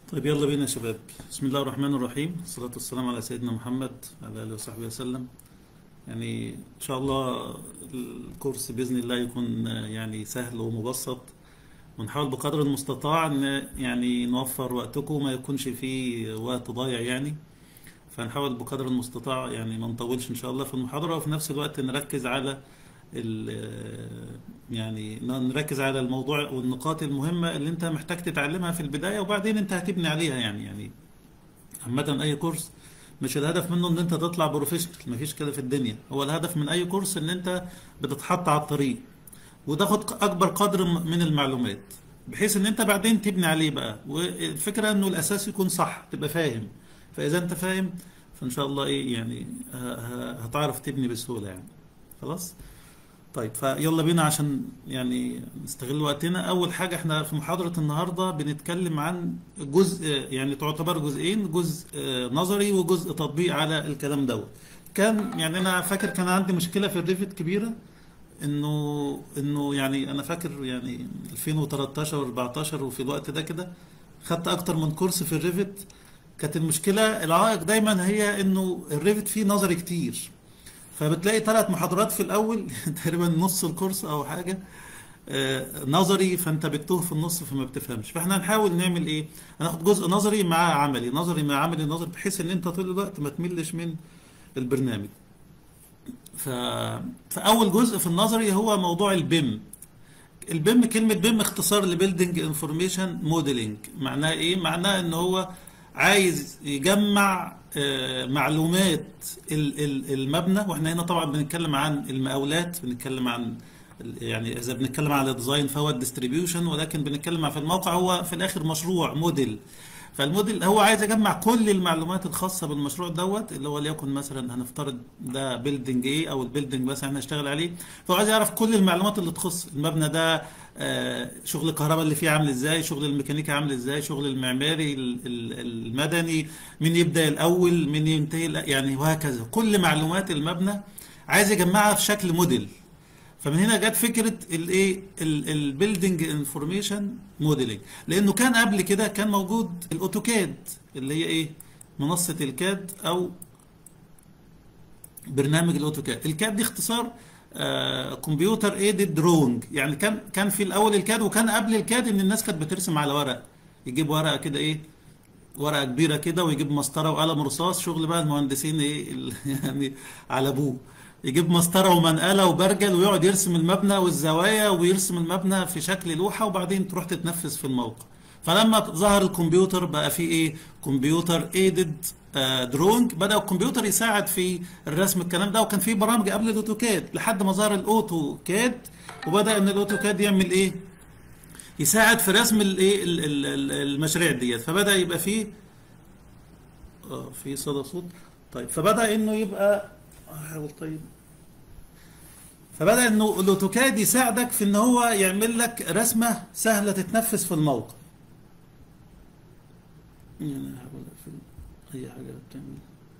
طيب يلا بينا يا شباب بسم الله الرحمن الرحيم والصلاة والسلام على سيدنا محمد وعلى آله وصحبه وسلم يعني إن شاء الله الكورس بإذن الله يكون يعني سهل ومبسط ونحاول بقدر المستطاع ان يعني نوفر وقتكم وما يكونش فيه وقت ضايع يعني فنحاول بقدر المستطاع يعني ما نطولش ان شاء الله في المحاضرة وفي نفس الوقت نركز على ال- يعني نركز على الموضوع والنقاط المهمة اللي انت محتاج تتعلمها في البداية وبعدين انت هتبني عليها يعني يعني عامة اي كورس مش الهدف منه ان انت تطلع بروفيشنال مفيش كده في الدنيا هو الهدف من اي كورس ان انت بتتحط على الطريق وتاخد اكبر قدر من المعلومات بحيث ان انت بعدين تبني عليه بقى والفكرة انه الاساس يكون صح تبقى فاهم فاذا انت فاهم فان شاء الله ايه يعني ه- ه- هتعرف تبني بسهولة يعني خلاص طيب فيلا بينا عشان يعني نستغل وقتنا اول حاجة احنا في محاضرة النهاردة بنتكلم عن جزء يعني تعتبر جزئين جزء آه، نظري وجزء تطبيق على الكلام دوت كان يعني انا فاكر كان عندي مشكلة في الريفت كبيرة انه انه يعني انا فاكر يعني 2013 و14 وفي الوقت ده كده خدت اكتر من كورس في الريفت كانت المشكلة العائق دايما هي انه الريفت فيه نظري كتير فبتلاقي ثلاث محاضرات في الاول تقريبا نص الكورس او حاجه آه، نظري فانت بتتوه في النص فما بتفهمش فاحنا هنحاول نعمل ايه هناخد جزء نظري مع عملي نظري مع عملي نظري بحيث ان انت طول الوقت ما تملش من البرنامج ف... فاول جزء في النظري هو موضوع البيم البيم كلمة بيم اختصار لبيلدينج انفورميشن موديلنج معناها ايه؟ معناها ان هو عايز يجمع آه، معلومات ال- ال- المبنى واحنا هنا طبعا بنتكلم عن المقاولات بنتكلم عن ال- يعني اذا بنتكلم على ديزاين فهو الديستريبيوشن ولكن بنتكلم عن في الموقع هو في الاخر مشروع موديل فالموديل هو عايز يجمع كل المعلومات الخاصه بالمشروع دوت اللي هو ليكن مثلا هنفترض ده بيلدينج ايه او البيلدينج بس احنا هنشتغل عليه فهو عايز يعرف كل المعلومات اللي تخص المبنى ده آه، شغل الكهرباء اللي فيه عامل ازاي شغل الميكانيكا عامل ازاي شغل المعماري ال- ال- المدني مين يبدا الاول مين ينتهي الأ- يعني وهكذا كل معلومات المبنى عايز يجمعها في شكل موديل فمن هنا جت فكره الايه البيلدينج انفورميشن موديلنج لانه كان قبل كده كان موجود الاوتوكاد اللي هي ايه منصه الكاد او برنامج الاوتوكاد الكاد دي اختصار كمبيوتر ايدد درونج يعني كان كان في الاول الكاد وكان قبل الكاد ان الناس كانت بترسم على ورق يجيب ورقه كده ايه ورقه كبيره كده ويجيب مسطره وقلم رصاص شغل بقى المهندسين ايه ال- يعني على ابوه يجيب مسطره ومنقله وبرجل ويقعد يرسم المبنى والزوايا ويرسم المبنى في شكل لوحه وبعدين تروح تتنفذ في الموقع فلما ظهر الكمبيوتر بقى في ايه كمبيوتر ايدد درونج بدا الكمبيوتر يساعد في الرسم الكلام ده وكان في برامج قبل الاوتوكاد لحد ما ظهر الاوتوكاد وبدا ان الاوتوكاد يعمل ايه يساعد في رسم الايه ال- ال- ال- المشاريع ديت فبدا يبقى فيه اه في صدى صوت طيب فبدا انه يبقى احاول طيب فبدا انه الاوتوكاد يساعدك في ان هو يعمل لك رسمه سهله تتنفذ في الموقع يعني هحاول اقفل اي حاجه بتعمل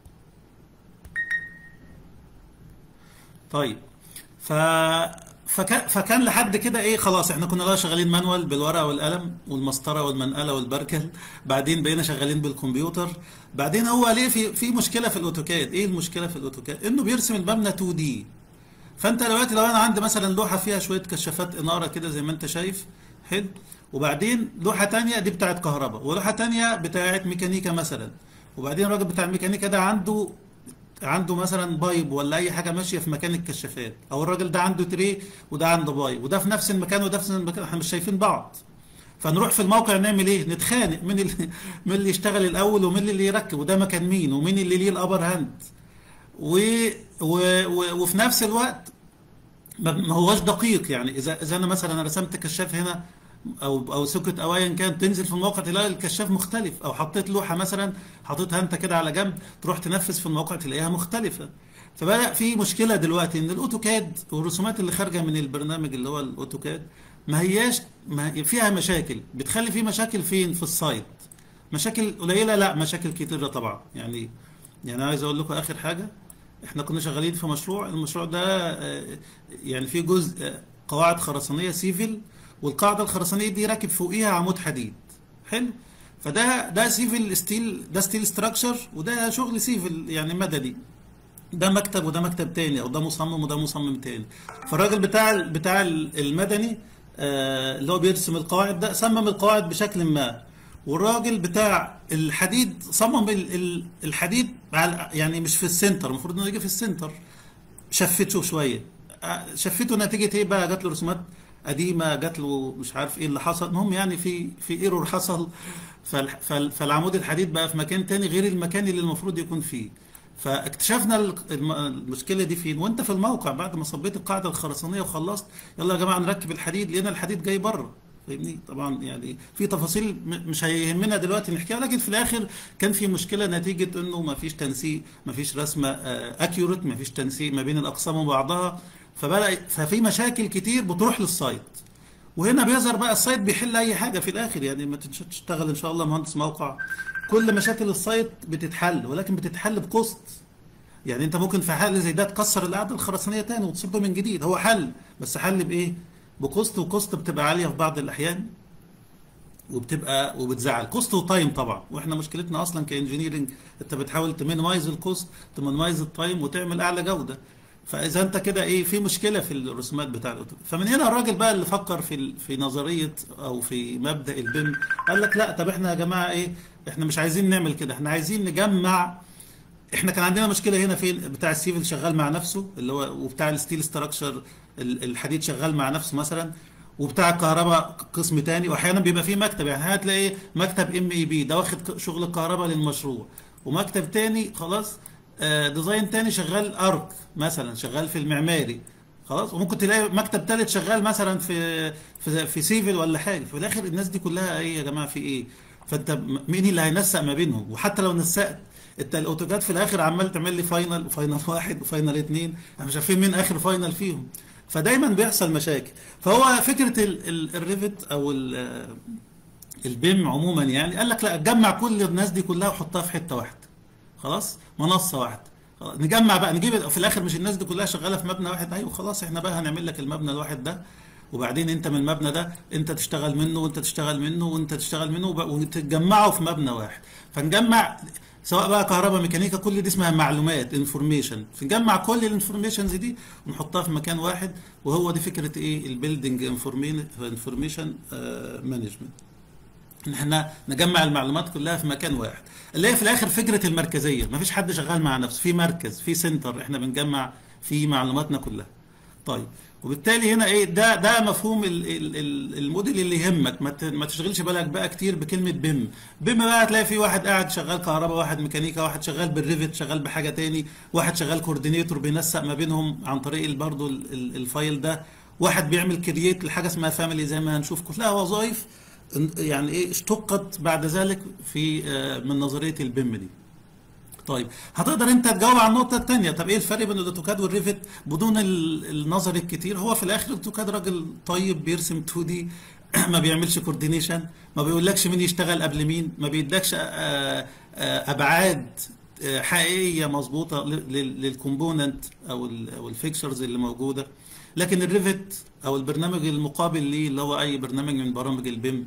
طيب ف فكان فكان لحد كده ايه خلاص احنا كنا بقى شغالين مانوال بالورقه والقلم والمسطره والمنقله والبركل بعدين بقينا شغالين بالكمبيوتر بعدين هو ليه في في مشكله في الاوتوكاد ايه المشكله في الاوتوكاد انه بيرسم المبنى 2 دي فانت دلوقتي لو انا عندي مثلا لوحه فيها شويه كشافات اناره كده زي ما انت شايف حلو وبعدين لوحه تانية دي بتاعت كهرباء ولوحه تانية بتاعت ميكانيكا مثلا وبعدين الراجل بتاع الميكانيكا ده عنده عنده مثلا بايب ولا اي حاجه ماشيه في مكان الكشافات او الراجل ده عنده تري وده عنده بايب وده في نفس المكان وده في نفس المكان احنا مش شايفين بعض فنروح في الموقع نعمل ايه نتخانق مين اللي مين اللي يشتغل الاول ومين اللي يركب وده مكان مين ومين اللي ليه الابر هاند و... و... و... وفي نفس الوقت ما ما هوش دقيق يعني اذا اذا انا مثلا رسمت كشاف هنا او او سوكت او ايا كان تنزل في الموقع تلاقي الكشاف مختلف او حطيت لوحه مثلا حطيتها انت كده على جنب تروح تنفذ في الموقع تلاقيها مختلفه فبدا في مشكله دلوقتي ان الاوتوكاد والرسومات اللي خارجه من البرنامج اللي هو الاوتوكاد ما هياش ما هي فيها مشاكل بتخلي في مشاكل فين في السايت مشاكل قليله لا مشاكل كتيره طبعا يعني يعني عايز اقول لكم اخر حاجه احنا كنا شغالين في مشروع المشروع ده آه، يعني في جزء آه، قواعد خرسانيه سيفل والقاعده الخرسانيه دي راكب فوقيها عمود حديد حلو فده ده سيفل ستيل ده ستيل ستراكشر وده شغل سيفل يعني مدني ده مكتب وده مكتب تاني او ده مصمم وده مصمم تاني فالراجل بتاع بتاع المدني آه، اللي هو بيرسم القواعد ده صمم القواعد بشكل ما والراجل بتاع الحديد صمم ال- ال- الحديد على- يعني مش في السنتر المفروض انه يجي في السنتر شفته شويه آه، شفته نتيجه ايه بقى جات له رسومات قديمه جات له مش عارف ايه اللي حصل المهم يعني في في ايرور حصل فال- فال- فالعمود الحديد بقى في مكان تاني غير المكان اللي المفروض يكون فيه فاكتشفنا ال- الم- المشكله دي فين وانت في الموقع بعد ما صبيت القاعده الخرسانيه وخلصت يلا يا جماعه نركب الحديد لقينا الحديد جاي بره فاهمني طبعا يعني في تفاصيل م- مش هيهمنا دلوقتي نحكيها لكن في الاخر كان في مشكله نتيجه انه ما فيش تنسيق ما فيش رسمه اكيوريت ما فيش تنسيق ما بين الاقسام وبعضها فبدا ففي مشاكل كتير بتروح للسايت وهنا بيظهر بقى السايت بيحل اي حاجه في الاخر يعني ما تنش- تشتغل ان شاء الله مهندس موقع كل مشاكل السايت بتتحل ولكن بتتحل بكوست يعني انت ممكن في حل زي ده تكسر القاعده الخرسانيه تاني وتصب من جديد هو حل بس حل بايه بكوست وكوست بتبقى عاليه في بعض الاحيان وبتبقى وبتزعل كوست وتايم طبعا واحنا مشكلتنا اصلا كانجينيرنج انت بتحاول تمينمايز الكوست تمينمايز التايم وتعمل اعلى جوده فاذا انت كده ايه في مشكله في الرسومات بتاع الاوتو فمن هنا الراجل بقى اللي فكر في ال- في نظريه او في مبدا البيم قال لك لا طب احنا يا جماعه ايه احنا مش عايزين نعمل كده احنا عايزين نجمع احنا كان عندنا مشكله هنا فين بتاع السيفل شغال مع نفسه اللي هو وبتاع الستيل ستراكشر الحديد شغال مع نفسه مثلا وبتاع الكهرباء قسم تاني واحيانا بيبقى فيه مكتب يعني هتلاقي مكتب ام اي بي ده واخد شغل الكهرباء للمشروع ومكتب تاني خلاص آه، ديزاين تاني شغال ارك مثلا شغال في المعماري خلاص وممكن تلاقي مكتب تالت شغال مثلا في في في سيفل ولا حاجه في الاخر الناس دي كلها ايه يا جماعه في ايه فانت م- مين اللي هينسق ما بينهم وحتى لو نسقت انت الاوتوكاد في الاخر عمال تعمل لي فاينل وفاينل واحد وفاينل اتنين احنا مش عارفين مين اخر فاينل فيهم فدايما بيحصل مشاكل فهو فكره ال- ال- الريفت او ال- البيم عموما يعني قال لك لا جمع كل الناس دي كلها وحطها في حته واحده خلاص منصه واحده خلاص، نجمع بقى نجيب في الاخر مش الناس دي كلها شغاله في مبنى واحد ايوه خلاص احنا بقى هنعمل لك المبنى الواحد ده وبعدين انت من المبنى ده انت تشتغل منه وانت تشتغل منه وانت تشتغل منه وب- وتتجمعوا في مبنى واحد فنجمع سواء بقى كهرباء ميكانيكا كل دي اسمها معلومات انفورميشن فنجمع كل الانفورميشنز دي ونحطها في مكان واحد وهو دي فكره ايه البيلدنج انفورميشن مانجمنت ان احنا نجمع المعلومات كلها في مكان واحد اللي هي في الاخر فكره المركزيه ما فيش حد شغال مع نفسه في مركز في سنتر احنا بنجمع فيه معلوماتنا كلها طيب وبالتالي هنا ايه ده ده مفهوم ال ال ال الموديل اللي يهمك ما ت- ما تشغلش بالك بقى كتير بكلمه بيم بيم بقى هتلاقي في واحد قاعد شغال كهرباء واحد ميكانيكا واحد شغال بالريفت شغال بحاجه تاني واحد شغال كوردينيتور بينسق ما بينهم عن طريق برضه الفايل ده واحد بيعمل كرييت لحاجه اسمها فاميلي زي ما هنشوف كلها وظائف يعني ايه اشتقت بعد ذلك في آه، من نظريه البيم دي طيب هتقدر انت تجاوب على النقطه الثانيه طب ايه الفرق بين الاوتوكاد والريفت بدون ال- النظر الكتير هو في الاخر الاوتوكاد راجل طيب بيرسم 2 دي ما بيعملش كوردينيشن ما بيقولكش مين يشتغل قبل مين ما بيدكش آه، آه، ابعاد آه، حقيقيه مظبوطه للكومبوننت او ال- او الفيكشرز اللي موجوده لكن الريفت او البرنامج المقابل ليه اللي هو اي برنامج من برامج البيم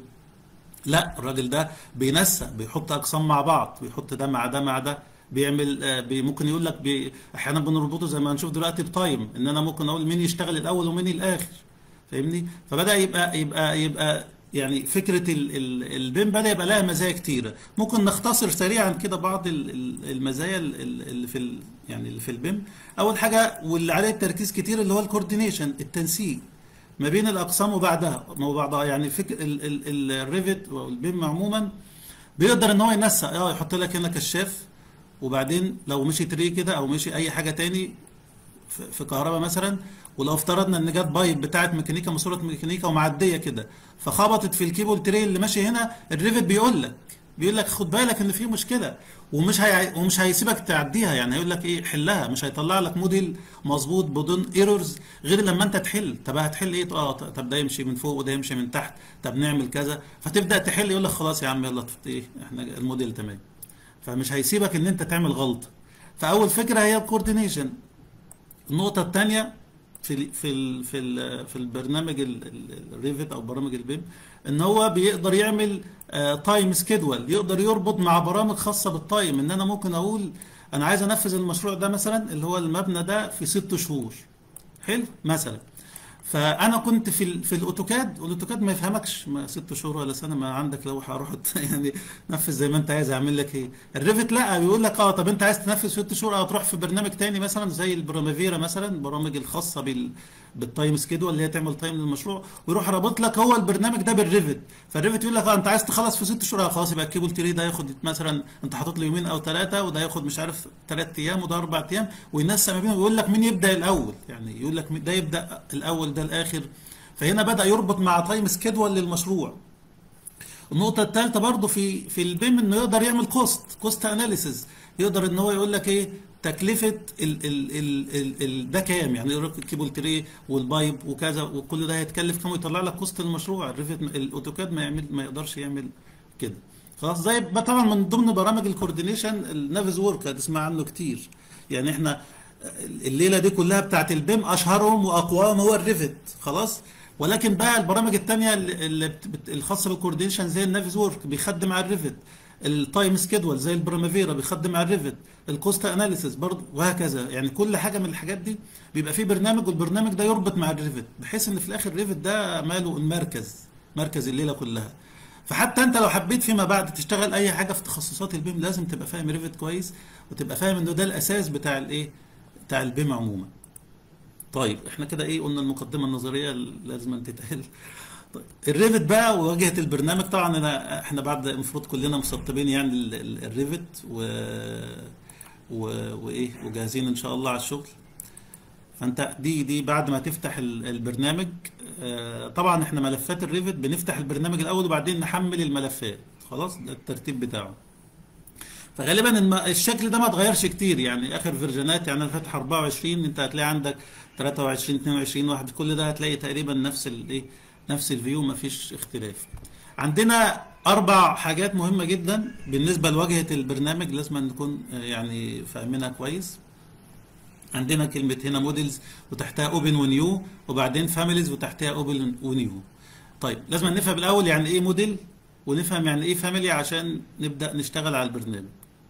لا الراجل ده بينسق بيحط اقسام مع بعض بيحط ده مع ده مع ده بيعمل آه، بي ممكن يقول لك بي احيانا بنربطه زي ما هنشوف دلوقتي بتايم ان انا ممكن اقول مين يشتغل الاول ومين الاخر فاهمني فبدا يبقى يبقى يبقى يعني فكره ال- ال- البيم بدا يبقى لها مزايا كتيره ممكن نختصر سريعا كده بعض ال- ال- المزايا ال- ال- اللي في ال- يعني اللي في البيم اول حاجه واللي عليه التركيز كتير اللي هو الكوردينيشن التنسيق ما بين الاقسام وبعدها وبعضها يعني فكر ال- ال- الريفت والبيم عموما بيقدر ان هو ينسق اه يحط لك هنا كشاف وبعدين لو مشي تري كده او مشي اي حاجه تاني في في كهرباء مثلا ولو افترضنا ان جت بايب بتاعت ميكانيكا ماسوره ميكانيكا ومعديه كده فخبطت في الكيبل تري اللي ماشي هنا الريفت بيقول لك بيقول لك خد بالك ان في مشكله ومش هي... ومش هيسيبك تعديها يعني هيقول لك ايه حلها مش هيطلع لك موديل مظبوط بدون ايرورز غير لما انت تحل طب هتحل ايه اه طب ده يمشي من فوق وده يمشي من تحت طب نعمل كذا فتبدا تحل يقول لك خلاص يا عم يلا ايه احنا الموديل تمام فمش هيسيبك ان انت تعمل غلطه فاول فكره هي الكوردينيشن النقطه الثانيه في ال في ال في ال في البرنامج ال- ال- الريفت او برامج البيم ان هو بيقدر يعمل تايم سكيدول يقدر يربط مع برامج خاصه بالتايم ان انا ممكن اقول انا عايز انفذ المشروع ده مثلا اللي هو المبنى ده في ست شهور حلو مثلا فانا كنت في ال- في الاوتوكاد والاوتوكاد ما يفهمكش ما ست شهور ولا سنه ما عندك لوحه روح يعني نفذ زي ما انت عايز اعمل لك ايه الريفت لا بيقول لك اه طب انت عايز تنفذ ست شهور اه تروح في برنامج تاني مثلا زي البرامافيرا مثلا البرامج الخاصه بال بالتايم سكيدول اللي هي تعمل تايم للمشروع ويروح رابط لك هو البرنامج ده بالريفت فالريفت يقول لك اه انت عايز تخلص في ست شهور اه خلاص يبقى الكيبل تري ده ياخد مثلا انت حاطط له يومين او ثلاثه وده ياخد مش عارف ثلاث ايام وده اربع ايام وينسق ما بينهم ويقول لك مين يبدا الاول يعني يقول لك ده يبدا الاول ده الاخر فهنا بدا يربط مع تايم سكيدول للمشروع النقطة الثالثة برضو في في البيم انه يقدر يعمل كوست كوست اناليسيز يقدر ان هو يقول لك ايه تكلفة ال ال ال ال ال ده كام يعني يقول لك الكيبل تري والبايب وكذا وكل ده هيتكلف كام ويطلع لك كوست المشروع الريفت الاوتوكاد ما يعمل ما يقدرش يعمل كده خلاص زي بقى طبعا من ضمن برامج الكوردينيشن النافز وورك هتسمع عنه كتير يعني احنا الليله دي كلها بتاعت البيم اشهرهم واقواهم هو الريفت خلاص ولكن بقى البرامج التانية اللي اللي بت- بت- الخاصه بالكوردينيشن زي النافز وورك بيخدم على الريفت التايم سكيدول زي البرامافيرا بيخدم على الريفت الكوست اناليسيس برضه وهكذا يعني كل حاجه من الحاجات دي بيبقى فيه برنامج والبرنامج ده يربط مع الريفت بحيث ان في الاخر الريفت ده ماله المركز مركز الليله كلها فحتى انت لو حبيت فيما بعد تشتغل اي حاجه في تخصصات البيم لازم تبقى فاهم ريفت كويس وتبقى فاهم انه ده الاساس بتاع الايه بتاع البيم عموما طيب احنا كده ايه قلنا المقدمه النظريه اللي لازم أن تتقال طيب الريفت بقى وواجهه البرنامج طبعا انا احنا بعد المفروض كلنا مسطبين يعني ال- ال- الريفت و... و... وايه وجاهزين ان شاء الله على الشغل فانت دي دي بعد ما تفتح ال- البرنامج آه، طبعا احنا ملفات الريفت بنفتح البرنامج الاول وبعدين نحمل الملفات خلاص ده الترتيب بتاعه فغالبا الم- الشكل ده ما اتغيرش كتير يعني اخر فيرجنات يعني انا فاتح 24 انت هتلاقي عندك 23 22 واحد كل ده هتلاقي تقريبا نفس الايه نفس الفيو ما فيش اختلاف عندنا اربع حاجات مهمه جدا بالنسبه لواجهه البرنامج لازم نكون آه، يعني فاهمينها كويس عندنا كلمة هنا موديلز وتحتها اوبن ونيو وبعدين فاميليز وتحتها اوبن ونيو طيب لازم نفهم الاول يعني ايه موديل ونفهم يعني ايه فاميلي عشان نبدأ نشتغل على البرنامج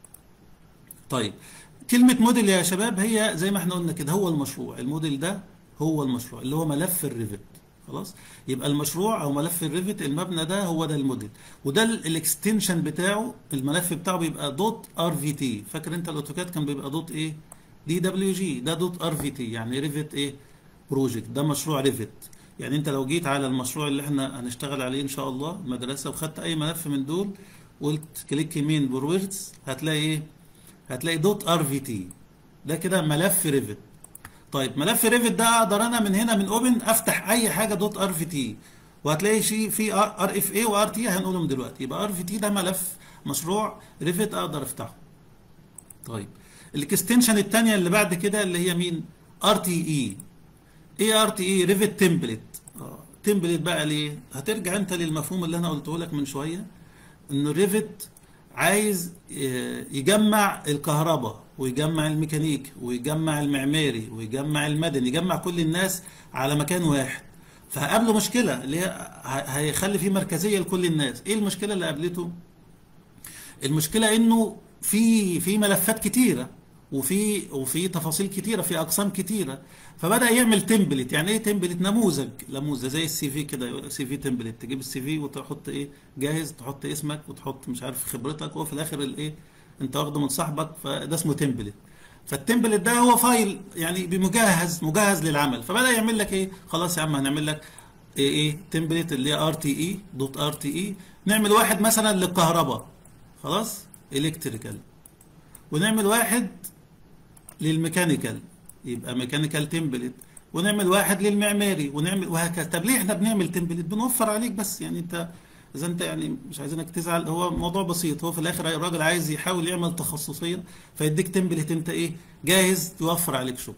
طيب كلمة موديل يا شباب هي زي ما احنا قلنا كده هو المشروع الموديل ده هو المشروع اللي هو ملف الريفت خلاص يبقى المشروع او ملف الريفت المبنى ده هو ده الموديل وده ال- الاكستنشن بتاعه الملف بتاعه بيبقى دوت ار في تي فاكر انت الاوتوكاد كان بيبقى دوت ايه دي دبليو جي ده دوت ار في تي يعني ريفت ايه بروجكت ده مشروع ريفت يعني انت لو جيت على المشروع اللي احنا هنشتغل عليه ان شاء الله المدرسه وخدت اي ملف من دول قلت كليك يمين بروردز هتلاقي ايه هتلاقي دوت ار في تي ده كده ملف ريفت طيب ملف ريفت ده اقدر انا من هنا من اوبن افتح اي حاجه دوت ار في تي وهتلاقي شيء في ار اف اي وار تي هنقولهم دلوقتي يبقى ار في تي ده ملف مشروع ريفت اقدر افتحه طيب الاكستنشن الثانيه اللي بعد كده اللي هي مين ار تي اي ايه ار تي اي ريفت تمبلت تمبلت بقى ليه هترجع انت للمفهوم اللي انا قلته لك من شويه انه ريفت عايز ي- يجمع الكهرباء ويجمع الميكانيك ويجمع المعماري ويجمع المدني يجمع كل الناس على مكان واحد فهقابله مشكله اللي هي ه- هيخلي فيه مركزيه لكل الناس ايه المشكله اللي قابلته المشكله انه في في ملفات كتيره وفي وفي تفاصيل كتيره في اقسام كتيره فبدا يعمل تمبلت يعني ايه تمبلت نموذج نموذج زي السي في كده يقول سي في تمبلت تجيب السي في وتحط ايه جاهز تحط اسمك وتحط مش عارف خبرتك وفي الاخر الايه انت واخده من صاحبك فده اسمه تمبلت فالتمبلت ده هو فايل يعني بمجهز مجهز للعمل فبدا يعمل لك ايه خلاص يا عم هنعمل لك ايه ايه تمبلت اللي هي ار تي اي دوت ار تي اي نعمل واحد مثلا للكهرباء خلاص الكتريكال ونعمل واحد للميكانيكال يبقى ميكانيكال تمبلت ونعمل واحد للمعماري ونعمل وهكذا طب ليه احنا بنعمل تمبلت بنوفر عليك بس يعني انت اذا انت يعني مش عايزينك تزعل هو موضوع بسيط هو في الاخر الراجل عايز يحاول يعمل تخصصيه فيديك تمبلت انت ايه جاهز توفر عليك شغل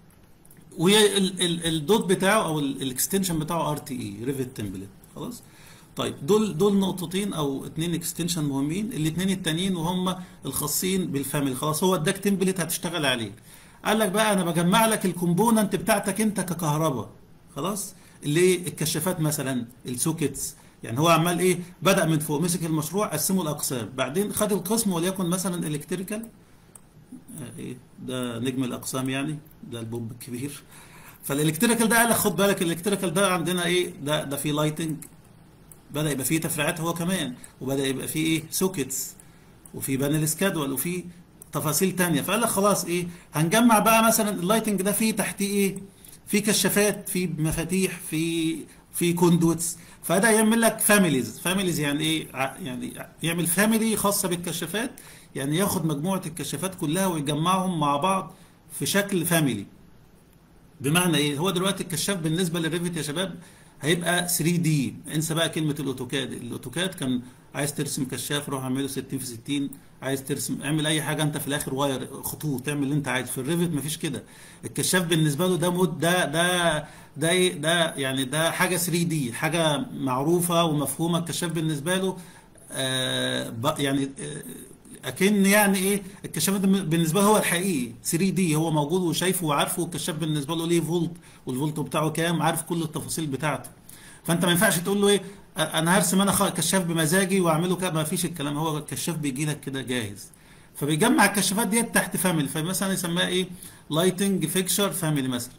والدوت بتاعه او الاكستنشن بتاعه ار تي اي ريفت تمبلت خلاص طيب دول دول نقطتين او اتنين اكستنشن مهمين الاثنين التانيين وهم الخاصين بالفاميلي خلاص هو اداك تمبلت هتشتغل عليه قال لك بقى انا بجمع لك الكومبوننت بتاعتك انت ككهرباء خلاص اللي إيه؟ الكشافات مثلا السوكيتس يعني هو عمال ايه بدأ من فوق مسك المشروع قسمه لاقسام بعدين خد القسم وليكن مثلا الكتريكال ايه ده نجم الاقسام يعني ده البوب الكبير فالالكتريكال ده قال لك خد بالك الالكتريكال ده عندنا ايه ده ده فيه لايتنج بدا يبقى فيه تفريعات هو كمان وبدا يبقى فيه ايه سوكيتس وفي بانل سكادول وفي تفاصيل تانية فقال لك خلاص ايه هنجمع بقى مثلا اللايتنج ده فيه تحتيه ايه في كشافات في مفاتيح في في كوندوتس فده يعمل لك فاميليز فاميليز يعني ايه ع- يعني يعمل فاميلي خاصه بالكشافات يعني ياخد مجموعه الكشافات كلها ويجمعهم مع بعض في شكل فاميلي بمعنى ايه هو دلوقتي الكشاف بالنسبه للريفت يا شباب هيبقى 3 دي انسى بقى كلمه الاوتوكاد الاوتوكاد كان عايز ترسم كشاف روح اعمله 60 في 60 عايز ترسم اعمل اي حاجه انت في الاخر واير خطوط تعمل اللي انت عايز في الريفت مفيش كده الكشاف بالنسبه له ده مود ده ده ده ايه ده يعني ده حاجه 3 دي حاجه معروفه ومفهومه الكشاف بالنسبه له آه ب- يعني آه اكن يعني ايه الكشاف ده بالنسبه له هو الحقيقي 3 دي هو موجود وشايفه وعارفه والكشاف بالنسبه له ليه فولت والفولت بتاعه كام عارف كل التفاصيل بتاعته فانت ما ينفعش تقول له ايه أ- انا هرسم انا خ- كشاف بمزاجي واعمله كده ما فيش الكلام هو الكشاف بيجي لك كده جاهز فبيجمع الكشافات ديت تحت فاميلي فمثلا يسميها ايه لايتنج فيكشر فاميلي مثلا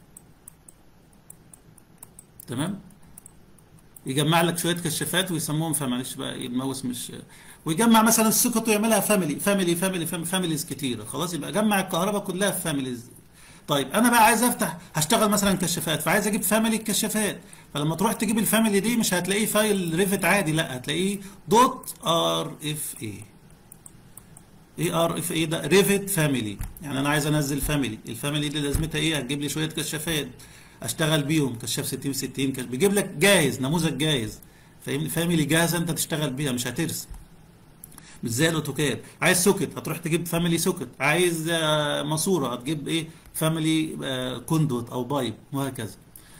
تمام يجمع لك شويه كشافات ويسموهم فمعلش بقى إيه الماوس مش ويجمع مثلا السكت ويعملها فاميلي فاميلي فاميلي فاميلي فاميليز كتيره خلاص يبقى جمع الكهرباء كلها في فاميليز طيب انا بقى عايز افتح هشتغل مثلا كشافات فعايز اجيب فاميلي الكشافات فلما تروح تجيب الفاميلي دي مش هتلاقيه فايل ريفت عادي لا هتلاقيه دوت ار اف اي ايه ار اف ايه ده ريفت فاميلي يعني انا عايز انزل فاميلي الفاميلي دي لازمتها ايه هتجيب لي شويه كشافات اشتغل بيهم كشاف 60 في 60 كشف بيجيب لك جاهز نموذج جاهز فاهمني فاميلي جاهزه انت تشتغل بيها مش هترسم مش زي الاوتوكاد عايز سوكت هتروح تجيب فاميلي سوكت عايز آه، ماسوره هتجيب ايه فاميلي آه، كوندوت او بايب وهكذا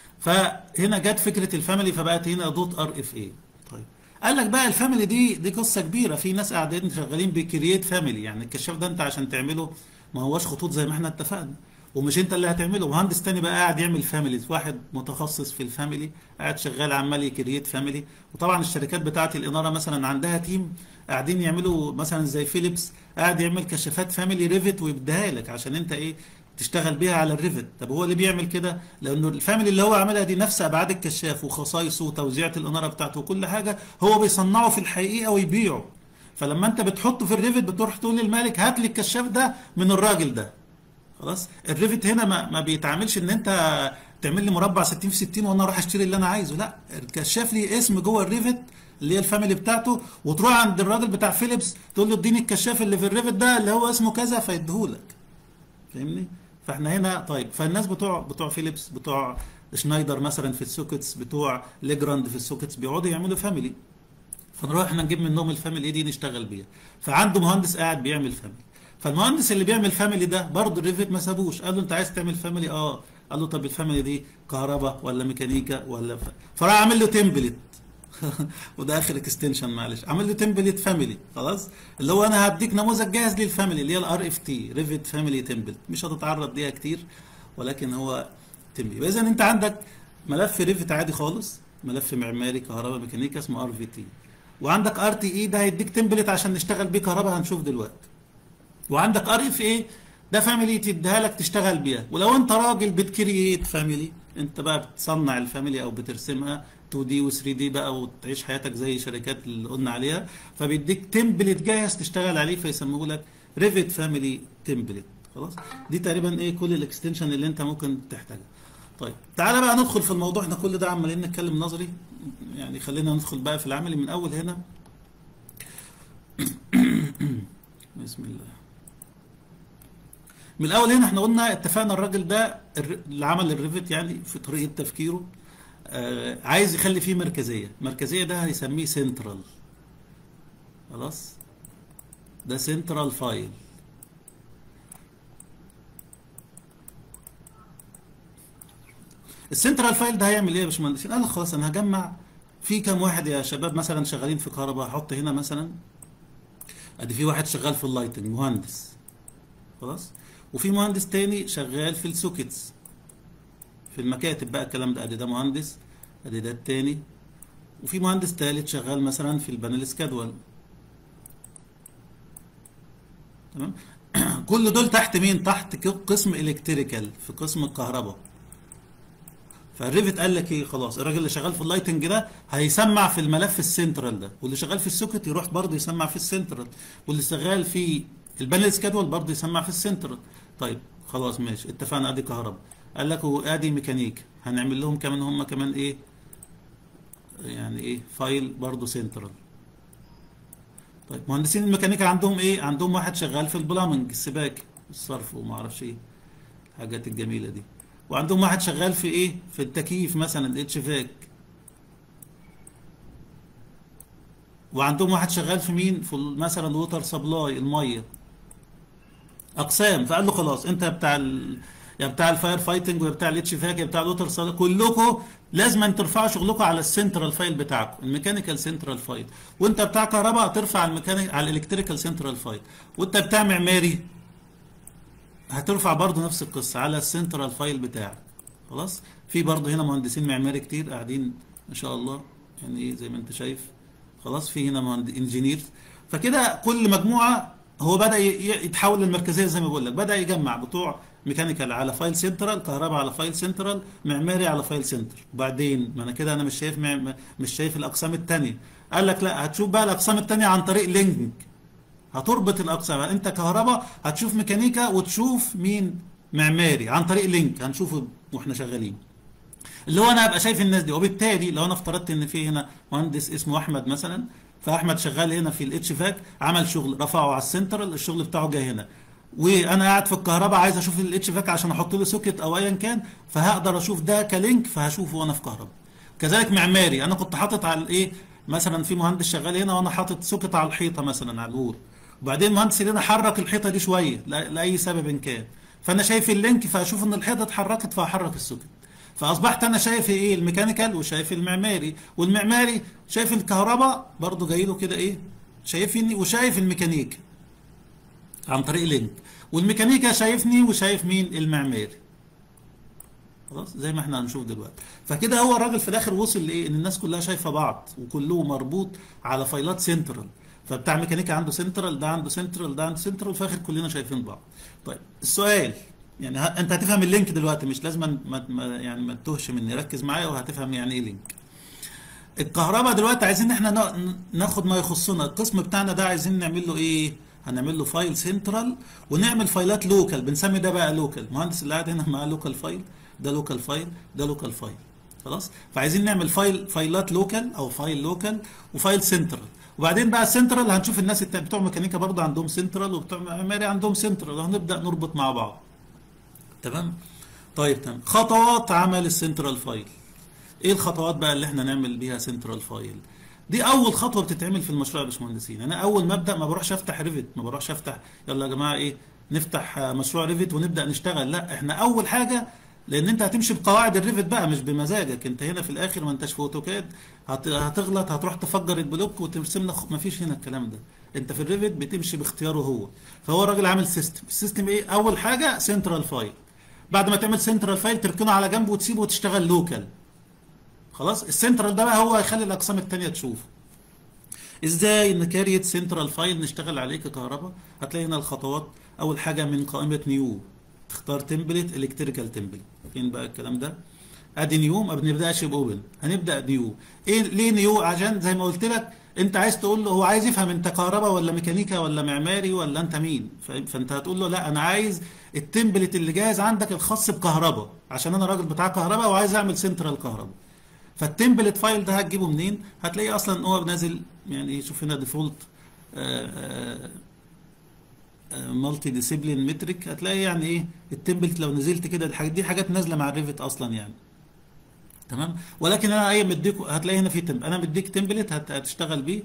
فهنا جت فكره الفاميلي فبقت هنا دوت ار اف اي طيب قال لك بقى الفاميلي دي دي قصه كبيره في ناس قاعدين شغالين بكرييت فاميلي يعني الكشاف ده انت عشان تعمله ما هوش خطوط زي ما احنا اتفقنا ومش انت اللي هتعمله مهندس تاني بقى قاعد يعمل فاميليز واحد متخصص في الفاميلي قاعد شغال عمال يكريت فاميلي وطبعا الشركات بتاعه الاناره مثلا عندها تيم قاعدين يعملوا مثلا زي فيليبس قاعد يعمل كشافات فاميلي ريفت ويديها لك عشان انت ايه تشتغل بيها على الريفت طب هو اللي بيعمل كده لانه الفاميلي اللي هو عملها دي نفس ابعاد الكشاف وخصائصه وتوزيعه الاناره بتاعته وكل حاجه هو بيصنعه في الحقيقه ويبيعه فلما انت بتحطه في الريفت بتروح تقول للمالك هات لي الكشاف ده من الراجل ده خلاص الريفت هنا ما, ما بيتعاملش ان انت تعمل لي مربع 60 في 60 وانا اروح اشتري اللي انا عايزه لا الكشاف ليه اسم جوه الريفت اللي هي الفاميلي بتاعته وتروح عند الراجل بتاع فيليبس تقول له اديني الكشاف اللي في الريفت ده اللي هو اسمه كذا فيديهولك فاهمني فاحنا هنا طيب فالناس بتوع بتوع فيليبس بتوع شنايدر مثلا في السوكتس بتوع ليجراند في السوكتس بيقعدوا يعملوا فاميلي فنروح احنا نجيب منهم الفاميلي دي نشتغل بيها فعنده مهندس قاعد بيعمل فاميلي فالمهندس اللي بيعمل فاميلي ده برضه الريفت ما سابوش قال له انت عايز تعمل فاميلي اه قال له طب الفاميلي دي كهرباء ولا ميكانيكا ولا ف... فراح عامل له تمبلت وده اخر اكستنشن معلش عامل له تمبلت فاميلي خلاص اللي هو انا هديك نموذج جاهز للفاميلي اللي هي الار اف تي ريفت فاميلي تمبلت مش هتتعرض ليها كتير ولكن هو تمبلت اذا انت عندك ملف ريفت عادي خالص ملف معماري كهرباء ميكانيكا اسمه ار في تي وعندك ار تي اي ده هيديك تمبلت عشان نشتغل بيه كهرباء هنشوف دلوقتي وعندك ار اف ايه ده فاميلي تديها لك تشتغل بيها ولو انت راجل بتكريت فاميلي انت بقى بتصنع الفاميلي او بترسمها 2 دي و 3 دي بقى وتعيش حياتك زي شركات اللي قلنا عليها فبيديك تمبلت جاهز تشتغل عليه فيسموه لك ريفت فاميلي تمبلت خلاص دي تقريبا ايه كل الاكستنشن اللي انت ممكن تحتاجها طيب تعالى بقى ندخل في الموضوع احنا كل ده عمالين نتكلم نظري يعني خلينا ندخل بقى في العملي من اول هنا بسم الله من الاول هنا احنا قلنا اتفقنا الراجل ده الر- اللي عمل الريفت يعني في طريقه تفكيره آه عايز يخلي فيه مركزيه مركزيه ده هيسميه سنترال خلاص ده سنترال فايل السنترال فايل ده هيعمل ايه يا باشمهندس قال لك خلاص انا هجمع في كام واحد يا شباب مثلا شغالين في كهرباء هحط هنا مثلا ادي في واحد شغال في اللايتنج مهندس خلاص وفي مهندس تاني شغال في السوكيتس في المكاتب بقى الكلام ده ادي ده مهندس ادي ده التاني وفي مهندس تالت شغال مثلا في البانل سكادول تمام كل دول تحت مين تحت قسم الكتريكال في قسم الكهرباء فالريفت قال لك ايه خلاص الراجل اللي شغال في اللايتنج ده هيسمع في الملف السنترال ده واللي شغال في السوكت يروح برضه يسمع في السنترال واللي شغال في البانل سكادول برضه يسمع في السنترال طيب خلاص ماشي اتفقنا ادي كهرباء قال لك وادي ميكانيك هنعمل لهم كمان هم كمان ايه يعني ايه فايل برضه سنترال طيب مهندسين الميكانيكا عندهم ايه عندهم واحد شغال في البلامنج السباك الصرف وما اعرفش ايه الحاجات الجميله دي وعندهم واحد شغال في ايه في التكييف مثلا الاتش فاك وعندهم واحد شغال في مين في مثلا الووتر سبلاي الميه اقسام فقال له خلاص انت بتاع ال... يا بتاع الفاير فايتنج ويا بتاع الاتش فاك يا بتاع الووتر سبلاي كلكم لازم أن ترفعوا شغلكم على السنترال فايل بتاعكم الميكانيكال سنترال فايل وانت بتاع كهرباء ترفع الميكانيك على الالكتريكال سنترال فايل وانت بتاع معماري هترفع برضه نفس القصه على السنترال فايل بتاعك خلاص في برضه هنا مهندسين معماري كتير قاعدين ما شاء الله يعني ايه زي ما انت شايف خلاص في هنا مهندس انجينير فكده كل مجموعه هو بدا يتحول للمركزيه زي ما بقول لك بدا يجمع بتوع ميكانيكال على فايل سنترال كهرباء على فايل سنترال معماري على فايل سنتر وبعدين ما انا كده انا مش شايف مش شايف الاقسام الثانيه قال لك لا هتشوف بقى الاقسام الثانيه عن طريق لينك هتربط الاقسام يعني انت كهرباء هتشوف ميكانيكا وتشوف مين معماري عن طريق لينك هنشوفه واحنا شغالين اللي هو انا ابقى شايف الناس دي وبالتالي لو انا افترضت ان في هنا مهندس اسمه احمد مثلا فاحمد شغال هنا في الاتش فاك عمل شغل رفعه على السنترال الشغل بتاعه جاي هنا وانا قاعد في الكهرباء عايز اشوف الاتش فاك عشان احط له سوكت او ايا كان فهقدر اشوف ده كلينك فهشوفه وانا في كهرباء كذلك معماري انا كنت حاطط على الايه مثلا في مهندس شغال هنا وانا حاطط سوكت على الحيطه مثلا على الوول وبعدين المهندس هنا حرك الحيطه دي شويه لاي سبب كان فانا شايف اللينك فاشوف ان الحيطه اتحركت فاحرك السوكت فاصبحت انا شايف ايه الميكانيكال وشايف المعماري والمعماري شايف الكهرباء برضو جاي له كده ايه شايفني وشايف الميكانيك عن طريق لينك والميكانيكا شايفني وشايف مين المعماري خلاص زي ما احنا هنشوف دلوقتي فكده هو الراجل في الاخر وصل لايه ان الناس كلها شايفه بعض وكله مربوط على فايلات سنترال فبتاع ميكانيكا عنده سنترال ده عنده سنترال ده عنده سنترال وفي الاخر كلنا شايفين بعض طيب السؤال يعني ها انت هتفهم اللينك دلوقتي مش لازم ما ما يعني ما تتوهش مني ركز معايا وهتفهم يعني ايه لينك الكهرباء دلوقتي عايزين احنا ناخد ما يخصنا القسم بتاعنا ده عايزين نعمل له ايه هنعمل له فايل سنترال ونعمل فايلات لوكال بنسمي ده بقى لوكال المهندس اللي قاعد هنا معاه لوكال فايل ده لوكال فايل ده لوكال فايل خلاص فعايزين نعمل فايل فايلات لوكال او فايل لوكال وفايل سنترال وبعدين بقى السنترال هنشوف الناس بتوع ميكانيكا برضه عندهم سنترال وبتوع معماري عندهم سنترال وهنبدا نربط مع بعض تمام طيب تمام خطوات عمل السنترال فايل ايه الخطوات بقى اللي احنا نعمل بيها سنترال فايل دي اول خطوه بتتعمل في المشروع يا باشمهندسين انا اول ما ابدا ما بروحش افتح ريفت ما بروحش افتح يلا يا جماعه ايه نفتح مشروع ريفت ونبدا نشتغل لا احنا اول حاجه لان انت هتمشي بقواعد الريفت بقى مش بمزاجك انت هنا في الاخر ما انتش في اوتوكاد هتغلط هتروح تفجر البلوك وترسم لك ما فيش هنا الكلام ده انت في الريفت بتمشي باختياره هو فهو الراجل عامل سيستم السيستم ايه اول حاجه سنترال فايل بعد ما تعمل سنترال فايل تركنه على جنب وتسيبه وتشتغل لوكال خلاص السنترال ده بقى هو هيخلي الاقسام الثانيه تشوفه ازاي نكريت سنترال فايل نشتغل عليه ككهرباء هتلاقي هنا الخطوات اول حاجه من قائمه نيو تختار تمبلت الكتريكال تمبلت فين بقى الكلام ده ادي نيو ما بنبداش باوبن هنبدا نيو ايه ليه نيو عشان زي ما قلت لك انت عايز تقول له هو عايز يفهم انت كهرباء ولا ميكانيكا ولا معماري ولا انت مين فانت هتقول له لا انا عايز التمبلت اللي جاهز عندك الخاص بكهرباء عشان انا راجل بتاع كهرباء وعايز اعمل سنترال كهرباء فالتمبلت فايل ده هتجيبه منين هتلاقيه اصلا هو نازل يعني شوف هنا ديفولت مالتي ديسيبلين متريك هتلاقي يعني ايه التمبلت لو نزلت كده الحاجات دي حاجات نازله مع الريفت اصلا يعني تمام ولكن انا ايه مديك هتلاقي هنا في تمبلت انا مديك تمبلت هتشتغل بيه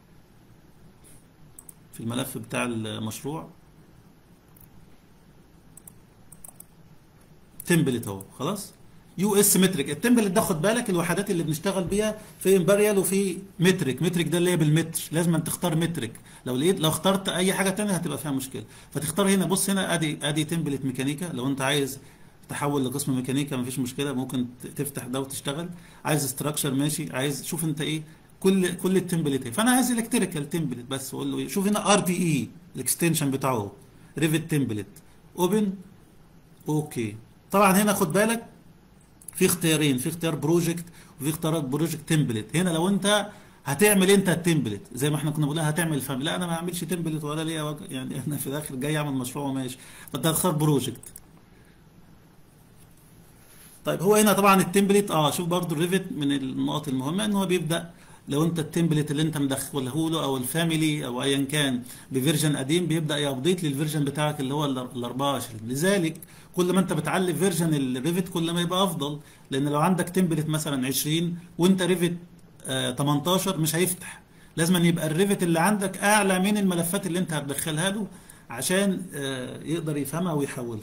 في الملف بتاع المشروع تمبلت اهو خلاص يو اس مترك التمبلت ده خد بالك الوحدات اللي بنشتغل بيها في امبريال وفي مترك مترك ده اللي هي بالمتر لازم أن تختار مترك لو لقيت لو اخترت اي حاجه تانية هتبقى فيها مشكله فتختار هنا بص هنا ادي ادي تمبلت ميكانيكا لو انت عايز تحول لقسم ميكانيكا مفيش مشكله ممكن ت- تفتح ده وتشتغل عايز استراكشر ماشي عايز شوف انت ايه كل كل التمبلت ايه فانا عايز الكتريكال تمبلت بس اقول له إيه؟ شوف هنا ار بي اي الاكستنشن بتاعه ريفت تمبلت اوبن اوكي طبعا هنا خد بالك في اختيارين في اختيار بروجكت وفي اختيار بروجكت تمبلت هنا لو انت هتعمل انت التمبلت زي ما احنا كنا بنقول هتعمل فهم لا انا ما هعملش تمبلت ولا ليا وجه يعني انا في الاخر جاي اعمل مشروع وماشي فانت هتختار بروجكت طيب هو هنا طبعا التمبلت اه شوف برضو الريفت من النقط المهمه ان هو بيبدا لو انت التمبلت اللي انت مدخله له او الفاميلي او ايا كان بفيرجن قديم بيبدا يابديت للفيرجن بتاعك اللي هو ال 24 لذلك كل ما انت بتعلي فيرجن الريفت كل ما يبقى افضل لان لو عندك تمبلت مثلا 20 وانت ريفت آه 18 مش هيفتح لازم أن يبقى الريفت اللي عندك اعلى من الملفات اللي انت هتدخلها له عشان آه يقدر يفهمها ويحولها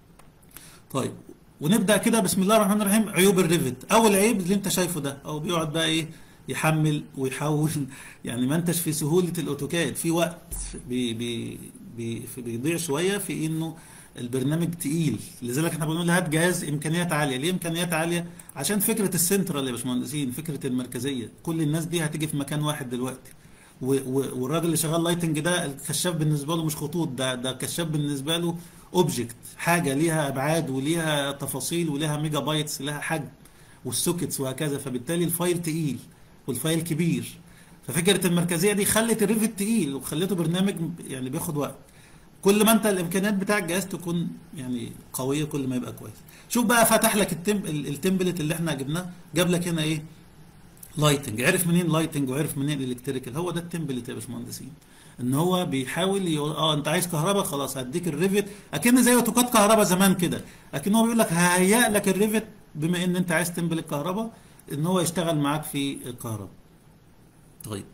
طيب ونبدا كده بسم الله الرحمن الرحيم عيوب الريفت اول عيب اللي انت شايفه ده او بيقعد بقى ايه يحمل ويحول يعني ما انتش في سهوله الاوتوكاد في وقت بي بي بي في- بيضيع شويه في انه البرنامج تقيل لذلك احنا بنقول هات جهاز امكانيات عاليه ليه امكانيات عاليه عشان فكره السنترال يا باشمهندسين فكره المركزيه كل الناس دي هتيجي في مكان واحد دلوقتي و- و- والراجل اللي شغال لايتنج ده الكشاف بالنسبه له مش خطوط ده ده كشاف بالنسبه له اوبجكت حاجه ليها ابعاد وليها تفاصيل وليها ميجا بايتس لها حجم والسوكتس وهكذا فبالتالي الفايل تقيل والفايل كبير ففكره المركزيه دي خلت الريفت تقيل وخلته برنامج يعني بياخد وقت كل ما انت الامكانيات بتاع الجهاز تكون يعني قويه كل ما يبقى كويس شوف بقى فتح لك التم التمبلت اللي احنا جبناه جاب لك هنا ايه لايتنج عرف منين لايتنج وعرف منين الكتريكال هو ده التمبلت يا باشمهندسين ان هو بيحاول يقول اه انت عايز كهرباء خلاص هديك الريفت اكن زي اوتوكاد كهرباء زمان كده لكن هو بيقول لك ههيئ لك الريفت بما ان انت عايز تمبل الكهرباء ان هو يشتغل معاك في الكهرباء طيب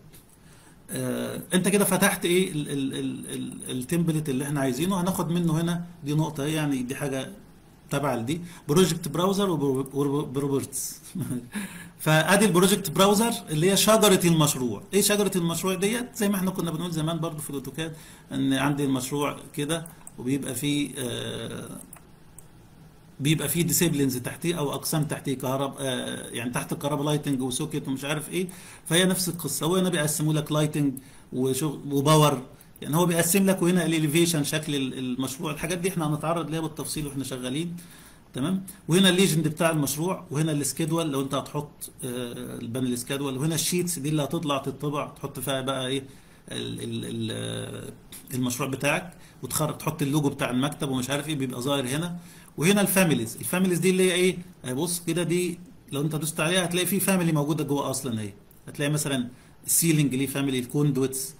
آه انت كده فتحت ايه ال- ال- ال- ال- التمبلت اللي احنا عايزينه هناخد منه هنا دي نقطه ايه يعني دي حاجه تبع لدي بروجكت براوزر وبروبرتس فادي البروجكت براوزر اللي هي شجره المشروع ايه شجره المشروع ديت زي ما احنا كنا بنقول زمان برضو في الاوتوكاد ان عندي المشروع كده وبيبقى فيه آه بيبقى فيه ديسيبلينز تحتيه او اقسام تحتيه كهرباء آه يعني تحت الكهرباء لايتنج وسوكيت ومش عارف ايه فهي نفس القصه هو هنا بيقسموا لك لايتنج وشغل وباور يعني هو بيقسم لك وهنا الاليفيشن شكل ال- المشروع الحاجات دي احنا هنتعرض ليها بالتفصيل واحنا شغالين تمام وهنا الليجند بتاع المشروع وهنا السكيدول لو انت هتحط آه، البانل سكيدول وهنا الشيتس دي اللي هتطلع تطبع تحط فيها بقى ايه ال ال ال آه، المشروع بتاعك وتخرج تحط اللوجو بتاع المكتب ومش عارف ايه بيبقى ظاهر هنا وهنا الفاميليز الفاميليز دي اللي هي ايه آه، بص كده دي لو انت دوست عليها هتلاقي في فاميلي موجوده جوه اصلا اهي هتلاقي مثلا السيلينج ليه فاميلي الكوندويتس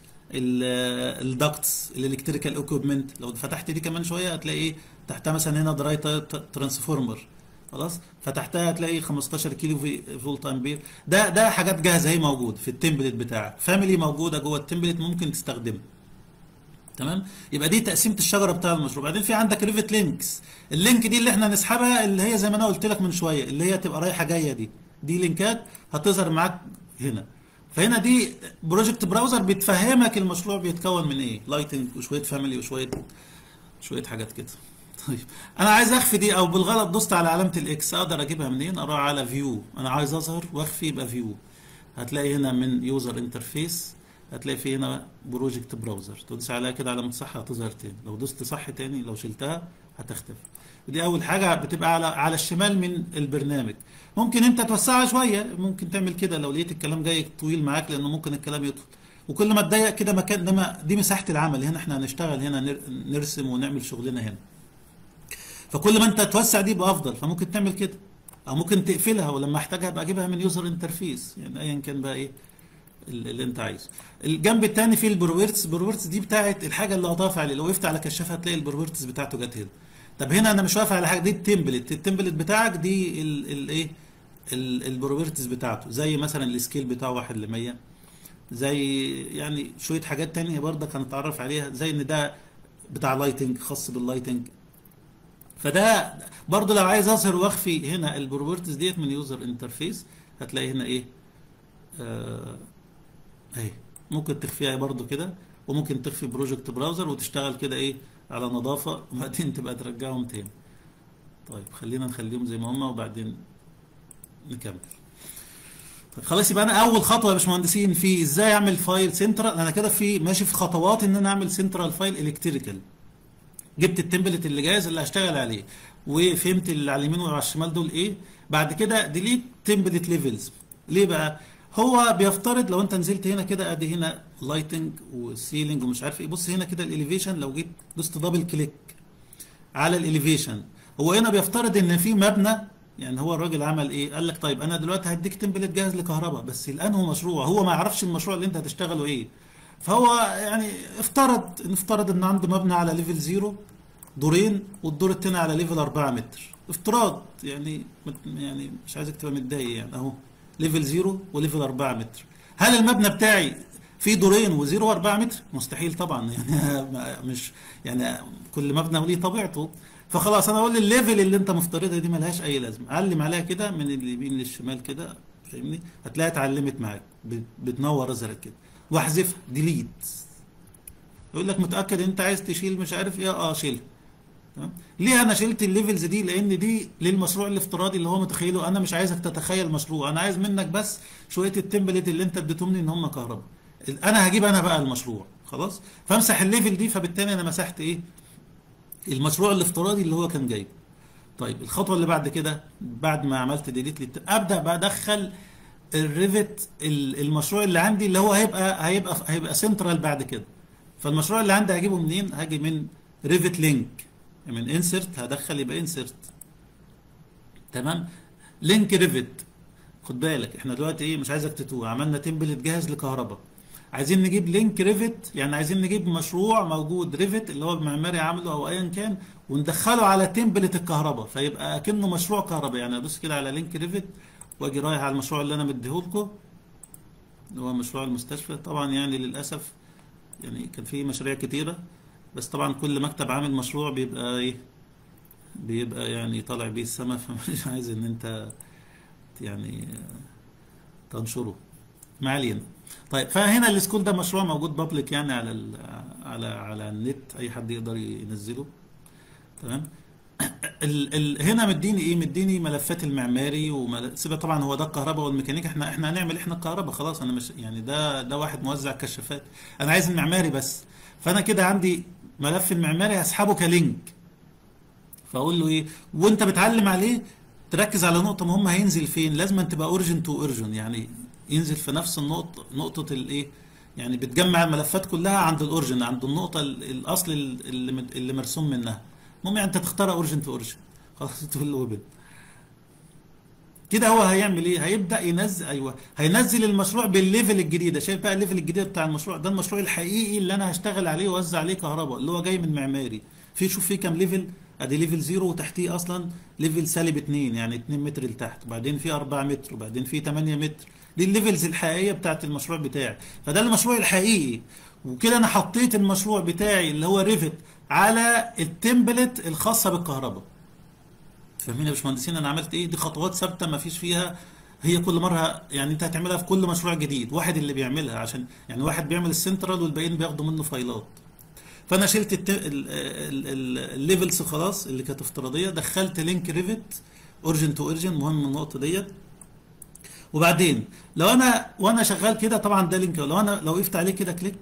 الدكتس الالكتريكال اكويبمنت لو فتحت دي كمان شويه هتلاقي ايه تحتها مثلا هنا دراي ترانسفورمر خلاص فتحتها هتلاقي 15 كيلو في فولت امبير ده ده حاجات جاهزه هي موجود في التمبلت بتاعك فاميلي موجوده جوه التمبلت ممكن تستخدمها تمام يبقى دي تقسيمه الشجره بتاع المشروع بعدين في عندك ريفت لينكس اللينك دي اللي احنا نسحبها اللي هي زي ما انا قلت لك من شويه اللي هي تبقى رايحه جايه دي دي لينكات هتظهر معاك هنا فهنا دي بروجكت براوزر بتفهمك المشروع بيتكون من ايه لايتنج وشويه فاميلي وشويه شويه حاجات كده طيب انا عايز اخفي دي او بالغلط دوست على علامه الاكس اقدر اجيبها منين اروح على فيو انا عايز اظهر واخفي يبقى فيو هتلاقي هنا من يوزر انترفيس هتلاقي في هنا بروجكت براوزر تدوس عليها كده علامه صح هتظهر تاني لو دوست صح تاني لو شلتها هتختفي دي اول حاجه بتبقى على على الشمال من البرنامج ممكن انت توسعها شويه ممكن تعمل كده لو لقيت الكلام جاي طويل معاك لانه ممكن الكلام يطول وكل ما تضيق كده مكان ده ما- دي مساحه العمل هنا احنا هنشتغل هنا نر- نرسم ونعمل شغلنا هنا فكل ما انت توسع دي يبقى افضل فممكن تعمل كده او ممكن تقفلها ولما احتاجها ابقى اجيبها من يوزر انترفيس يعني ايا كان بقى ايه ال- اللي انت عايزه الجنب الثاني فيه البرويرتس البرويرتس دي بتاعت الحاجه اللي هضاف عليه لو وقفت على كشاف هتلاقي البرويرتس بتاعته جت هنا طب هنا انا مش واقف على حاجه دي التمبلت التمبلت بتاعك دي الايه البرويرتس بتاعته زي مثلا السكيل بتاعه 1 ل 100 زي يعني شويه حاجات تانية برضك هنتعرف عليها زي ان ده بتاع لايتنج خاص باللايتنج فده برضو لو عايز اظهر واخفي هنا البروبرتيز ديت من يوزر انترفيس هتلاقي هنا ايه آه، اهي ممكن تخفيها برضو كده وممكن تخفي بروجكت براوزر وتشتغل كده ايه على نظافة وبعدين تبقى ترجعهم تاني طيب خلينا نخليهم زي ما هم وبعدين نكمل طيب خلاص يبقى انا اول خطوه يا باشمهندسين في ازاي اعمل فايل سنترال انا كده في ماشي في خطوات ان انا اعمل سنترال فايل الكتريكال جبت التمبلت اللي جاهز اللي هشتغل عليه وفهمت اللي على اليمين وعلى الشمال دول ايه بعد كده ديليت تمبلت ليفلز ليه بقى هو بيفترض لو انت نزلت هنا كده ادي هنا لايتنج وسيلينج ومش عارف ايه بص هنا كده الاليفيشن لو جيت دوست دبل كليك على الاليفيشن هو هنا بيفترض ان في مبنى يعني هو الراجل عمل ايه قال لك طيب انا دلوقتي هديك تمبلت جاهز لكهرباء بس الانه مشروع هو ما يعرفش المشروع اللي انت هتشتغله ايه فهو يعني افترض نفترض ان عنده مبنى على ليفل زيرو دورين والدور التاني على ليفل 4 متر افتراض يعني يعني مش عايزك تبقى متضايق يعني اهو ليفل زيرو وليفل 4 متر هل المبنى بتاعي فيه دورين وزيرو و4 متر مستحيل طبعا يعني مش يعني كل مبنى وليه طبيعته فخلاص انا اقول الليفل اللي انت مفترضها دي ملهاش اي لازمه علم عليها كده من اليمين للشمال كده فاهمني هتلاقيها اتعلمت معاك بت- بتنور ازرق كده واحذفها ديليت يقول لك متاكد انت عايز تشيل مش عارف ايه اه شيلها تمام ليه انا شلت الليفلز دي لان دي للمشروع الافتراضي اللي هو متخيله انا مش عايزك تتخيل مشروع انا عايز منك بس شويه التمبلت اللي انت اديتهم لي ان هم كهرباء انا هجيب انا بقى المشروع خلاص فامسح الليفل دي فبالتالي انا مسحت ايه المشروع الافتراضي اللي هو كان جايبه طيب الخطوه اللي بعد كده بعد ما عملت ديليت للت... ابدا بقى ادخل الريفت ال- المشروع اللي عندي اللي هو هيبقى هيبقى هيبقى سنترال بعد كده فالمشروع اللي عندي هجيبه منين هاجي من ريفت لينك من انسرت هدخل يبقى انسرت تمام لينك ريفت خد بالك احنا دلوقتي ايه مش عايزك تتوه عملنا تمبلت جاهز لكهرباء عايزين نجيب لينك ريفت يعني عايزين نجيب مشروع موجود ريفت اللي هو المعماري عامله او ايا كان وندخله على تمبلت الكهرباء فيبقى اكنه مشروع كهرباء يعني ادوس كده على لينك ريفت واجي رايح على المشروع اللي انا مديهولكم اللي هو مشروع المستشفى طبعا يعني للاسف يعني كان في مشاريع كتيره بس طبعا كل مكتب عامل مشروع بيبقى ايه بيبقى يعني طالع بيه السما فمش عايز ان انت يعني تنشره ما علينا طيب فهنا السكول ده مشروع موجود بابليك يعني على ال على على النت اي حد يقدر ينزله تمام ال ال هنا مديني ايه مديني ملفات المعماري ومل... سيبها طبعا هو ده الكهرباء والميكانيكا احنا احنا هنعمل احنا الكهرباء خلاص انا مش يعني ده ده واحد موزع كشافات انا عايز المعماري بس فانا كده عندي ملف المعماري هسحبه كلينك فاقول له ايه وانت بتعلم عليه تركز على نقطه مهمه هينزل فين لازم تبقى اورجن تو اورجن يعني ينزل في نفس النقطه نقطه الايه يعني بتجمع الملفات كلها عند الاورجن عند النقطه ال- الاصل اللي مت- اللي مرسوم منها المهم يعني انت تختار اورجن تو اورجن خلاص تقول له ويب كده هو هيعمل ايه هيبدا ينزل ايوه هينزل المشروع بالليفل الجديده شايف بقى الليفل الجديد بتاع المشروع ده المشروع الحقيقي اللي انا هشتغل عليه واوزع عليه كهرباء اللي هو جاي من معماري في شوف فيه كام ليفل ادي ليفل زيرو وتحتيه اصلا ليفل سالب 2 يعني 2 متر لتحت وبعدين في 4 متر وبعدين في 8 متر دي الليفلز الحقيقيه بتاعت المشروع بتاعي فده المشروع الحقيقي وكده انا حطيت المشروع بتاعي اللي هو ريفت على التمبلت الخاصه بالكهرباء فاهمين يا باشمهندسين انا عملت ايه دي خطوات ثابته ما فيش فيها هي كل مره يعني انت هتعملها في كل مشروع جديد واحد اللي بيعملها عشان يعني واحد بيعمل السنترال والباقيين بياخدوا منه فايلات فانا شلت الت- ال- ال- ال- الليفلز خلاص اللي كانت افتراضيه دخلت لينك ريفت اورجن تو اورجن مهم النقطه ديت وبعدين لو انا وانا شغال كده طبعا ده لينك لو انا لو وقفت عليه كده كليك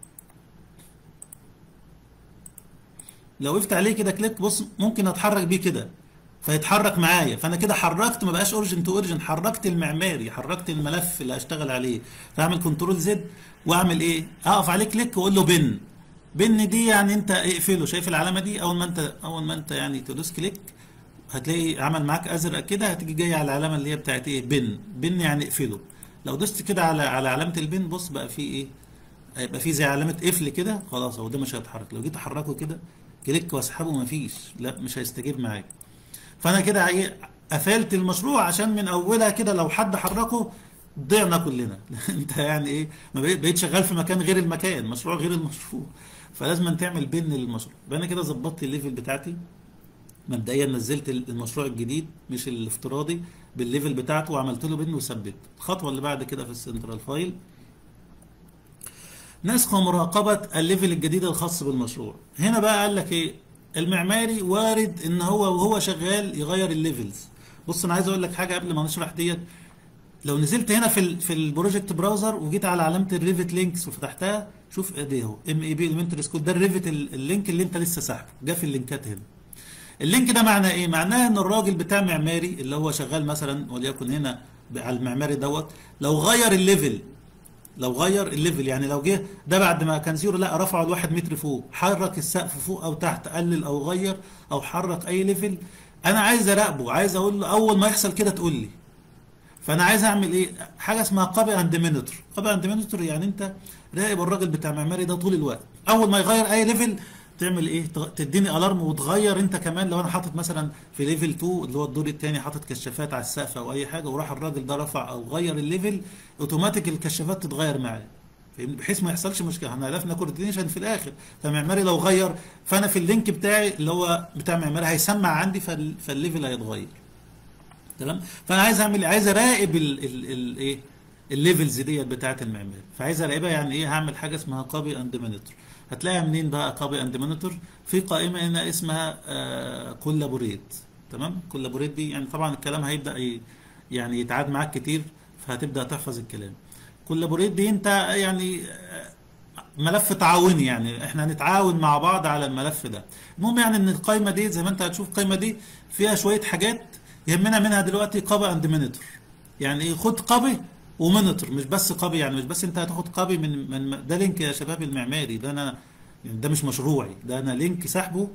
لو وقفت عليه كده كليك بص ممكن اتحرك بيه كده فيتحرك معايا فانا كده حركت ما بقاش اورجن تو اورجن حركت المعماري حركت الملف اللي هشتغل عليه فاعمل كنترول زد واعمل ايه اقف عليه كليك واقول له بن بن دي يعني انت اقفله شايف العلامه دي اول ما انت اول ما انت يعني تدوس كليك هتلاقي عمل معاك ازرق كده هتيجي جاي على العلامه اللي هي بتاعت ايه بن بن يعني اقفله لو دوست كده على على علامه البن بص بقى في ايه هيبقى في زي علامه قفل كده خلاص هو ده مش هيتحرك لو جيت احركه كده كليك واسحبه مفيش لا مش هيستجيب معاك فانا كده ايه قفلت المشروع عشان من اولها كده لو حد حركه ضعنا كلنا انت يعني ايه ما بقيت بقيت شغال في مكان غير المكان مشروع غير المشروع فلازم تعمل بن للمشروع يبقى انا كده ظبطت الليفل بتاعتي مبدئيا نزلت المشروع الجديد مش الافتراضي بالليفل بتاعته وعملت له بن وثبت الخطوه اللي بعد كده في السنترال فايل نسخ ومراقبه الليفل الجديد الخاص بالمشروع هنا بقى قال لك ايه المعماري وارد ان هو وهو شغال يغير الليفلز بص انا عايز اقول لك حاجه قبل ما نشرح ديت لو نزلت هنا في ال في البروجكت براوزر وجيت على علامه الريفت لينكس وفتحتها شوف ادي اهو ام اي بي المنتري سكول ده الريفت ال- اللينك اللي انت لسه ساحبه جه في اللينكات هنا اللينك ده معناه ايه معناه ان الراجل بتاع معماري اللي هو شغال مثلا وليكن هنا ب- على المعماري دوت لو غير الليفل لو غير الليفل يعني لو جه ده بعد ما كان زيرو لا رفعه لواحد متر فوق حرك السقف فوق او تحت قلل او غير او حرك اي ليفل انا عايز اراقبه عايز اقول له اول ما يحصل كده تقول لي فانا عايز اعمل ايه حاجه اسمها قابي اند مينيتور قابي اند مينيتور يعني انت راقب الراجل بتاع معماري ده طول الوقت اول ما يغير اي ليفل تعمل ايه تغ- تديني الارم وتغير انت كمان لو انا حاطط مثلا في ليفل 2 اللي هو الدور الثاني حاطط كشافات على السقف او اي حاجه وراح الراجل ده رفع او غير الليفل اوتوماتيك الكشافات تتغير معاه فاهمني؟ بحيث ما يحصلش مشكله احنا عرفنا كوردينيشن في الاخر فمعماري لو غير فانا في اللينك بتاعي اللي هو بتاع معماري هيسمع عندي فال- فالليفل هيتغير تمام فانا عايز اعمل عايز اراقب ال ال ال ايه الليفلز ديت بتاعه المعماري فعايز اراقبها يعني ايه هعمل حاجه اسمها كوبي اند مونيتور هتلاقيها منين بقى كوبي اند مونيتور في قائمه هنا اسمها آه كولابوريت تمام كولابوريت دي يعني طبعا الكلام هيبدا ي- يعني يتعاد معاك كتير فهتبدا تحفظ الكلام كولابوريت دي انت يعني آه، ملف تعاوني يعني احنا هنتعاون مع بعض على الملف ده المهم يعني ان القائمه دي زي ما انت هتشوف القائمه دي فيها شويه حاجات يهمنا منها دلوقتي قابي اند مونيتور يعني ايه خد قابي ومونيتور مش بس قابي يعني مش بس انت هتاخد قابي من من ده لينك يا شباب المعماري ده انا يعني ده مش مشروعي ده انا لينك سحبه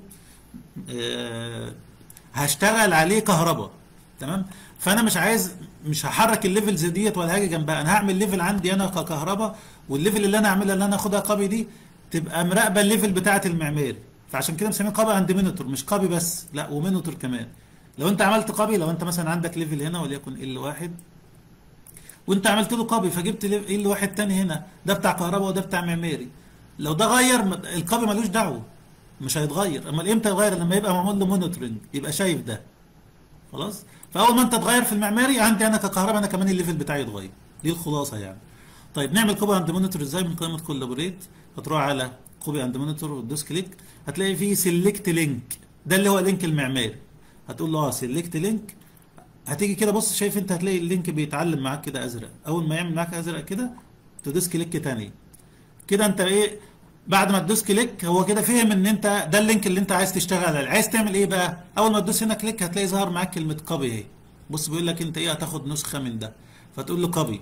آه، هشتغل عليه كهرباء تمام فانا مش عايز مش هحرك الليفلز ديت ولا هاجي جنبها انا هعمل ليفل عندي انا ككهرباء والليفل اللي انا اعملها اللي انا اخدها قابي دي تبقى مراقبه الليفل بتاعه المعماري فعشان كده مسميه قابي عند مينيتور مش قابي بس لا ومينيتور كمان لو انت عملت قابي لو انت مثلا عندك ليفل هنا وليكن ال واحد وانت عملت له كوبي فجبت ليف- ال واحد تاني هنا ده بتاع كهرباء وده بتاع معماري لو ده غير م- الكوبي ملوش دعوه مش هيتغير اما امتى يتغير لما يبقى معمول له مونيتورنج يبقى شايف ده خلاص فاول ما انت تغير في المعماري عندي انا ككهرباء انا كمان الليفل بتاعي يتغير دي الخلاصه يعني طيب نعمل كوبي اند مونيتور ازاي من قائمه كولابوريت هتروح على كوبي اند مونيتور وتدوس كليك هتلاقي فيه سيلكت لينك ده اللي هو لينك المعماري هتقول له اه سيلكت لينك هتيجي كده بص شايف انت هتلاقي اللينك بيتعلم معاك كده ازرق اول ما يعمل معاك ازرق كده تدوس كليك تاني كده انت ايه بعد ما تدوس كليك هو كده فهم ان انت ده اللينك اللي انت عايز تشتغل عليه عايز تعمل ايه بقى اول ما تدوس هنا كليك هتلاقي ظهر معاك كلمه كوبي اهي بص بيقول لك انت ايه هتاخد نسخه من ده فتقول له كوبي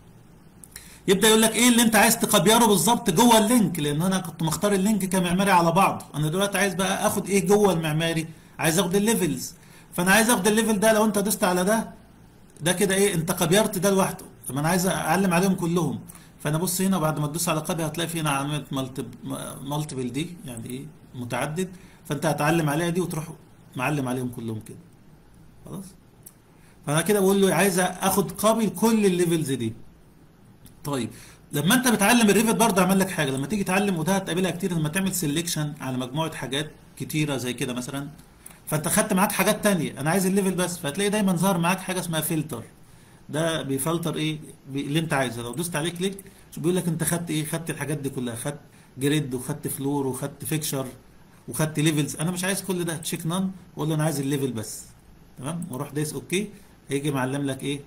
يبدا يقول لك ايه اللي انت عايز تكبيره بالظبط جوه اللينك لان انا كنت مختار اللينك كمعماري على بعض انا دلوقتي عايز بقى اخد ايه جوه المعماري عايز اخد الليفلز فانا عايز اخد الليفل ده لو انت دوست على ده ده كده ايه انت كبيرت ده لوحده طب انا عايز اعلم عليهم كلهم فانا بص هنا بعد ما تدوس على قبي هتلاقي في هنا علامه مالتيبل دي يعني ايه متعدد فانت هتعلم عليها دي وتروح معلم عليهم كلهم كده خلاص فانا كده بقول له عايز اخد قابل كل الليفلز دي طيب لما انت بتعلم الريفت برضه عمل لك حاجه لما تيجي تعلم وده هتقابلها كتير لما تعمل سيلكشن على مجموعه حاجات كتيره زي كده مثلا فانت خدت معاك حاجات تانية انا عايز الليفل بس فهتلاقي دايما ظهر معاك حاجه اسمها فلتر ده بيفلتر ايه بي- اللي انت عايزه لو دوست عليه كليك شو بيقول لك انت خدت ايه خدت الحاجات دي كلها خدت جريد وخدت فلور وخدت فيكشر وخدت ليفلز انا مش عايز كل ده تشيك نان واقول له انا عايز الليفل بس تمام واروح دايس اوكي هيجي معلم لك ايه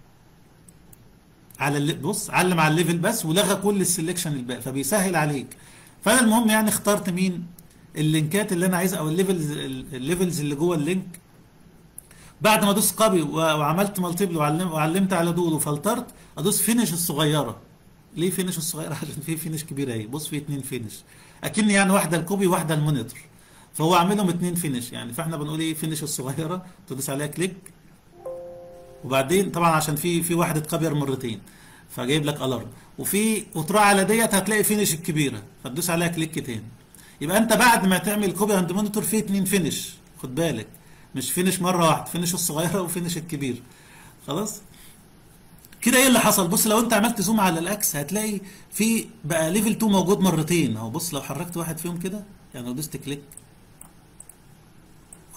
على اللي بص علم على الليفل بس ولغى كل السلكشن الباقي فبيسهل عليك فانا المهم يعني اخترت مين اللينكات اللي انا عايزها او الليفلز الليفلز اللي جوه اللينك بعد ما ادوس كوبي وعملت مالتيبل وعلم وعلمت على دول وفلترت ادوس فينش الصغيره ليه فينش الصغيره عشان في فينش كبيره اهي بص في اتنين فينش اكن يعني واحده الكوبي واحده المونيتور فهو عاملهم اتنين فينش يعني فاحنا بنقول ايه فينش الصغيره تدوس عليها كليك وبعدين طبعا عشان في في واحد اتكبر مرتين فجايب لك الارم وفي وتروح على ديت هتلاقي فينش الكبيره فتدوس عليها كليك تاني يبقى انت بعد ما تعمل كوبي عند مونيتور في اتنين فينش خد بالك مش فينش مره واحده فينش الصغيره وفينش الكبير خلاص كده ايه اللي حصل بص لو انت عملت زوم على الاكس هتلاقي في بقى ليفل 2 موجود مرتين اهو بص لو حركت واحد فيهم كده يعني لو دوست كليك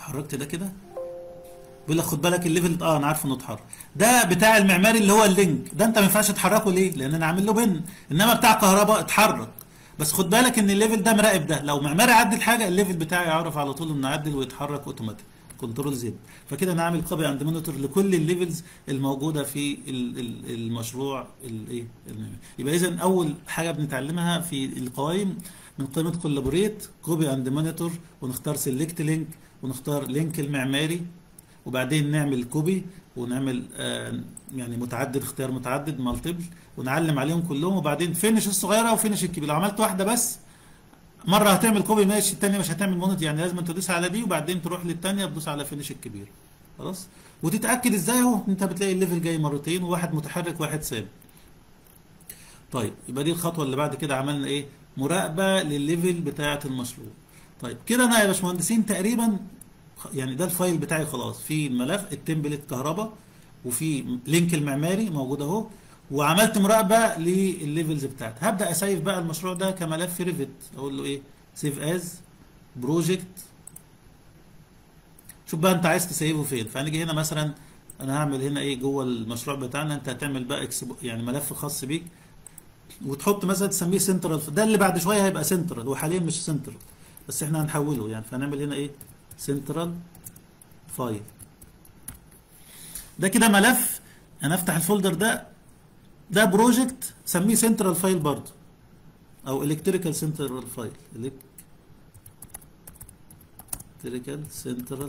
حركت ده كده بيقول لك خد بالك الليفل اه انا عارف انه اتحرك ده بتاع المعماري اللي هو اللينك ده انت ما ينفعش تحركه ليه لان انا عامل له بن انما بتاع كهرباء اتحرك بس خد بالك ان الليفل ده مراقب ده لو معماري عدل حاجه الليفل بتاعي يعرف على طول انه عدل ويتحرك اوتوماتيك كنترول زد فكده انا عامل كوبي اند مونيتور لكل الليفلز الموجوده في ال- ال- المشروع الايه المعماري. يبقى اذا اول حاجه بنتعلمها في القوائم من قائمه كولابوريت كوبي اند مونيتور ونختار سيلكت لينك ونختار لينك المعماري وبعدين نعمل كوبي ونعمل آه يعني متعدد اختيار متعدد مالتيبل ونعلم عليهم كلهم وبعدين فينش الصغيره وفينش الكبيره لو عملت واحده بس مره هتعمل كوبي ماشي الثانيه مش هتعمل مونت يعني لازم تدوس على دي وبعدين تروح للثانيه تدوس على فينش الكبير خلاص وتتاكد ازاي اهو انت بتلاقي الليفل جاي مرتين وواحد متحرك وواحد ثابت طيب يبقى دي الخطوه اللي بعد كده عملنا ايه مراقبه للليفل بتاعه المشروع طيب كده انا يا باشمهندسين تقريبا يعني ده الفايل بتاعي خلاص في ملف التمبلت كهرباء وفي لينك المعماري موجود اهو وعملت مراقبه للليفلز بتاعتي هبدا اسيف بقى المشروع ده كملف ريفت اقول له ايه سيف از بروجكت شوف بقى انت عايز تسيفه فين فهنيجي هنا مثلا انا هعمل هنا ايه جوه المشروع بتاعنا انت هتعمل بقى اكسبو يعني ملف خاص بيك وتحط مثلا تسميه سنترال ده اللي بعد شويه هيبقى سنترال وحاليا مش سنترال بس احنا هنحوله يعني فهنعمل هنا ايه سنترال فايل ده كده ملف انا افتح الفولدر ده ده بروجكت سميه سنترال فايل برضه او الكتريكال سنترال فايل الكتريكال سنترال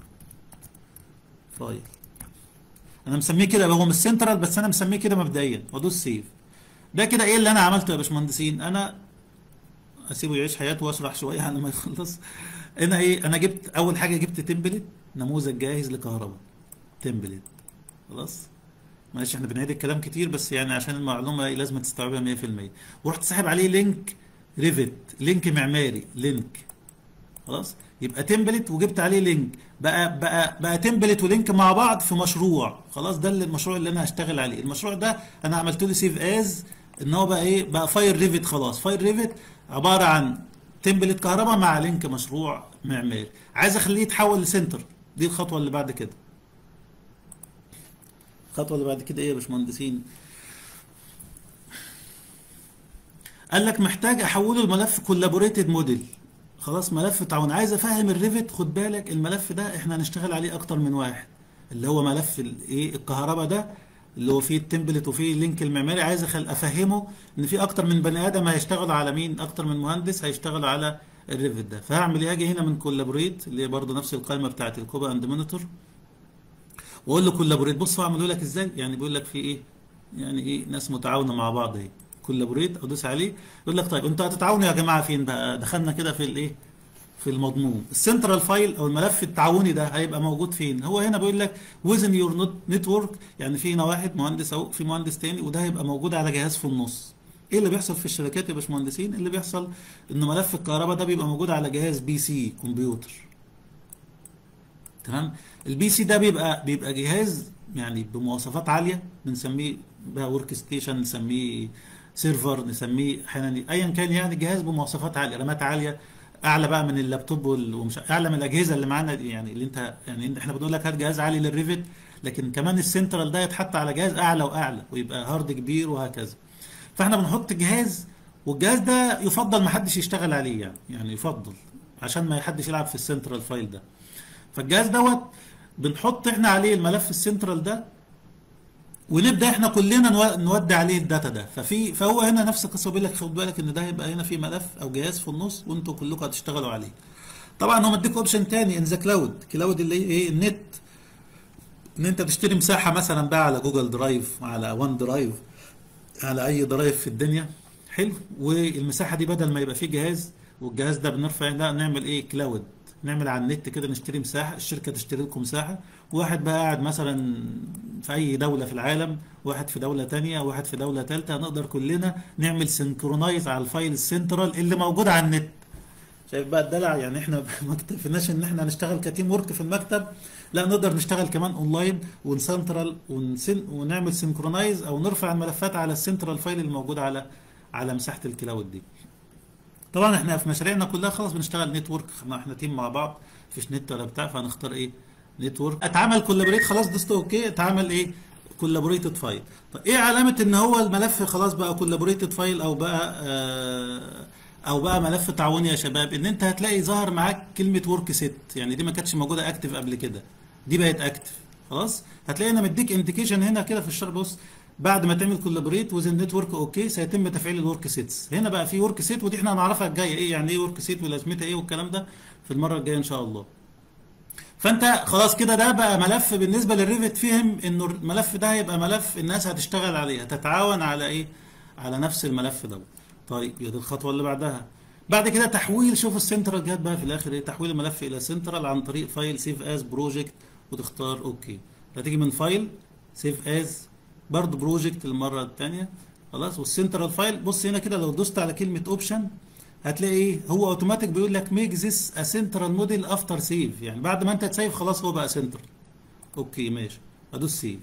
فايل انا مسميه كده هو مش سنترال بس انا مسميه كده مبدئيا وادوس سيف ده كده ايه اللي انا عملته يا باشمهندسين انا اسيبه يعيش حياته واشرح شويه على ما يخلص هنا ايه انا جبت اول حاجه جبت تمبلت نموذج جاهز لكهرباء تمبلت خلاص معلش احنا بنعيد الكلام كتير بس يعني عشان المعلومه إيه لازم تستوعبها 100% ورحت ساحب عليه لينك ريفت لينك معماري لينك خلاص يبقى تمبلت وجبت عليه لينك بقى بقى بقى تمبلت ولينك مع بعض في مشروع خلاص ده اللي المشروع اللي انا هشتغل عليه المشروع ده انا عملت له سيف از ان هو بقى ايه بقى فايل ريفت خلاص فايل ريفت عباره عن تمبلت كهرباء مع لينك مشروع معماري عايز اخليه يتحول لسنتر دي الخطوه اللي بعد كده الخطوه اللي بعد كده ايه يا باشمهندسين قال لك محتاج احوله لملف كولابوريتد موديل خلاص ملف تعاون عايز افهم الريفت خد بالك الملف ده احنا هنشتغل عليه اكتر من واحد اللي هو ملف الايه الكهرباء ده اللي هو فيه التمبلت وفيه اللينك المعماري عايز أخل افهمه ان في اكتر من بني ادم هيشتغلوا على مين اكتر من مهندس هيشتغلوا على الريفت ده فهعمل ايه هاجي هنا من كولابوريت اللي هي برضه نفس القائمه بتاعت الكوبا اند مونيتور واقول له كولابوريت بص هو عملوا لك ازاي يعني بيقول لك في ايه يعني ايه ناس متعاونه مع بعض اهي كولابوريت ادوس عليه يقول لك طيب انتوا هتتعاونوا يا جماعه فين بقى دخلنا كده في الايه في المضمون السنترال فايل او الملف التعاوني ده هيبقى موجود فين هو هنا بيقول لك وزن يور نتورك يعني في هنا واحد مهندس اهو في مهندس تاني وده هيبقى موجود على جهاز في النص ايه اللي بيحصل في الشبكات يا باشمهندسين اللي بيحصل ان ملف الكهرباء ده بيبقى موجود على جهاز بي سي كمبيوتر تمام البي سي ده بيبقى بيبقى جهاز يعني بمواصفات عاليه بنسميه بقى ورك ستيشن نسميه سيرفر نسميه احيانا ايا كان يعني جهاز بمواصفات عاليه رامات عاليه اعلى بقى من اللابتوب وال- ومش اعلى من الاجهزه اللي معانا دي، يعني اللي انت يعني احنا بنقول لك هات جهاز عالي للريفت لكن كمان السنترال ده يتحط على جهاز اعلى واعلى ويبقى هارد كبير وهكذا فاحنا بنحط جهاز والجهاز ده يفضل ما حدش يشتغل عليه يعني يعني يفضل عشان ما حدش يلعب في السنترال فايل ده فالجهاز دوت بنحط احنا عليه الملف السنترال ده ونبدا احنا كلنا نو- نودي عليه الداتا ده ففي فهو هنا نفس القصه بيقول لك خد بالك ان ده هيبقى هنا في ملف او جهاز في النص وانتوا كلكم هتشتغلوا عليه طبعا هو مديك اوبشن تاني ان ذا كلاود كلاود اللي هي ايه النت ان انت تشتري مساحه مثلا بقى على جوجل درايف على وان درايف على اي درايف في الدنيا حلو والمساحه دي بدل ما يبقى فيه جهاز والجهاز ده بنرفع لا نعمل ايه كلاود نعمل على النت كده نشتري مساحه الشركه تشتري لكم مساحه واحد بقى قاعد مثلا في اي دوله في العالم واحد في دوله تانية واحد في دوله ثالثه نقدر كلنا نعمل سنكرونايز على الفايل السنترال اللي موجود على النت شايف بقى الدلع يعني احنا ما اكتفيناش ان احنا نشتغل كتيم ورك في المكتب لا نقدر نشتغل كمان اونلاين ونسنترال ونسن ونعمل سنكرونايز او نرفع الملفات على السنترال فايل الموجود على على مساحه الكلاود دي طبعا احنا في مشاريعنا كلها خلاص بنشتغل نتورك احنا تيم مع بعض مفيش نت ولا بتاع فهنختار ايه نتورك اتعمل كولابوريت خلاص دوست اوكي اتعمل ايه كولابوريتد فايل طب ايه علامه ان هو الملف خلاص بقى كولابوريتد فايل او بقى آه او بقى ملف تعاوني يا شباب ان انت هتلاقي ظهر معاك كلمه ورك سيت يعني دي ما كانتش موجوده اكتف قبل كده دي بقت اكتف خلاص هتلاقي انا مديك انديكيشن هنا كده في الشرح بص بعد ما تعمل كولابوريت وذ النتورك اوكي سيتم تفعيل الورك سيتس هنا بقى في ورك سيت ودي احنا هنعرفها الجايه ايه يعني ايه ورك سيت ولازمتها ايه والكلام ده في المره الجايه ان شاء الله فانت خلاص كده ده بقى ملف بالنسبه للريفت فهم انه الملف ده هيبقى ملف الناس هتشتغل عليه هتتعاون على ايه على نفس الملف ده طيب دي الخطوه اللي بعدها بعد كده تحويل شوف السنترال جت بقى في الاخر ايه تحويل الملف الى سنترال عن طريق فايل سيف از بروجكت وتختار اوكي هتيجي من فايل سيف از برضه بروجكت المره الثانيه خلاص والسنترال فايل بص هنا كده لو دوست على كلمه اوبشن هتلاقي ايه هو اوتوماتيك بيقول لك ميك ذس ا سنترال موديل افتر سيف يعني بعد ما انت تسيف خلاص هو بقى سنترال اوكي ماشي ادوس سيف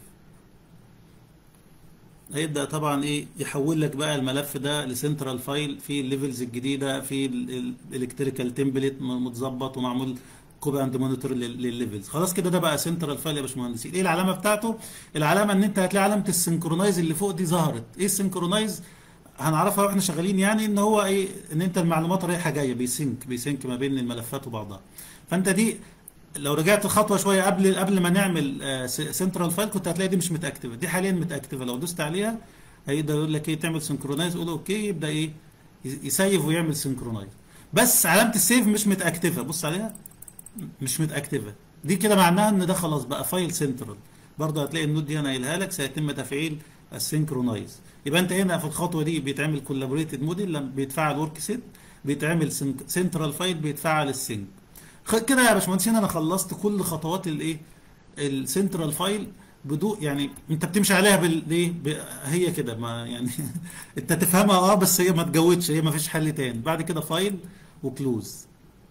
هيبدا طبعا ايه يحول لك بقى الملف ده لسنترال فايل في الليفلز الجديده في الالكتريكال تمبلت متظبط ومعمول كوبي اند مونيتور للليفلز خلاص كده ده بقى سنترال فايل يا باشمهندسين ايه العلامه بتاعته العلامه ان انت هتلاقي علامه السنكرونايز اللي فوق دي ظهرت ايه السنكرونايز هنعرفها واحنا شغالين يعني ان هو ايه ان انت المعلومات رايحه جايه بيسync بيسync ما بين الملفات وبعضها فانت دي لو رجعت خطوه شويه قبل قبل ما نعمل سنترال فايل كنت هتلاقي دي مش متاكتفه دي حاليا متاكتفه لو دوست عليها هيقدر يقول لك ايه تعمل سنكرونايز قول اوكي يبدا ايه يسيف ويعمل سنكرونايز بس علامه السيف مش متاكتفه بص عليها مش متاكتفه دي كده معناها ان ده خلاص بقى فايل سنترال برضه هتلاقي النوت دي انا قايلها لك سيتم تفعيل السنكرونايز يبقى انت هنا في الخطوه دي بيتعمل كولابوريتد موديل لما بيتفعل ورك سيت بيتعمل سنترال فايل بيتفعل السync كده يا باشمهندسين انا خلصت كل خطوات الايه السنترال فايل بدون يعني انت بتمشي عليها بالايه هي كده ما يعني انت تفهمها اه بس هي ما تجودش هي ما فيش حل تاني بعد كده فايل وكلوز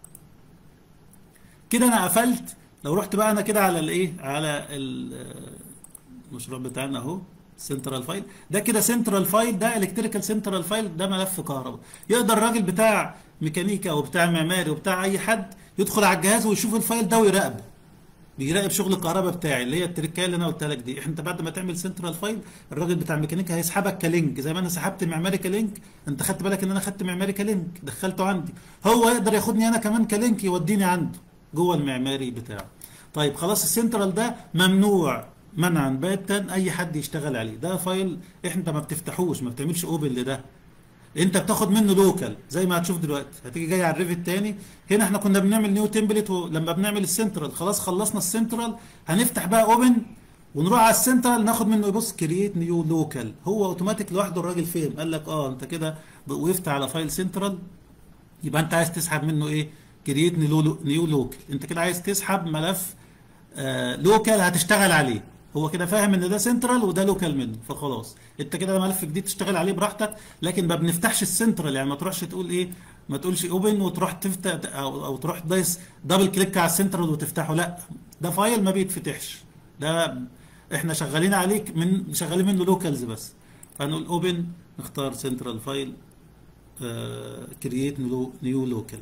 كده انا قفلت لو رحت بقى انا كده على الايه على المشروع بتاعنا اهو سنترال فايل ده كده سنترال فايل ده الكتريكال سنترال فايل ده ملف كهرباء يقدر الراجل بتاع ميكانيكا وبتاع معماري وبتاع اي حد يدخل على الجهاز ويشوف الفايل ده ويراقبه بيراقب شغل الكهرباء بتاعي اللي هي التركايه اللي انا قلتها لك دي انت بعد ما تعمل سنترال فايل الراجل بتاع ميكانيكا هيسحبك كلينك زي ما انا سحبت معماري كلينك انت خدت بالك ان انا خدت معماري كلينك دخلته عندي هو يقدر ياخدني انا كمان كلينك يوديني عنده جوه المعماري بتاعه طيب خلاص السنترال ده ممنوع منعا باتا اي حد يشتغل عليه ده فايل انت ما بتفتحوش ما بتعملش اوبن لده انت بتاخد منه لوكال زي ما هتشوف دلوقتي هتيجي جاي على الريفت تاني هنا احنا كنا بنعمل نيو تمبلت لما بنعمل السنترال خلاص خلصنا السنترال هنفتح بقى اوبن ونروح على السنترال ناخد منه بص كرييت نيو لوكال هو اوتوماتيك لوحده الراجل فهم قال لك اه انت كده وقفت على فايل سنترال يبقى انت عايز تسحب منه ايه كرييت نيو لوكال انت كده عايز تسحب ملف آه لوكال هتشتغل عليه هو كده فاهم ان ده سنترال وده لوكال منه فخلاص انت كده ده ملف جديد تشتغل عليه براحتك لكن ما بنفتحش السنترال يعني ما تروحش تقول ايه ما تقولش اوبن وتروح تفتح او, أو تروح دايس دبل كليك على السنترال وتفتحه لا ده فايل ما بيتفتحش ده احنا شغالين عليه من شغالين منه لوكالز بس فنقول اوبن نختار سنترال فايل كرييت نيو لوكال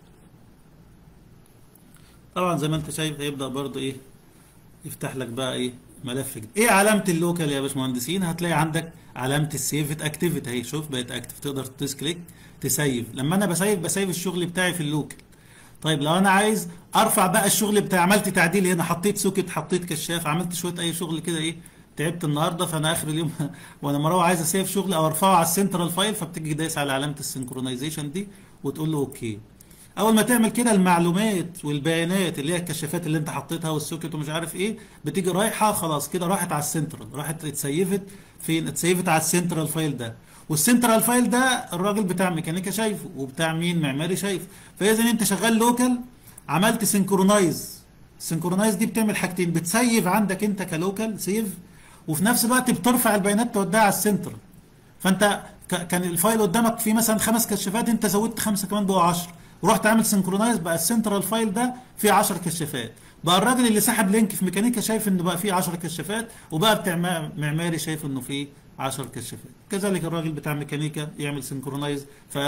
طبعا زي ما انت شايف هيبدا برضو ايه يفتح لك بقى ايه ملف جديد ايه علامه اللوكال يا باشمهندسين هتلاقي عندك علامه السيف اكتيفيت اهي شوف بقت اكتف تقدر تدوس كليك تسيف لما انا بسيف بسيف الشغل بتاعي في اللوكال طيب لو انا عايز ارفع بقى الشغل بتاعي عملت تعديل هنا حطيت سوكت حطيت كشاف عملت شويه اي شغل كده ايه تعبت النهارده فانا اخر اليوم وانا مروح عايز اسيف شغل او ارفعه على السنترال فايل فبتيجي دايس على علامه السنكرونايزيشن دي وتقول له اوكي اول ما تعمل كده المعلومات والبيانات اللي هي الكشافات اللي انت حطيتها والسوكت ومش عارف ايه بتيجي رايحه خلاص كده راحت على السنترال راحت اتسيفت فين اتسيفت على السنترال فايل ده والسنترال فايل ده الراجل بتاع ميكانيكا شايفه وبتاع مين معماري شايفه فاذا انت شغال لوكال عملت سنكرونايز السنكرونايز دي بتعمل حاجتين بتسيف عندك انت كلوكال سيف وفي نفس الوقت بترفع البيانات توديها على السنترال فانت كان الفايل قدامك فيه مثلا خمس كشافات انت زودت خمسه كمان بقوا 10 ورحت عامل سنكرونايز بقى السنترال فايل ده فيه 10 كشافات بقى الراجل اللي سحب لينك في ميكانيكا شايف انه بقى فيه 10 كشافات وبقى بتاع معماري شايف انه فيه 10 كشافات كذلك الراجل بتاع ميكانيكا يعمل سنكرونايز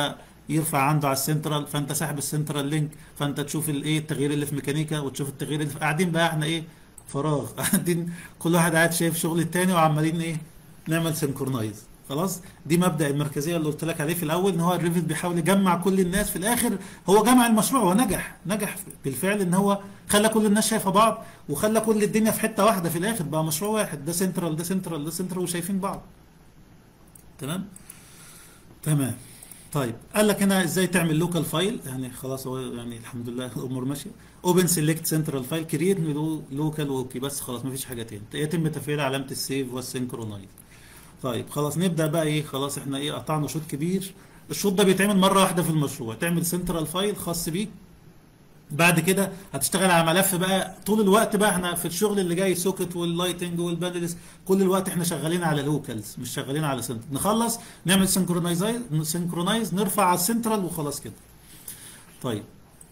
يرفع عنده على السنترال فانت ساحب السنترال لينك فانت تشوف الايه التغيير اللي في ميكانيكا وتشوف التغيير اللي في قاعدين بقى احنا ايه فراغ قاعدين كل واحد قاعد شايف شغل التاني وعمالين ايه نعمل سنكرونايز خلاص دي مبدأ المركزية اللي قلت لك عليه في الأول إن هو الريفت بيحاول يجمع كل الناس في الآخر هو جمع المشروع ونجح نجح بالفعل إن هو خلى كل الناس شايفة بعض وخلى كل الدنيا في حتة واحدة في الآخر بقى مشروع واحد ده سنترال ده سنترال ده سنترال وشايفين بعض تمام تمام طيب قال لك هنا ازاي تعمل لوكال فايل يعني خلاص هو يعني الحمد لله الامور ماشيه اوبن سيلكت سنترال فايل كرييت لوكال اوكي بس خلاص مفيش حاجه تاني يتم تفعيل علامه السيف والسينكرونايز طيب خلاص نبدا بقى ايه خلاص احنا ايه قطعنا شوط كبير الشوط ده بيتعمل مره واحده في المشروع تعمل سنترال فايل خاص بيك بعد كده هتشتغل على ملف بقى طول الوقت بقى احنا في الشغل اللي جاي سوكت واللايتنج والبانلز كل الوقت احنا شغالين على لوكالز مش شغالين على سنتر نخلص نعمل سنكرونايز سنكرونايز نرفع على السنترال وخلاص كده طيب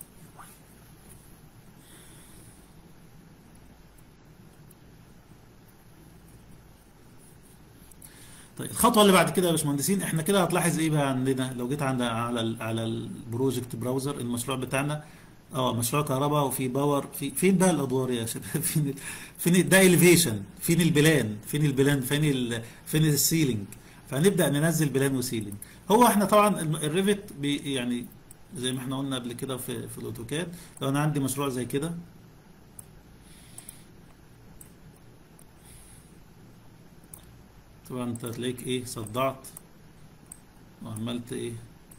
طيب الخطوه اللي بعد كده يا باشمهندسين احنا كده هتلاحظ ايه بقى عندنا لو جيت عند على ال على البروجكت براوزر المشروع بتاعنا اه مشروع كهرباء وفي باور في فين بقى الادوار يا شباب فين ال- فين ده اليفيشن فين البلان فين البلان فين ال فين السيلينج فهنبدا ننزل بلان وسيلينج هو احنا طبعا الم- الريفت بي يعني زي ما احنا قلنا قبل كده في في الاوتوكاد لو انا عندي مشروع زي كده طبعا انت هتلاقيك ايه صدعت وعملت ايه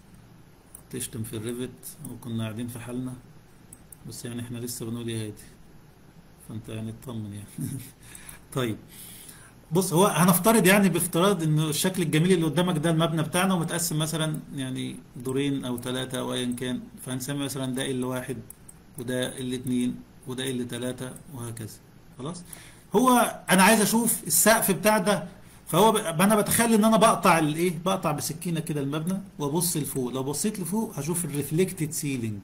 تشتم في الريفت وكنا قاعدين في حالنا بس يعني احنا لسه بنقول يا هادي فانت يعني اطمن يعني طيب بص هو هنفترض يعني بافتراض انه الشكل الجميل اللي قدامك ده المبنى بتاعنا ومتقسم مثلا يعني دورين او ثلاثة او ايا كان فهنسمي مثلا ده ال واحد وده ال اتنين وده ال تلاتة وهكذا خلاص هو انا عايز اشوف السقف بتاع ده فهو ب... انا بتخيل ان انا بقطع الايه بقطع بسكينه كده المبنى وابص لفوق لو بصيت لفوق هشوف الريفلكتد سيلينج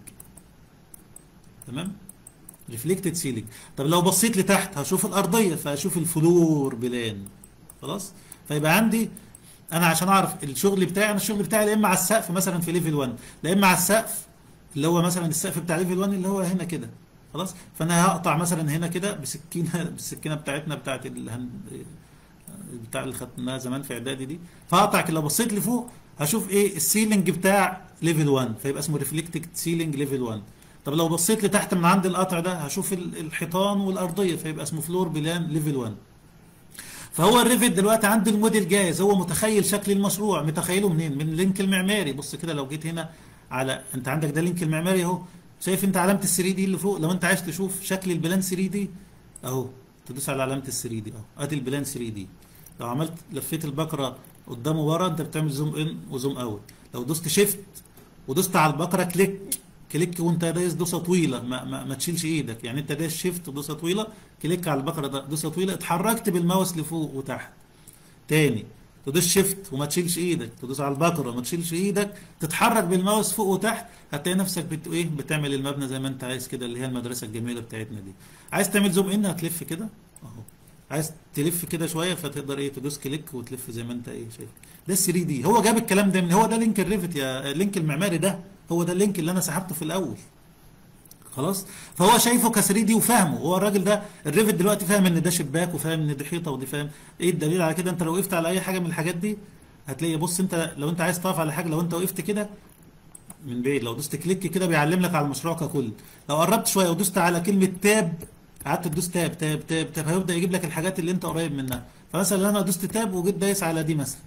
تمام ريفلكتد سيلينج طب لو بصيت لتحت هشوف الارضيه فهشوف الفلور بلان خلاص فيبقى عندي انا عشان اعرف الشغل بتاعي انا الشغل بتاعي لا اما على السقف مثلا في ليفل 1 لا اما على السقف اللي هو مثلا السقف بتاع ليفل 1 اللي هو هنا كده خلاص فانا هقطع مثلا هنا كده بسكينه بالسكينه بتاعتنا بتاعت الهن... بتاع اللي خدناها زمان في اعدادي دي فهقطع كده لو بصيت لفوق هشوف ايه السيلينج بتاع ليفل 1 فيبقى اسمه ريفلكتد سيلينج ليفل 1 طب لو بصيت لتحت من عند القطع ده هشوف ال- الحيطان والارضيه فيبقى اسمه فلور بلان ليفل 1 فهو الريفت دلوقتي عنده الموديل جاهز هو متخيل شكل المشروع متخيله منين من اللينك المعماري بص كده لو جيت هنا على انت عندك ده اللينك المعماري اهو شايف انت علامه ال 3 دي اللي فوق لو انت عايز تشوف شكل البلان 3 دي اهو تدوس على علامه ال 3 دي اهو ادي البلان 3 دي لو عملت لفيت البقره قدام وورا انت بتعمل زوم ان وزوم اوت لو دوست شيفت ودوست على البقره كليك كليك وانت دايس دوسه طويله ما, ما, ما تشيلش ايدك يعني انت دايس شيفت ودوسه طويله كليك على البقره ده دوسه طويله اتحركت بالماوس لفوق وتحت تاني تدوس شيفت وما تشيلش ايدك تدوس على البقره وما تشيلش ايدك تتحرك بالماوس فوق وتحت هتلاقي نفسك بت ايه بتعمل المبنى زي ما انت عايز كده اللي هي المدرسه الجميله بتاعتنا دي عايز تعمل زوم ان هتلف كده اهو عايز تلف كده شويه فتقدر ايه تدوس كليك وتلف زي ما انت ايه شايف ده 3 دي هو جاب الكلام ده من هو ده لينك الريفت يا لينك المعماري ده هو ده اللينك اللي انا سحبته في الاول خلاص فهو شايفه ك 3 دي وفاهمه هو الراجل ده الريفت دلوقتي فاهم ان ده شباك وفاهم ان دي حيطه ودي فاهم ايه الدليل على كده انت لو وقفت على اي حاجه من الحاجات دي هتلاقي بص انت لو انت عايز تقف على حاجه لو انت وقفت كده من بعيد لو دوست كليك كده بيعلم لك على المشروع ككل لو قربت شويه ودوست على كلمه تاب قعدت تدوس تاب تاب تاب تاب هيبدا يجيب لك الحاجات اللي انت قريب منها فمثلا انا دوست تاب وجيت دايس على دي مثلا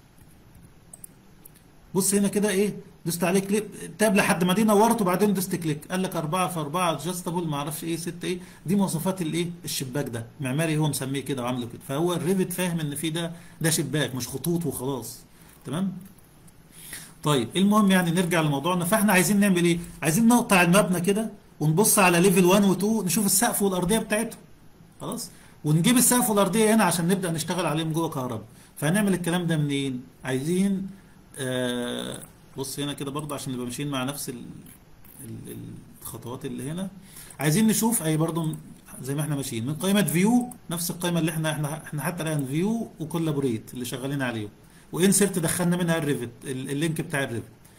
بص هنا كده ايه دوست عليه كليك تاب لحد ما دي نورت وبعدين دوست كليك قال لك 4 في 4 ادجستبل ما اعرفش ايه 6 ايه دي مواصفات الايه الشباك ده معماري هو مسميه كده وعامله كده فهو الريفت فاهم ان في ده ده شباك مش خطوط وخلاص تمام طيب المهم يعني نرجع لموضوعنا فاحنا عايزين نعمل ايه عايزين نقطع المبنى كده ونبص على ليفل 1 و2 نشوف السقف والارضيه بتاعتهم خلاص ونجيب السقف والارضيه هنا عشان نبدا نشتغل عليهم جوه كهرباء فهنعمل الكلام ده منين عايزين آه بص هنا كده برضه عشان نبقى ماشيين مع نفس ال ال الخطوات اللي هنا عايزين نشوف اي برضه زي ما احنا ماشيين من قائمه فيو نفس القائمه اللي احنا احنا احنا حتى الان فيو وكولابوريت اللي شغالين عليه وانسرت دخلنا منها الريفت ال- اللينك بتاع الريفت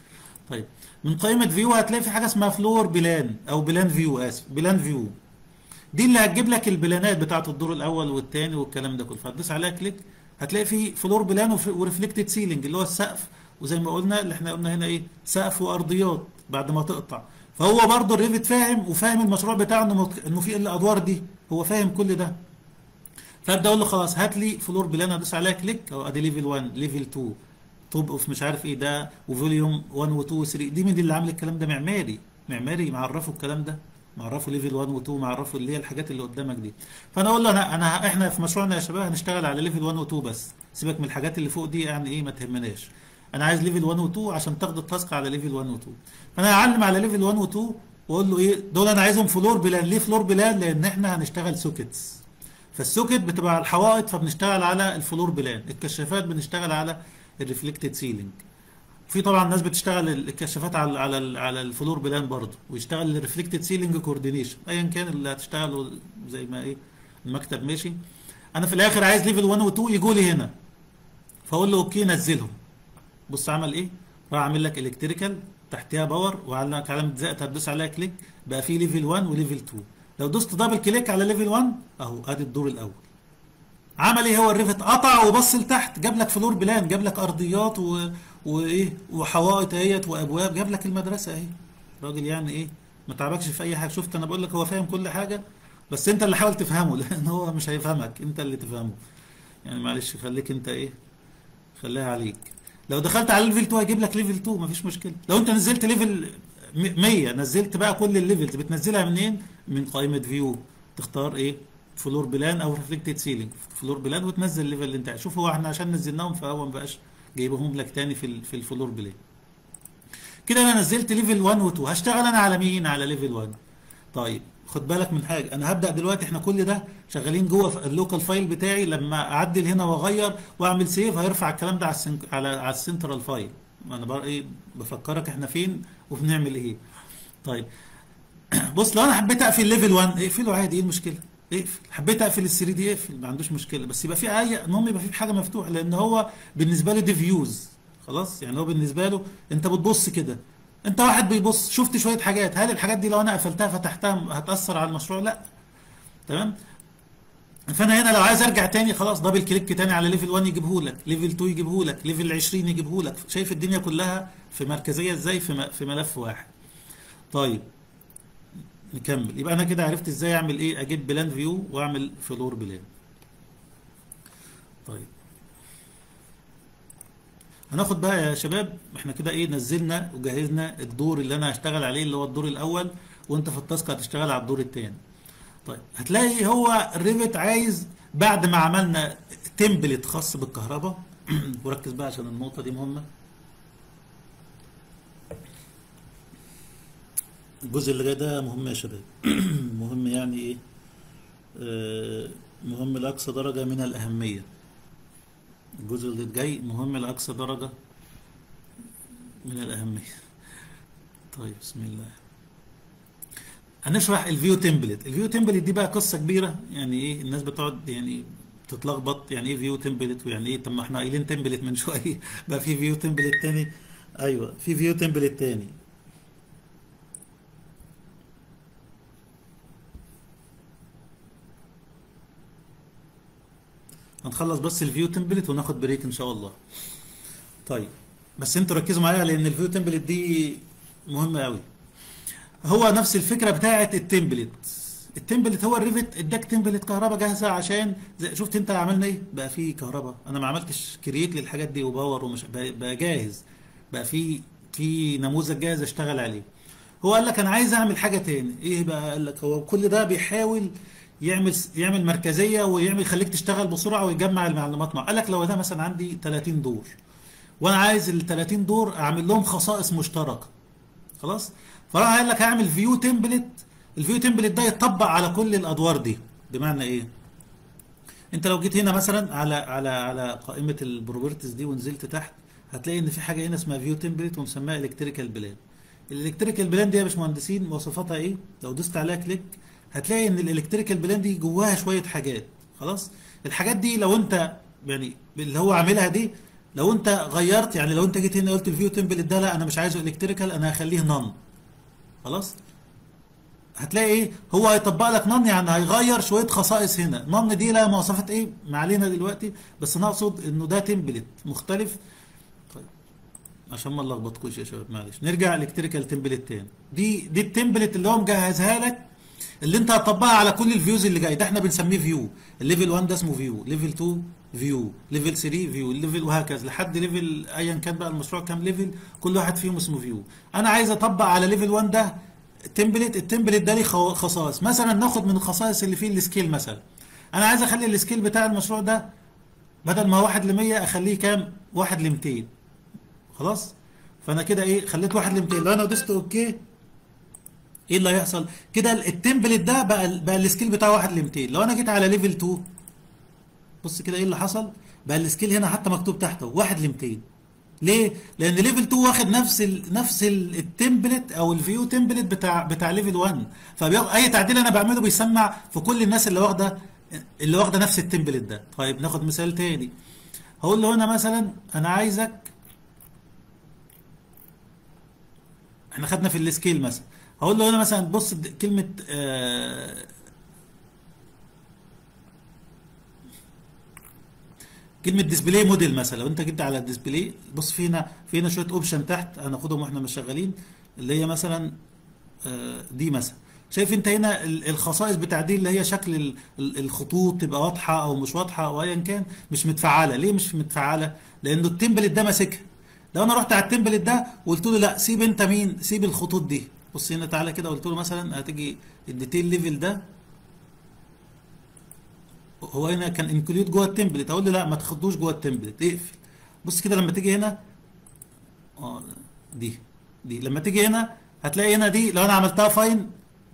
طيب من قائمه فيو هتلاقي في حاجه اسمها فلور بلان او بلان فيو اسف بلان فيو دي اللي هتجيب لك البلانات بتاعه الدور الاول والثاني والكلام ده كله فتدوس عليها كليك هتلاقي في فلور بلان وريفلكتد سيلينج اللي هو السقف وزي ما قلنا اللي احنا قلنا هنا ايه سقف وارضيات بعد ما تقطع فهو برضه الريفت فاهم وفاهم المشروع بتاعه انه مت- انه في الادوار دي هو فاهم كل ده فابدا اقول له خلاص هات لي فلور بلان ادوس عليها كليك اهو ادي ليفل 1 ليفل 2 طوب اوف مش عارف ايه ده وفوليوم 1 و 2 و 3 دي مين اللي عامل الكلام ده معماري معماري معرفه الكلام ده معرفه ليفل 1 و 2 معرفه اللي هي الحاجات اللي قدامك دي فانا اقول له انا انا احنا في مشروعنا يا شباب هنشتغل على ليفل 1 و 2 بس سيبك من الحاجات اللي فوق دي يعني ايه ما تهمناش انا عايز ليفل 1 و 2 عشان تاخد التاسك على ليفل 1 و 2 فانا هعلم على ليفل 1 و 2 واقول له ايه دول انا عايزهم فلور بلان ليه فلور بلان لان احنا هنشتغل سوكيتس فالسوكت بتبقى على الحوائط فبنشتغل على الفلور بلان الكشافات بنشتغل على الريفلكتد سيلينج في طبعا ناس بتشتغل الكشافات على على ال- على الفلور بلان برضه ويشتغل الريفلكتد سيلينج كوردينيشن ايا كان اللي هتشتغله زي ما ايه المكتب ماشي انا في الاخر عايز ليفل 1 و 2 يجوا لي هنا فاقول له اوكي نزلهم بص عمل ايه راح عامل لك الكتريكال تحتها باور وعلى علامه زائد هتدوس عليها كليك بقى في ليفل 1 وليفل 2 لو دوست دبل كليك على ليفل 1 اهو ادي الدور الاول عمل ايه هو الريفت قطع وبص لتحت جاب لك فلور بلان جاب لك ارضيات و... وايه وحوائط اهيت وابواب جاب لك المدرسه اهي راجل يعني ايه ما تعبكش في اي حاجه شفت انا بقول لك هو فاهم كل حاجه بس انت اللي حاول تفهمه لان هو مش هيفهمك انت اللي تفهمه يعني معلش خليك انت ايه خليها عليك لو دخلت على ليفل 2 هيجيب لك ليفل 2 مفيش مشكله لو انت نزلت ليفل 100 نزلت بقى كل الليفلز بتنزلها منين من قائمه فيو تختار ايه فلور بلان او ريفلكتد سيلينج فلور بلان وتنزل الليفل اللي انت عايزه شوف هو احنا عشان نزلناهم فهو ما بقاش جايبهم لك تاني في ال- في الفلور بلان كده انا نزلت ليفل 1 و 2 هشتغل انا على مين على ليفل 1 طيب خد بالك من حاجه انا هبدا دلوقتي احنا كل ده شغالين جوه في اللوكال فايل بتاعي لما اعدل هنا واغير واعمل سيف هيرفع الكلام ده على السنك على على السنترال فايل انا بقى ايه بفكرك احنا فين وبنعمل ايه طيب بص لو انا حبيت اقفل ليفل 1 اقفله عادي ايه المشكله اقفل حبيت اقفل ال 3 دي اقفل ما عندوش مشكله بس يبقى في اي المهم يبقى في حاجه مفتوحه لان هو بالنسبه له دي فيوز خلاص يعني هو بالنسبه له انت بتبص كده انت واحد بيبص شفت شويه حاجات هل الحاجات دي لو انا قفلتها فتحتها هتاثر على المشروع لا تمام فانا هنا لو عايز ارجع تاني خلاص دبل كليك تاني على ليفل 1 يجيبه لك ليفل 2 يجيبه لك ليفل 20 يجيبه لك شايف الدنيا كلها في مركزيه ازاي في م- في ملف واحد طيب نكمل يبقى انا كده عرفت ازاي اعمل ايه اجيب بلان فيو واعمل فلور بلان طيب هناخد بقى يا شباب احنا كده ايه نزلنا وجهزنا الدور اللي انا هشتغل عليه اللي هو الدور الاول وانت في التاسك هتشتغل على الدور الثاني طيب هتلاقي هو الريفت عايز بعد ما عملنا تمبلت خاص بالكهرباء وركز بقى عشان النقطة دي مهمة الجزء اللي جاي ده مهم يا شباب مهم يعني ايه آه، مهم لأقصى درجة من الأهمية الجزء اللي جاي مهم لأقصى درجة من الأهمية طيب بسم الله هنشرح الفيو تمبلت الفيو تمبلت دي بقى قصة كبيرة يعني ايه الناس بتقعد يعني تتلخبط يعني ايه فيو تمبلت ويعني ايه طب ما احنا قايلين تمبلت من شوية بقى في فيو تمبلت تاني ايوه في فيو تمبلت تاني هنخلص بس الفيو تمبلت وناخد بريك ان شاء الله طيب بس انتوا ركزوا معايا لان الفيو تمبلت دي مهمة قوي هو نفس الفكره بتاعه التمبلت التمبلت هو الريفت اداك تمبلت كهرباء جاهزه عشان زي شفت انت عملنا ايه بقى في كهرباء انا ما عملتش كرييت للحاجات دي وباور ومش بقى, بقى جاهز بقى في في نموذج جاهز اشتغل عليه هو قال لك انا عايز اعمل حاجه تاني ايه بقى قال لك هو كل ده بيحاول يعمل يعمل مركزيه ويعمل يخليك تشتغل بسرعه ويجمع المعلومات معه قال لك لو ده مثلا عندي 30 دور وانا عايز ال 30 دور اعمل لهم خصائص مشتركه خلاص فراح قال لك هعمل فيو تمبلت الفيو تمبلت ده يتطبق على كل الادوار دي بمعنى ايه انت لو جيت هنا مثلا على على على قائمه البروبرتيز دي ونزلت تحت هتلاقي ان في حاجه هنا اسمها فيو تمبلت ومسماها الكتريكال بلان الالكتريكال بلان دي يا باشمهندسين مواصفاتها ايه لو دوست عليها كليك هتلاقي ان الالكتريكال بلان دي جواها شويه حاجات خلاص الحاجات دي لو انت يعني اللي هو عاملها دي لو انت غيرت يعني لو انت جيت هنا قلت الفيو تمبلت ده لا انا مش عايزه الكتريكال انا هخليه نون خلاص هتلاقي ايه هو هيطبق لك نون يعني هيغير شويه خصائص هنا نون دي لها مواصفات ايه ما علينا دلوقتي بس انا اقصد انه ده تمبلت مختلف طيب عشان ما نلخبطكوش يا شباب معلش نرجع الكتريكال تمبلت تاني دي دي التمبلت اللي هو مجهزها لك اللي انت هتطبقها على كل الفيوز اللي جاي ده احنا بنسميه فيو الليفل 1 ده اسمه فيو ليفل 2 فيو ليفل 3 فيو الليفل وهكذا لحد ليفل ايا كان بقى المشروع كام ليفل كل واحد فيهم اسمه فيو انا عايز اطبق على ليفل 1 ده تمبلت التمبلت ده ليه خو- خصائص مثلا ناخد من الخصائص اللي فيه السكيل مثلا انا عايز اخلي السكيل بتاع المشروع ده بدل ما هو 1 ل 100 اخليه كام 1 ل 200 خلاص فانا كده ايه خليت 1 ل 200 لو انا دوست اوكي ايه اللي هيحصل كده التمبلت ده بقى بقى السكيل بتاعه 1 ل 200 لو انا جيت على ليفل 2 بص كده ايه اللي حصل بقى السكيل هنا حتى مكتوب تحته 1 ل 200 ليه لان ليفل 2 واخد نفس ال نفس ال- التمبلت او الفيو تمبلت بتاع بتاع ليفل 1 فاي تعديل انا بعمله بيسمع في كل الناس اللي واخده اللي واخده نفس التمبلت ده طيب ناخد مثال تاني هقول له هنا مثلا انا عايزك احنا خدنا في السكيل مثلا هقول له هنا مثلا بص د- كلمه آه كلمه ديسبلاي موديل مثلا لو انت جيت على الديسبلاي بص فينا فينا شويه اوبشن تحت هناخدهم واحنا مش شغالين اللي هي مثلا آه، دي مثلا شايف انت هنا ال- الخصائص بتاع دي اللي هي شكل ال- ال- الخطوط تبقى واضحه او مش واضحه او ايا كان مش متفعله ليه مش متفعله لانه التمبلت ده ماسكها لو انا رحت على التمبلت ده وقلت له لا سيب انت مين سيب الخطوط دي بص هنا تعالى كده قلت له مثلا هتيجي الديتيل ليفل ده هو هنا كان انكلود جوه التمبلت اقول له لا ما تاخدوش جوه التمبلت اقفل بص كده لما تيجي هنا اه دي دي لما تيجي هنا هتلاقي هنا دي لو انا عملتها فاين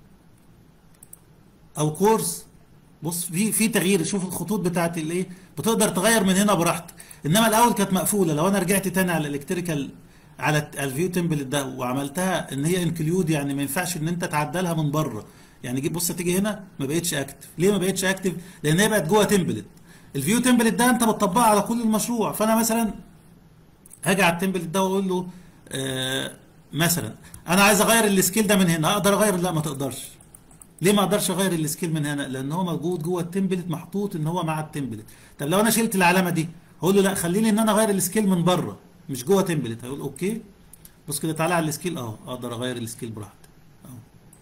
او كورس بص في في تغيير شوف الخطوط بتاعت الايه بتقدر تغير من هنا براحتك انما الاول كانت مقفوله لو انا رجعت تاني على الالكتريكال على الت- الفيو تمبلت ده وعملتها ان هي انكلود يعني ما ينفعش ان انت تعدلها من بره يعني جيب بص تيجي هنا ما بقتش اكتف ليه ما بقتش اكتف لان هي بقت جوه تمبلت الفيو تمبلت ده انت بتطبقها على كل المشروع فانا مثلا هاجي على التمبلت ده واقول له آه مثلا انا عايز اغير السكيل ده من هنا اقدر اغير لا ما تقدرش ليه ما اقدرش اغير السكيل من هنا لان هو موجود جوه التمبلت محطوط ان هو مع التمبلت طب لو انا شلت العلامه دي هقول له لا خليني ان انا اغير السكيل من بره مش جوه تمبلت هيقول اوكي بص كده تعالى على السكيل اه اقدر اغير السكيل براحتي اهو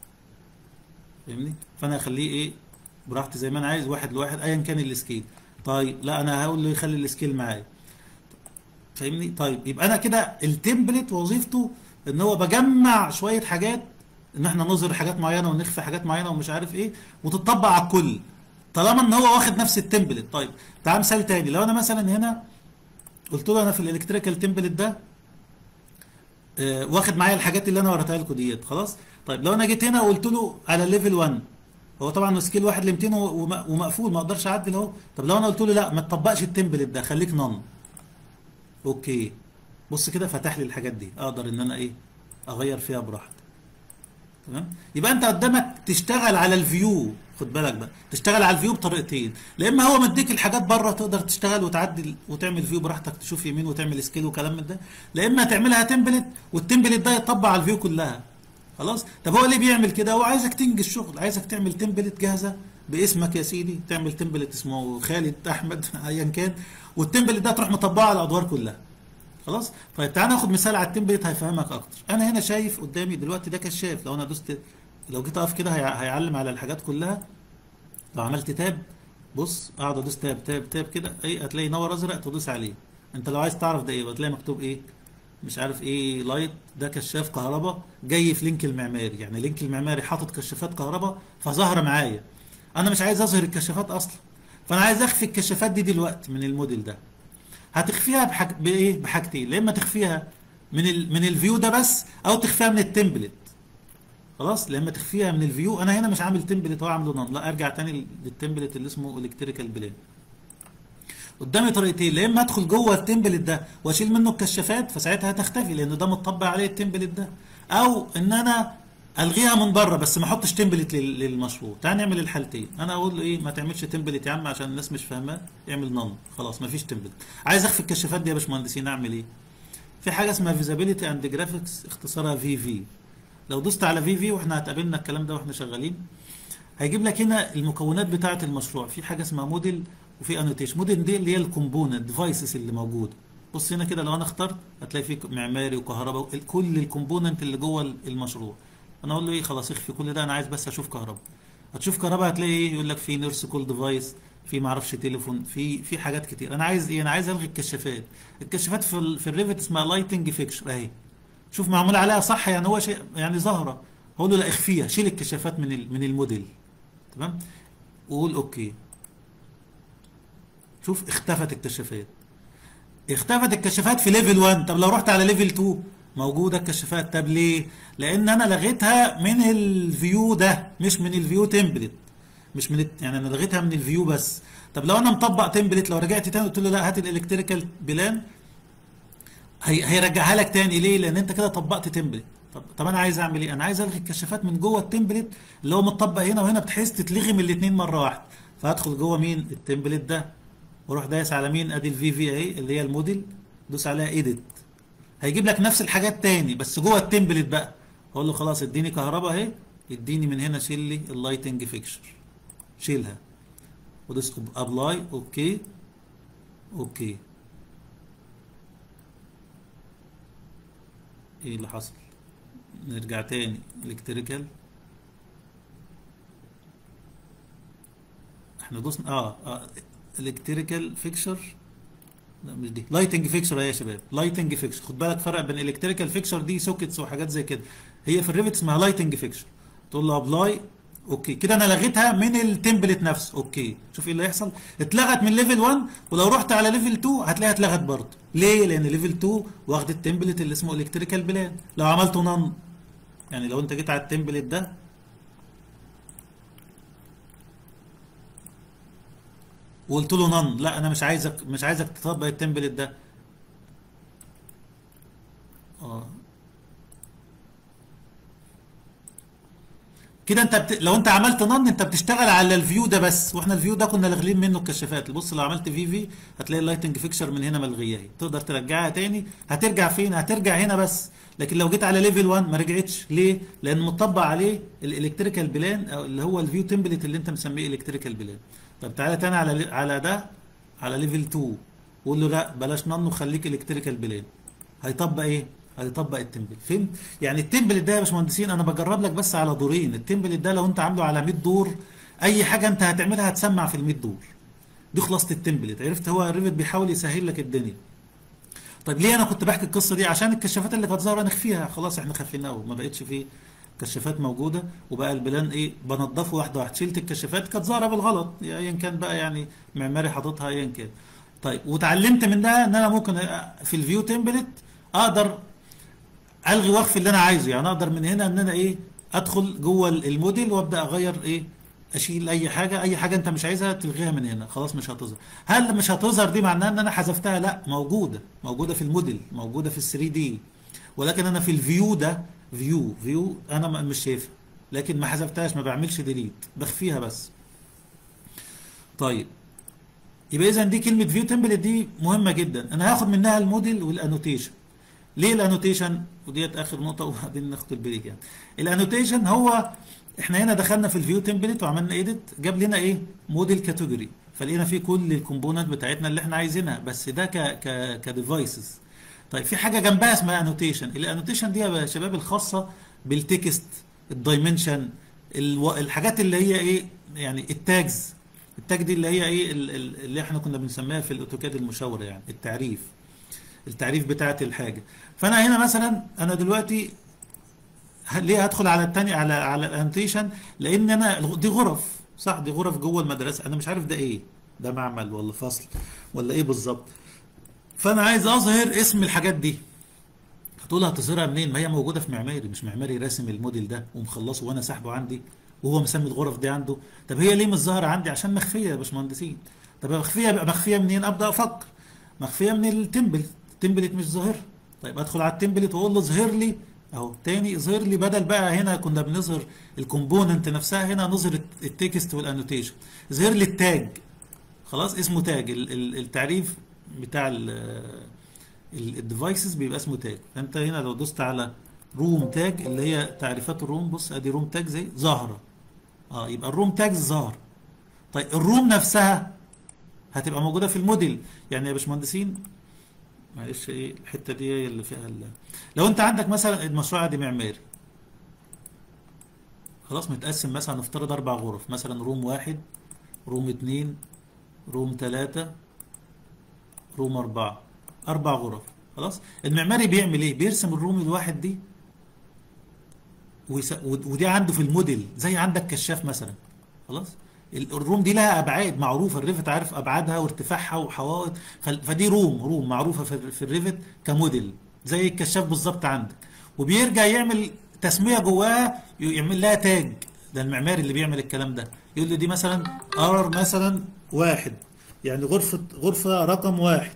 فاهمني فانا اخليه ايه براحتي زي ما انا عايز واحد لواحد ايا كان السكيل طيب لا انا هقول له يخلي السكيل معايا فاهمني طيب يبقى انا كده التمبلت وظيفته ان هو بجمع شويه حاجات ان احنا نظهر حاجات معينه ونخفي حاجات معينه ومش عارف ايه وتطبق على الكل طالما ان هو واخد نفس التمبلت طيب تعال مثال تاني لو انا مثلا هنا قلت له انا في الالكتريكال تمبلت ده آه، واخد معايا الحاجات اللي انا وريتها لكم ديت خلاص طيب لو انا جيت هنا وقلت له على ليفل 1 هو طبعا سكيل 1 ل 200 وم- ومقفول ما اقدرش اعدل اهو طب لو انا قلت له لا ما تطبقش التمبلت ده خليك نون اوكي بص كده فتح لي الحاجات دي اقدر ان انا ايه اغير فيها براحتي تمام يبقى انت قدامك تشتغل على الفيو خد بالك بقى تشتغل على الفيو بطريقتين لا اما هو مديك الحاجات بره تقدر تشتغل وتعدل وتعمل فيو براحتك تشوف يمين وتعمل سكيل وكلام من ده لا اما تعملها تمبلت والتمبلت ده يطبق على الفيو كلها خلاص طب هو ليه بيعمل كده هو عايزك تنجز شغل عايزك تعمل تمبلت جاهزه باسمك يا سيدي تعمل تمبلت اسمه خالد احمد ايا كان والتمبلت ده تروح مطبقه على الادوار كلها خلاص طيب تعالى ناخد مثال على التمبلت هيفهمك اكتر انا هنا شايف قدامي دلوقتي ده كشاف لو انا دوست لو جيت اقف كده هي- هيعلم على الحاجات كلها لو عملت تاب بص اقعد ادوس تاب تاب تاب كده ايه هتلاقي نور ازرق تدوس عليه انت لو عايز تعرف ده ايه هتلاقي مكتوب ايه مش عارف ايه لايت ده كشاف كهرباء جاي في لينك المعماري يعني لينك المعماري حاطط كشافات كهرباء فظاهره معايا انا مش عايز اظهر الكشافات اصلا فانا عايز اخفي الكشافات دي دلوقتي من الموديل ده هتخفيها بحاج... بايه بحاجتين يا اما تخفيها من ال... من الفيو ده بس او تخفيها من التمبلت خلاص لما تخفيها من الفيو انا هنا مش عامل تمبلت هو عامله نون لا ارجع تاني للتمبلت اللي اسمه الكتريكال بلان قدامي طريقتين يا اما ادخل جوه التمبلت ده واشيل منه الكشافات فساعتها هتختفي لان ده مطبق عليه التمبلت ده او ان انا الغيها من بره بس ما احطش تمبلت لل- للمشروع تعال نعمل الحالتين انا اقول له ايه ما تعملش تمبلت يا عم عشان الناس مش فاهماه اعمل نون خلاص ما فيش تمبلت عايز اخفي الكشافات دي يا باشمهندسين اعمل ايه في حاجه اسمها فيزابيليتي اند جرافيكس اختصارها في في لو دوست على في في واحنا هتقابلنا الكلام ده واحنا شغالين هيجيب لك هنا المكونات بتاعه المشروع في حاجه اسمها موديل وفي انوتيشن موديل دي اللي هي الكومبوننت ديفايسز اللي موجوده بص هنا كده لو انا اخترت هتلاقي في معماري وكهرباء كل الكومبوننت اللي جوه المشروع انا اقول له ايه خلاص اخفي كل ده انا عايز بس اشوف كهرباء هتشوف كهرباء هتلاقي ايه يقول لك في نيرس كول ديفايس في معرفش تليفون في في حاجات كتير انا عايز ايه انا عايز الغي الكشافات الكشافات في ال في الريفت اسمها لايتنج فيكشر اهي شوف معمول عليها صح يعني هو شيء يعني ظاهره هقول له لا اخفيها شيل الكشافات من ال من الموديل تمام وقول اوكي شوف اختفت الكشافات اختفت الكشافات في ليفل 1 طب لو رحت على ليفل 2 موجوده الكشافات طب ليه لان انا لغيتها من الفيو ده مش من الفيو تمبلت مش من الت- يعني انا لغيتها من الفيو بس طب لو انا مطبق تمبلت لو رجعت تاني قلت له لا هات الالكتريكال بلان هي هيرجعها لك تاني ليه لان انت كده طبقت تمبلت طب طب انا عايز اعمل ايه انا عايز الغي الكشافات من جوه التمبلت اللي هو متطبق هنا وهنا بحيث تتلغي من الاثنين مره واحده فهدخل جوه مين التمبلت ده واروح دايس على مين ادي الفي في اهي اللي هي الموديل دوس عليها ايديت هيجيب لك نفس الحاجات تاني بس جوه التمبلت بقى اقول له خلاص اديني كهرباء اهي اديني من هنا شيل لي اللايتنج فيكشر شيلها ودوس ابلاي اوكي اوكي ايه اللي حصل نرجع تاني الكتريكال احنا دوسنا اه, آه الكتريكال فيكشر لا مش دي لايتنج فيكشر يا شباب لايتنج فيكشر خد بالك فرق بين الكتريكال فيكشر دي سوكيتس وحاجات زي كده هي في الريفت اسمها لايتنج فيكشر تقول له ابلاي اوكي كده انا لغيتها من التمبلت نفسه اوكي شوف ايه اللي هيحصل اتلغت من ليفل 1 ولو رحت على ليفل 2 هتلاقيها اتلغت برضه ليه لان ليفل 2 واخد التمبلت اللي اسمه الكتريكال بلان لو عملته نون يعني لو انت جيت على التمبلت ده وقلت له نون لا انا مش عايزك مش عايزك تطبق التمبلت ده اه كده انت بت... لو انت عملت نن انت بتشتغل على الفيو ده بس واحنا الفيو ده كنا لاغلين منه الكشافات بص لو عملت في في هتلاقي اللايتنج فيكشر من هنا ملغيه اهي تقدر ترجعها تاني هترجع فين هترجع هنا بس لكن لو جيت على ليفل 1 ما رجعتش ليه لان مطبق عليه الالكتريكال بلان او اللي هو الفيو تمبلت اللي انت مسميه الكتريكال بلان طب تعالى تاني على على ده على ليفل 2 وقول له لا بلاش نن وخليك الكتريكال بلان هيطبق ايه هيطبق التمبلت فهمت يعني التمبلت ده يا باشمهندسين انا بجرب لك بس على دورين التمبلت ده لو انت عامله على 100 دور اي حاجه انت هتعملها هتسمع في ال 100 دور دي خلاصه التمبلت عرفت هو الريفت بيحاول يسهل لك الدنيا طيب ليه انا كنت بحكي القصه دي عشان الكشافات اللي كانت ظاهره نخفيها خلاص احنا خفيناها وما بقتش فيه كشافات موجوده وبقى البلان ايه بنضفه واحده واحده شلت الكشافات كانت ظاهره بالغلط ايا كان بقى يعني معماري حاططها ايا كان طيب وتعلمت من ده ان انا ممكن في الفيو تمبلت اقدر الغي واخفي اللي انا عايزه يعني اقدر من هنا ان انا ايه ادخل جوه الموديل وابدا اغير ايه اشيل اي حاجه اي حاجه انت مش عايزها تلغيها من هنا خلاص مش هتظهر هل مش هتظهر دي معناها ان انا حذفتها لا موجوده موجوده في الموديل موجوده في ال 3 دي ولكن انا في الفيو ده فيو فيو انا مش شايفها لكن ما حذفتهاش ما بعملش ديليت بخفيها بس طيب يبقى اذا دي كلمه فيو تمبلت دي مهمه جدا انا هاخد منها الموديل والانوتيشن ليه الانوتيشن وديت اخر نقطه وبعدين ناخد البريك يعني الانوتيشن هو احنا هنا دخلنا في الفيو تمبلت وعملنا ايديت جاب لنا ايه موديل كاتيجوري فلقينا فيه كل الكومبوننت بتاعتنا اللي احنا عايزينها بس ده ك ك كديفايسز طيب في حاجه جنبها اسمها انوتيشن الانوتيشن دي يا شباب الخاصه بالتكست الدايمنشن الحاجات اللي هي ايه يعني التاجز التاج دي اللي هي ايه اللي احنا كنا بنسميها في الاوتوكاد المشاوره يعني التعريف التعريف بتاعت الحاجه فانا هنا مثلا انا دلوقتي ليه هدخل على الثاني على على الانوتيشن لان انا دي غرف صح دي غرف جوه المدرسه انا مش عارف ده ايه ده معمل ولا فصل ولا ايه بالظبط فانا عايز اظهر اسم الحاجات دي هتقول هتظهرها منين ما هي موجوده في معماري مش معماري راسم الموديل ده ومخلصه وانا ساحبه عندي وهو مسمي الغرف دي عنده طب هي ليه مش ظاهره عندي عشان مخفيه يا باشمهندسين طب مخفيه بقى مخفيه منين ابدا افكر مخفيه من التمبلت التمبلت مش ظاهر طيب ادخل على التمبلت واقول له اظهر لي اهو تاني اظهر لي بدل بقى هنا كنا بنظهر الكومبوننت نفسها هنا نظهر التكست والانوتيشن اظهر لي التاج خلاص اسمه تاج ال- ال- التعريف بتاع الديفايسز بيبقى اسمه تاج فانت هنا لو دوست على روم تاج اللي هي تعريفات الروم بص ادي روم تاج زي ظاهره اه يبقى الروم تاج ظاهر طيب الروم نفسها هتبقى موجوده في الموديل يعني يا باشمهندسين معلش ايه الحته دي هي اللي فيها ال- لو انت عندك مثلا المشروع دي معماري خلاص متقسم مثلا نفترض اربع غرف مثلا روم واحد روم اتنين روم تلاتة روم اربعة اربع غرف خلاص المعماري بيعمل ايه بيرسم الروم الواحد دي ويس... ود- ودي عنده في الموديل زي عندك كشاف مثلا خلاص ال- الروم دي لها ابعاد معروفه الريفت عارف ابعادها وارتفاعها وحوائط ف... فدي روم روم معروفه في, في الريفت كموديل زي الكشاف بالظبط عندك وبيرجع يعمل تسميه جواها ي- يعمل لها تاج ده المعماري اللي بيعمل الكلام ده يقول له دي مثلا ار مثلا واحد يعني غرفه غرفه رقم واحد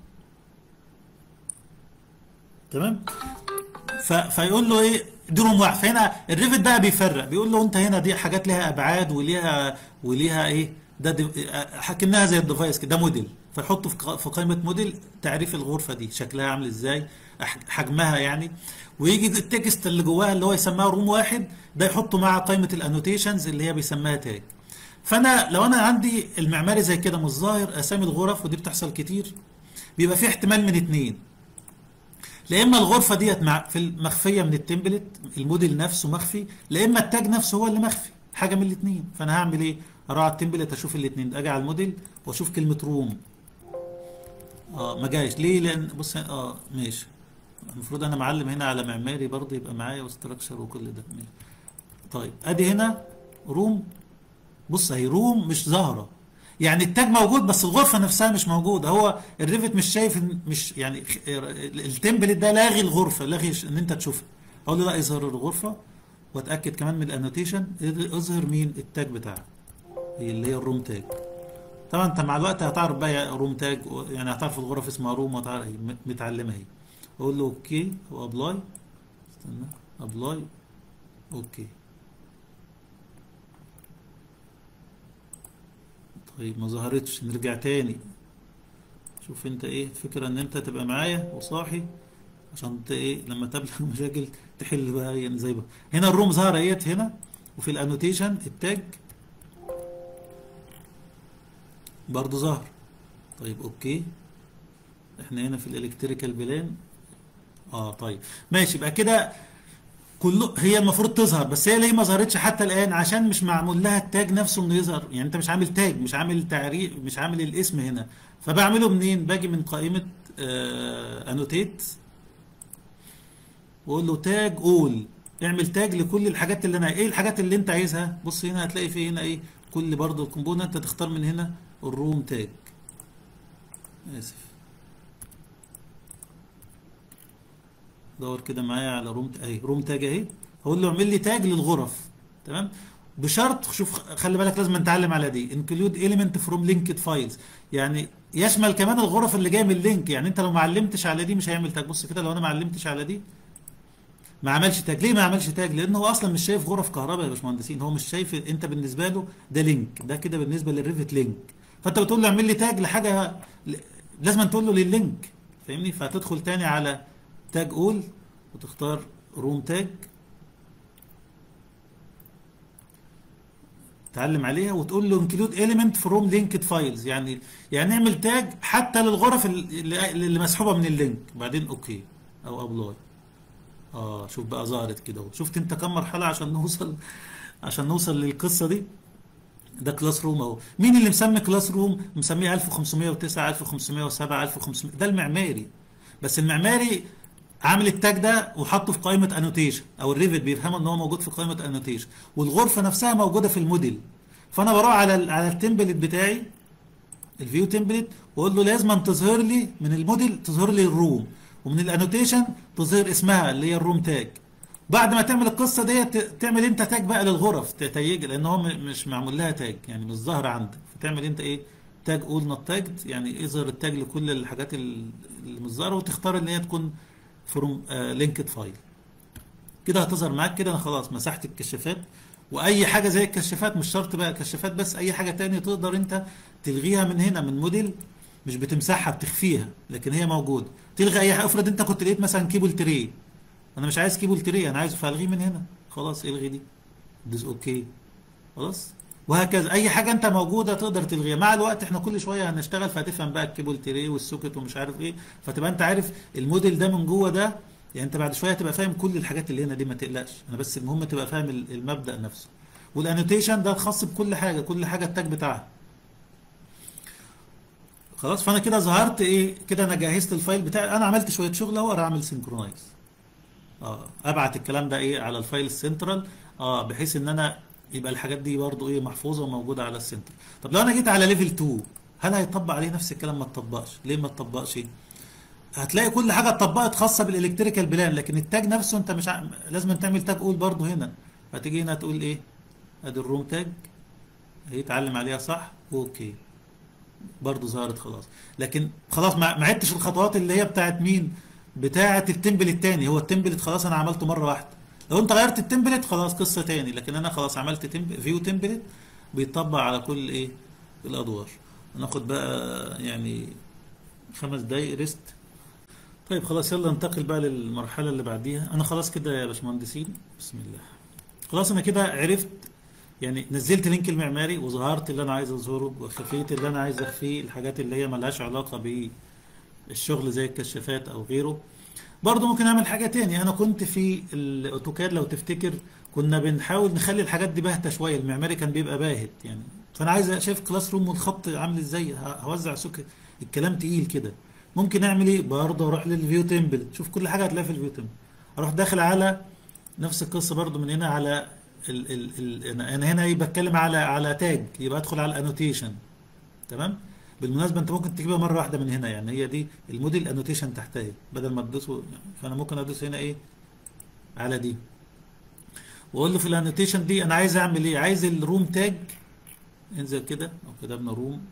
تمام ف... فيقول له ايه دي روم واحد فهنا الريفت بقى بيفرق بيقول له انت هنا دي حاجات ليها ابعاد وليها وليها ايه ده دي... حكيناها زي الديفايس كده ده موديل فيحطه في ق- في قائمه موديل تعريف الغرفه دي شكلها عامل ازاي أح- حجمها يعني ويجي التكست اللي جواها اللي هو يسميها روم واحد ده يحطه مع قائمه الانوتيشنز اللي هي بيسميها تاج فانا لو انا عندي المعماري زي كده مش ظاهر اسامي الغرف ودي بتحصل كتير بيبقى في احتمال من اتنين لا اما الغرفه ديت مع في المخفيه من التمبلت الموديل نفسه مخفي لا اما التاج نفسه هو اللي مخفي حاجه من الاثنين فانا هعمل ايه اروح على التمبلت اشوف الاثنين اجي على الموديل واشوف كلمه روم اه ما جايش ليه لان بص اه ماشي المفروض انا معلم هنا على معماري برضه يبقى معايا وستراكشر وكل ده ماشي. طيب ادي هنا روم بص اهي روم مش ظاهره يعني التاج موجود بس الغرفه نفسها مش موجوده هو الريفت مش شايف إن- مش يعني خ- التمبلت ده لاغي الغرفه لاغي ش- ان انت تشوفها اقول له لا اظهر الغرفه واتاكد كمان من الانوتيشن اظهر مين التاج بتاعها هي اللي هي الروم تاج طبعا انت مع الوقت هتعرف بقى يا روم تاج و- يعني هتعرف الغرف اسمها روم وهتعرف هي م- متعلمه هي اقول له اوكي وابلاي استنى ابلاي اوكي طيب ما ظهرتش نرجع تاني شوف انت ايه الفكرة ان انت تبقى معايا وصاحي عشان انت ايه لما تقابلك مشاكل تحل بقى يعني زي بقى هنا الروم ظاهرة ايت هنا وفي الانوتيشن التاج برضو ظهر طيب اوكي احنا هنا في الالكتريكال بلان اه طيب ماشي يبقى كده كله هي المفروض تظهر بس هي ليه ما ظهرتش حتى الان عشان مش معمول لها التاج نفسه انه يظهر يعني انت مش عامل تاج مش عامل تعريف مش عامل الاسم هنا فبعمله منين باجي من قائمه انوتيت واقول له تاج اول اعمل تاج لكل الحاجات اللي انا ايه الحاجات اللي انت عايزها بص هنا هتلاقي في هنا ايه كل برضه الكومبوننت تختار من هنا الروم تاج اسف دور كده معايا على روم اهي روم تاج اهي هقول له اعمل لي تاج للغرف تمام بشرط شوف خلي بالك لازم نتعلم على دي انكلود element فروم linked فايلز يعني يشمل كمان الغرف اللي جايه من اللينك يعني انت لو ما علمتش على دي مش هيعمل تاج بص كده لو انا ما علمتش على دي ما عملش تاج ليه ما عملش تاج لان هو اصلا مش شايف غرف كهرباء يا باشمهندسين هو مش شايف انت بالنسبه له ده لينك ده كده بالنسبه للريفت لينك فانت بتقول له اعمل لي تاج لحاجه لازم تقول له لللينك فاهمني فهتدخل تاني على تاج اول وتختار روم تاج تعلم عليها وتقول له انكلود element فروم linked فايلز يعني يعني اعمل تاج حتى للغرف اللي, اللي مسحوبه من اللينك بعدين اوكي او ابلاي اه شوف بقى ظهرت كده اهو شفت انت كم مرحله عشان نوصل عشان نوصل للقصه دي ده كلاس روم اهو مين اللي مسمي كلاس روم مسميه 1509 1507 1500 ده المعماري بس المعماري عامل التاج ده وحطه في قائمه انوتيشن او الريفت بيفهموا ان هو موجود في قائمه انوتيشن والغرفه نفسها موجوده في الموديل فانا بروح على ال على التمبلت بتاعي الفيو تمبلت واقول له لازم تظهر لي من الموديل تظهر لي الروم ومن الانوتيشن تظهر اسمها اللي هي الروم تاج بعد ما تعمل القصه ديت تعمل انت تاج بقى للغرف تتيج لان هو مش معمول لها تاج يعني مش ظاهره عندك فتعمل انت ايه تاج اول نوت تاجد يعني اظهر التاج لكل الحاجات اللي مش ظاهره وتختار ان هي تكون فروم لينكد فايل كده هتظهر معاك كده انا خلاص مسحت الكشافات واي حاجه زي الكشافات مش شرط بقى كشافات بس اي حاجه تانية تقدر انت تلغيها من هنا من موديل مش بتمسحها بتخفيها لكن هي موجوده تلغي اي حاجه افرض انت كنت لقيت مثلا كيبل تري انا مش عايز كيبل تري انا عايزه فالغيه من هنا خلاص الغي دي دوس اوكي خلاص وهكذا اي حاجه انت موجوده تقدر تلغيها مع الوقت احنا كل شويه هنشتغل فهتفهم بقى الكيبل تري والسوكت ومش عارف ايه فتبقى انت عارف الموديل ده من جوه ده يعني انت بعد شويه هتبقى فاهم كل الحاجات اللي هنا دي ما تقلقش انا بس المهم تبقى فاهم ال- المبدأ نفسه والانوتيشن ده خاص بكل حاجه كل حاجه التاج بتاعها خلاص فانا كده ظهرت ايه كده انا جهزت الفايل بتاعي انا عملت شويه شغل اهو انا اعمل سينكرونايز اه ابعت الكلام ده ايه على الفايل السنترال اه بحيث ان انا يبقى الحاجات دي برضو ايه محفوظه وموجوده على السنتر طب لو انا جيت على ليفل 2 هل هيطبق عليه نفس الكلام ما اتطبقش ليه ما اتطبقش هتلاقي كل حاجه اتطبقت خاصه بالالكتريكال بلان لكن التاج نفسه انت مش ع... لازم تعمل تاج اول برضو هنا هتيجي هنا تقول ايه ادي الروم تاج هيتعلم عليها صح اوكي برضو ظهرت خلاص لكن خلاص ما ما عدتش الخطوات اللي هي بتاعت مين بتاعت التمبل التاني هو التمبلت خلاص انا عملته مره واحده لو انت غيرت التمبلت خلاص قصه تاني لكن انا خلاص عملت تمب... فيو تمبلت بيطبق على كل ايه الادوار ناخد بقى يعني خمس دقايق ريست طيب خلاص يلا ننتقل بقى للمرحله اللي بعديها انا خلاص كده يا باشمهندسين بسم الله خلاص انا كده عرفت يعني نزلت لينك المعماري وظهرت اللي انا عايز اظهره وخفيت اللي انا عايز اخفيه الحاجات اللي هي ملهاش علاقه بالشغل زي الكشافات او غيره برضه ممكن اعمل حاجه تاني انا كنت في الاوتوكاد لو تفتكر كنا بنحاول نخلي الحاجات دي باهته شويه المعماري كان بيبقى باهت يعني فانا عايز شايف كلاس روم والخط عامل ازاي ه- هوزع سكر الكلام تقيل كده ممكن اعمل ايه برضه اروح للفيو تمبل شوف كل حاجه هتلاقيها في الفيو تمبل اروح داخل على نفس القصه برضه من هنا على ال ال ال انا هنا ايه بتكلم على على تاج يبقى ادخل على الانوتيشن تمام بالمناسبه انت ممكن تجيبها مره واحده من هنا يعني هي دي الموديل انوتيشن تحتها اهي. بدل ما تدوسه فانا ممكن ادوس هنا ايه على دي واقول له في الانوتيشن دي انا عايز اعمل ايه عايز الروم تاج انزل كده او كتبنا روم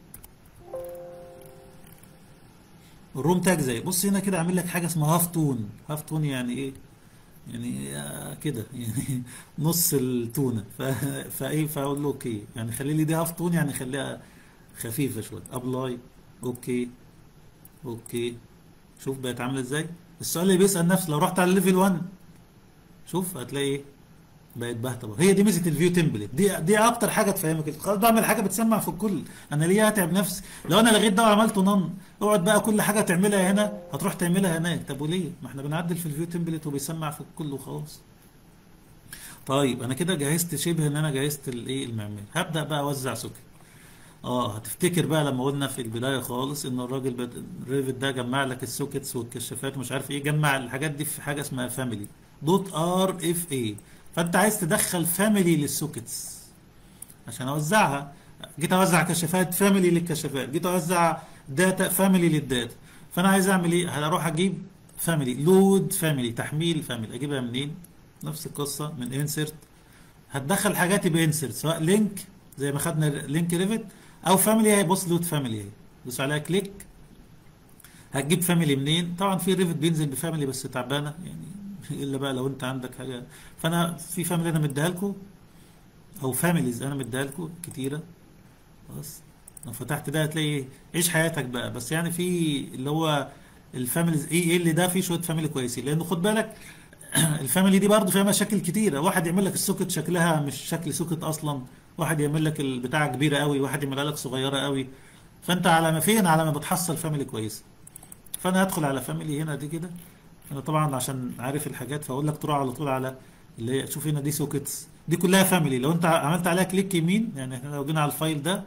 الروم تاج زي بص هنا كده عامل لك حاجه اسمها هاف تون هاف تون يعني ايه يعني آه كده يعني نص التونه ف... فايه فاقول له اوكي يعني خلي لي دي هاف تون يعني خليها خفيفه شويه ابلاي اوكي اوكي شوف بقت عامله ازاي السؤال اللي بيسال نفسه لو رحت على ليفل 1 شوف هتلاقي ايه بقت باهته بقى. هي دي ميزه الفيو تمبلت دي دي اكتر حاجه تفهمك خلاص بعمل حاجه بتسمع في الكل انا ليه هتعب نفسي لو انا لغيت ده وعملته نن اقعد بقى كل حاجه تعملها هنا هتروح تعملها هناك طب وليه ما احنا بنعدل في الفيو تمبلت وبيسمع في الكل وخلاص طيب انا كده جهزت شبه ان انا جهزت الايه المعماري هبدا بقى اوزع سكر اه هتفتكر بقى لما قلنا في البدايه خالص ان الراجل بد... الريفت ده جمع لك السوكيتس والكشافات ومش عارف ايه جمع الحاجات دي في حاجه اسمها فاميلي دوت ار اف اي فانت عايز تدخل فاميلي للسوكيتس عشان اوزعها جيت اوزع كشافات فاميلي للكشافات جيت اوزع داتا فاميلي للداتا فانا عايز اعمل ايه هروح اجيب فاميلي لود فاميلي تحميل فاميلي اجيبها منين نفس القصه من انسرت هتدخل حاجاتي بانسرت سواء لينك زي ما خدنا لينك ريفت او فاميلي اهي بص لود فاميلي اهي دوس عليها كليك هتجيب فاميلي منين طبعا في ريفت بينزل بفاميلي بس تعبانه يعني الا بقى لو انت عندك حاجه فانا في فاميلي انا مديها لكم او فاميليز انا مديها لكم كتيره خلاص لو فتحت ده هتلاقي عيش حياتك بقى بس يعني في اللي هو الفاميليز ايه ايه اللي ده فيه شويه فاميلي كويسين لانه خد بالك الفاميلي دي برضه فيها مشاكل كتيره واحد يعمل لك السوكت شكلها مش شكل سوكت اصلا واحد يعمل لك البتاعه كبيره قوي واحد يعملها لك صغيره قوي فانت على ما فين على ما بتحصل فاميلي كويسه فانا هدخل على فاميلي هنا دي كده انا طبعا عشان عارف الحاجات فاقول لك تروح على طول على اللي هي شوف هنا دي سوكيتس دي كلها فاميلي لو انت عملت عليها كليك يمين يعني احنا لو جينا على الفايل ده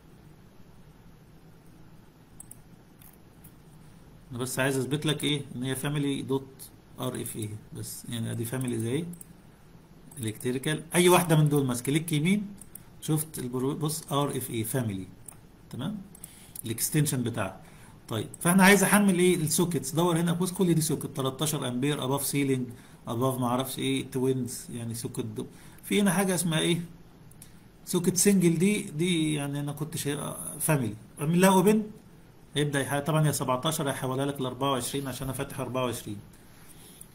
انا بس عايز اثبت لك ايه ان هي فاميلي دوت ار اف اي بس يعني ادي فاميلي زي الكتريكال اي واحده من دول ماسك كليك يمين شفت البرو بص ار اف اي فاميلي تمام الاكستنشن بتاعها طيب فاحنا عايز احمل ايه السوكيتس دور هنا بص كل دي سوكت 13 امبير اباف سيلينج اباف ما اعرفش ايه توينز يعني سوكت دو. في هنا حاجه اسمها ايه سوكت سنجل دي دي يعني انا كنت شايف فاميلي اعمل لها اوبن هيبدا يح- طبعا يا 17 هيحولها لك ل 24 عشان انا فاتح 24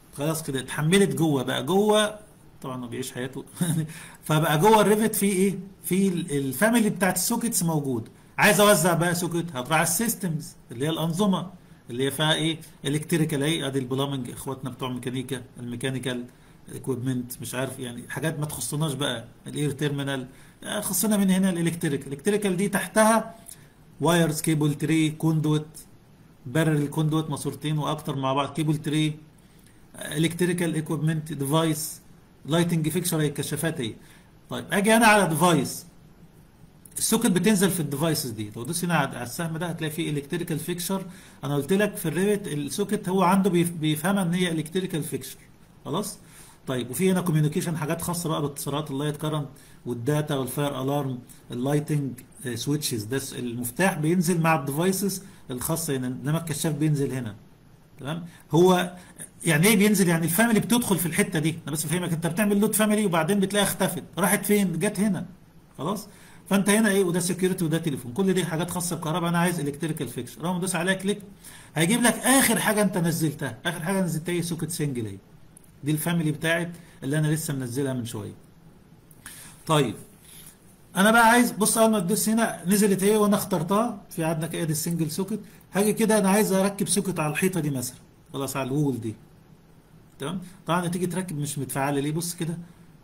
خلاص كده اتحملت جوه بقى جوه طبعا ما بيعيش حياته فبقى جوه الريفت في ايه في ال- الفاميلي بتاعت السوكيتس موجود عايز اوزع بقى سوكيت هتروح على السيستمز اللي هي الانظمه اللي هي فيها ايه الكتريكال اهي ادي البلامنج اخواتنا بتوع ميكانيكا الميكانيكال اكويبمنت مش عارف يعني حاجات ما تخصناش بقى الاير تيرمينال خصنا من هنا الالكتريكال الالكتريكال دي تحتها وايرز كيبل تري كوندوت بارل كوندوت ماسورتين واكتر مع بعض كيبل تري الكتريكال ايكويبمنت ديفايس لايتنج فيكشر هي الكشافات اهي طيب اجي انا على ديفايس السوكت بتنزل في الديفايسز دي لو دوس هنا على على السهم ده هتلاقي فيه الكتريكال فيكشر انا قلت لك في الريفت السوكت هو عنده بيف- بيفهمها ان هي الكتريكال فيكشر خلاص طيب وفي هنا كوميونيكيشن حاجات خاصه بقى باتصالات اللايت كارنت والداتا والفاير الارم اللايتنج سويتشز ده س- المفتاح بينزل مع الديفايسز الخاصه هنا انما الكشاف بينزل هنا تمام هو يعني ايه بينزل يعني الفاميلي بتدخل في الحته دي انا بس بفهمك انت بتعمل لود فاميلي وبعدين بتلاقيها اختفت راحت فين جت هنا خلاص فانت هنا ايه وده سكيورتي وده تليفون كل دي حاجات خاصه بكهرباء انا عايز الكتريكال فيكشر اول ما تدوس عليها كليك هيجيب لك اخر حاجه انت نزلتها اخر حاجه نزلتها هي سوكت سنجل اهي دي الفاميلي بتاعت اللي انا لسه منزلها من شويه طيب انا بقى عايز بص اول ما تدوس هنا نزلت ايه وانا اخترتها في عندنا كده السنجل سوكت هاجي كده انا عايز اركب سوكت على الحيطه دي مثلا خلاص على الوول دي تمام طبعا تيجي تركب مش متفعله ليه بص كده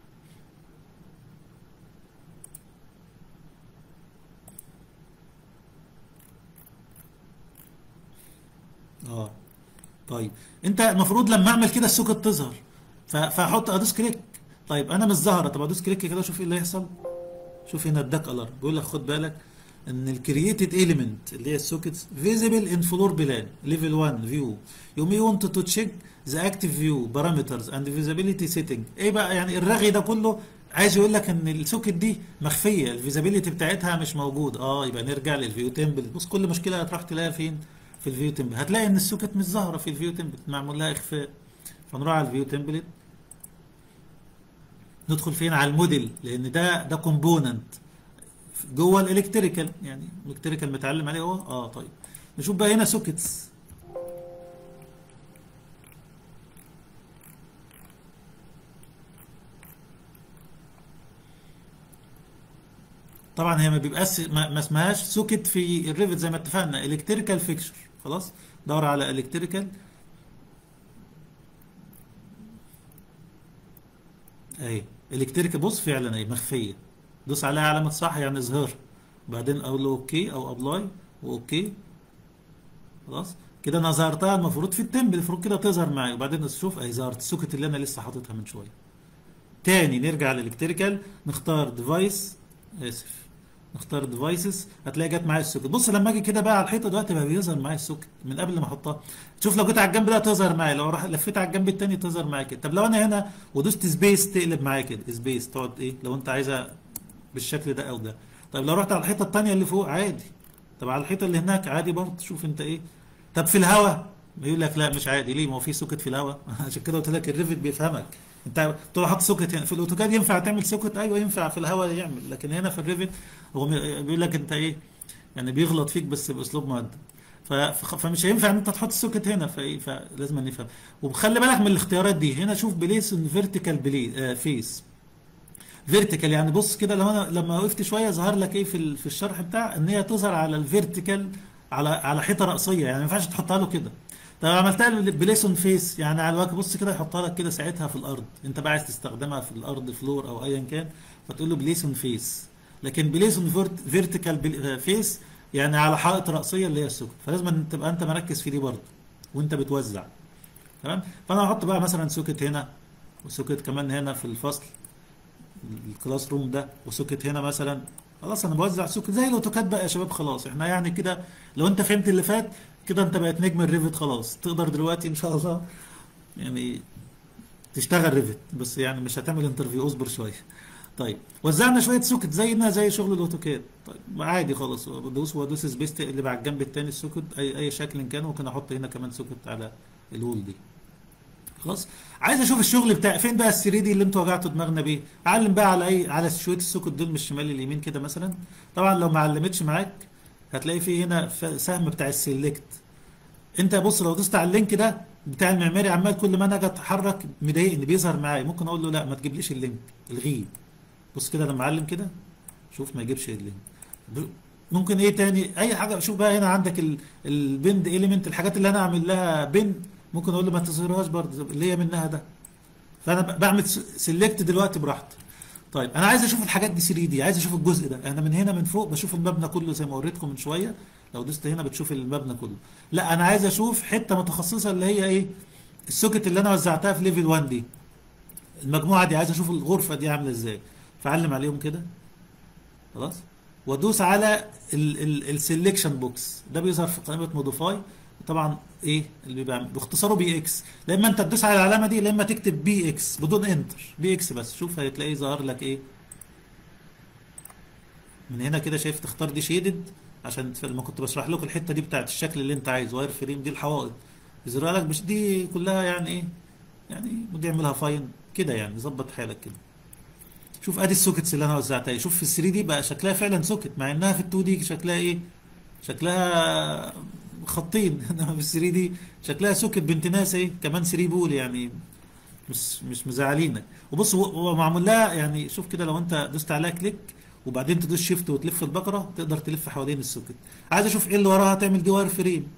اه طيب انت المفروض لما اعمل كده السوكت تظهر ف- فاحط ادوس كليك طيب انا مش ظاهره طب ادوس كليك كده اشوف ايه اللي هيحصل شوف هنا اداك الارم بيقول لك خد بالك ان الكرييتد اليمنت اللي هي السوكيتس فيزيبل ان فلور بلان ليفل 1 فيو يو مي ونت تو تشيك ذا اكتيف فيو بارامترز اند فيزابيليتي سيتنج ايه بقى يعني الرغي ده كله عايز يقول لك ان السوكت دي مخفيه الفيزابيليتي بتاعتها مش موجود اه يبقى نرجع للفيو تمبل بص كل مشكله هتروح تلاقيها فين في الفيو تمبل هتلاقي ان السوكت مش ظاهره في الفيو تمبل معمول لها اخفاء فنروح على الفيو تمبلت ندخل فين على الموديل لان ده ده كومبوننت جوه الالكتريكال يعني الالكتريكال متعلم عليه هو اه طيب نشوف بقى هنا سوكيتس طبعا هي ما بيبقاش ما, ما اسمهاش سوكت في الريفت زي ما اتفقنا الكتريكال فيكشر خلاص دور على الكتريكال اهي الكتريكال بص فعلا اهي مخفيه دوس عليها علامه صح يعني اظهار بعدين اقول له اوكي او ابلاي واوكي خلاص كده انا ظهرتها المفروض في التمبل المفروض كده تظهر معايا وبعدين شوف اهي ظهرت السوكت اللي انا لسه حاططها من شويه تاني نرجع للالكتريكال نختار ديفايس اسف نختار ديفايسز هتلاقي جت معايا السوكت بص لما اجي كده بقى على الحيطه دلوقتي بقى بيظهر معايا السوكت من قبل ما احطها شوف لو جيت على الجنب ده تظهر معايا لو راح لفيت على الجنب التاني تظهر معايا كده طب لو انا هنا ودوست سبيس تقلب معايا كده سبيس تقعد ايه لو انت عايزها بالشكل ده او ده طب لو رحت على الحيطه التانيه اللي فوق عادي طب على الحيطه اللي هناك عادي برضه شوف انت ايه طب في الهواء يقول لك لا مش عادي ليه ما هو في سوكت في الهواء عشان كده قلت لك الريفت بيفهمك انت تروح حاطط سوكت هنا في الاوتوكاد ينفع تعمل سوكت ايوه ينفع في الهواء يعمل لكن هنا في الريفت هو بيقول لك انت ايه يعني بيغلط فيك بس باسلوب مؤدب ف- ف- فمش هينفع ان انت تحط السوكت هنا فايه فلازم نفهم وخلي بالك من الاختيارات دي هنا شوف بليس فيرتيكال بلي آه فيس فيرتيكال يعني بص كده لو انا لما وقفت شويه ظهر لك ايه في ال- في الشرح بتاع ان هي تظهر على الفيرتيكال على على حيطه راسيه يعني ما ينفعش تحطها له كده طب عملتها بليسون فيس يعني على الوجه بص كده يحطها لك كده ساعتها في الارض انت بقى عايز تستخدمها في الارض فلور او ايا كان فتقول له بليسون فيس لكن بليسون فيرتيكال فيس يعني على حائط راسيه اللي هي السكر فلازم أن تبقى انت مركز في دي برضه وانت بتوزع تمام فانا هحط بقى مثلا سوكت هنا وسوكت كمان هنا في الفصل الكلاس روم ده وسوكت هنا مثلا خلاص انا بوزع سوكت زي الاوتوكاد بقى يا شباب خلاص احنا يعني كده لو انت فهمت اللي فات كده انت بقيت نجم الريفت خلاص تقدر دلوقتي ان شاء الله يعني تشتغل ريفت بس يعني مش هتعمل انترفيو اصبر شويه طيب وزعنا شويه سوكت زينا زي شغل الاوتوكاد طيب عادي خلاص بدوس وادوس سبيس تقلب على الجنب التاني السوكت اي اي شكل كان ممكن احط هنا كمان سوكت على الوول دي خلاص عايز اشوف الشغل بتاع فين بقى ال 3 دي اللي انتوا وجعتوا دماغنا بيه علم بقى على اي على شويه السوكت دول من الشمال لليمين كده مثلا طبعا لو ما علمتش معاك هتلاقي في هنا ف- سهم بتاع السيلكت انت بص لو دوست على اللينك ده بتاع المعماري عمال كل ما انا اجي اتحرك مضايقني بيظهر معايا ممكن اقول له لا ما تجيبليش اللينك الغيه بص كده لما اعلم كده شوف ما يجيبش اللينك ب- ممكن ايه تاني اي حاجه شوف بقى هنا عندك ال- البند اليمنت الحاجات اللي انا اعمل لها بن ممكن اقول له ما تظهرهاش برضه اللي هي منها ده فانا ب- بعمل سيلكت دلوقتي براحتي طيب انا عايز اشوف الحاجات دي 3 دي عايز اشوف الجزء ده انا من هنا من فوق بشوف المبنى كله زي ما وريتكم من شويه لو دوست هنا بتشوف المبنى كله لا انا عايز اشوف حته متخصصه اللي هي ايه السوكت اللي انا وزعتها في ليفل 1 دي المجموعه دي عايز اشوف الغرفه دي عامله ازاي فاعلم عليهم كده خلاص وادوس على السلكشن بوكس ده بيظهر في قائمه موديفاي طبعا ايه اللي بيبقى باختصاره بي اكس لا اما انت تدوس على العلامه دي لا اما تكتب بي اكس بدون انتر بي اكس بس شوف هتلاقيه ظهر لك ايه من هنا كده شايف تختار دي شيدد عشان ت- لما كنت بشرح لكم الحته دي بتاعت الشكل اللي انت عايزه واير فريم دي الحوائط يظهر لك مش دي كلها يعني ايه يعني ممكن يعملها فاين كده يعني ظبط حالك كده شوف ادي السوكتس اللي انا وزعتها شوف في ال 3 دي بقى شكلها فعلا سوكت مع انها في ال 2 دي شكلها ايه شكلها خطين انما في ال 3 دي شكلها سوكت بنت ناس ايه كمان 3 بول يعني مش مش مزعلينك وبص هو هو معمول لها يعني شوف كده لو انت دوست عليها كليك وبعدين تدوس شيفت وتلف البقره تقدر تلف حوالين السوكت عايز اشوف ايه اللي وراها تعمل دي واير فريم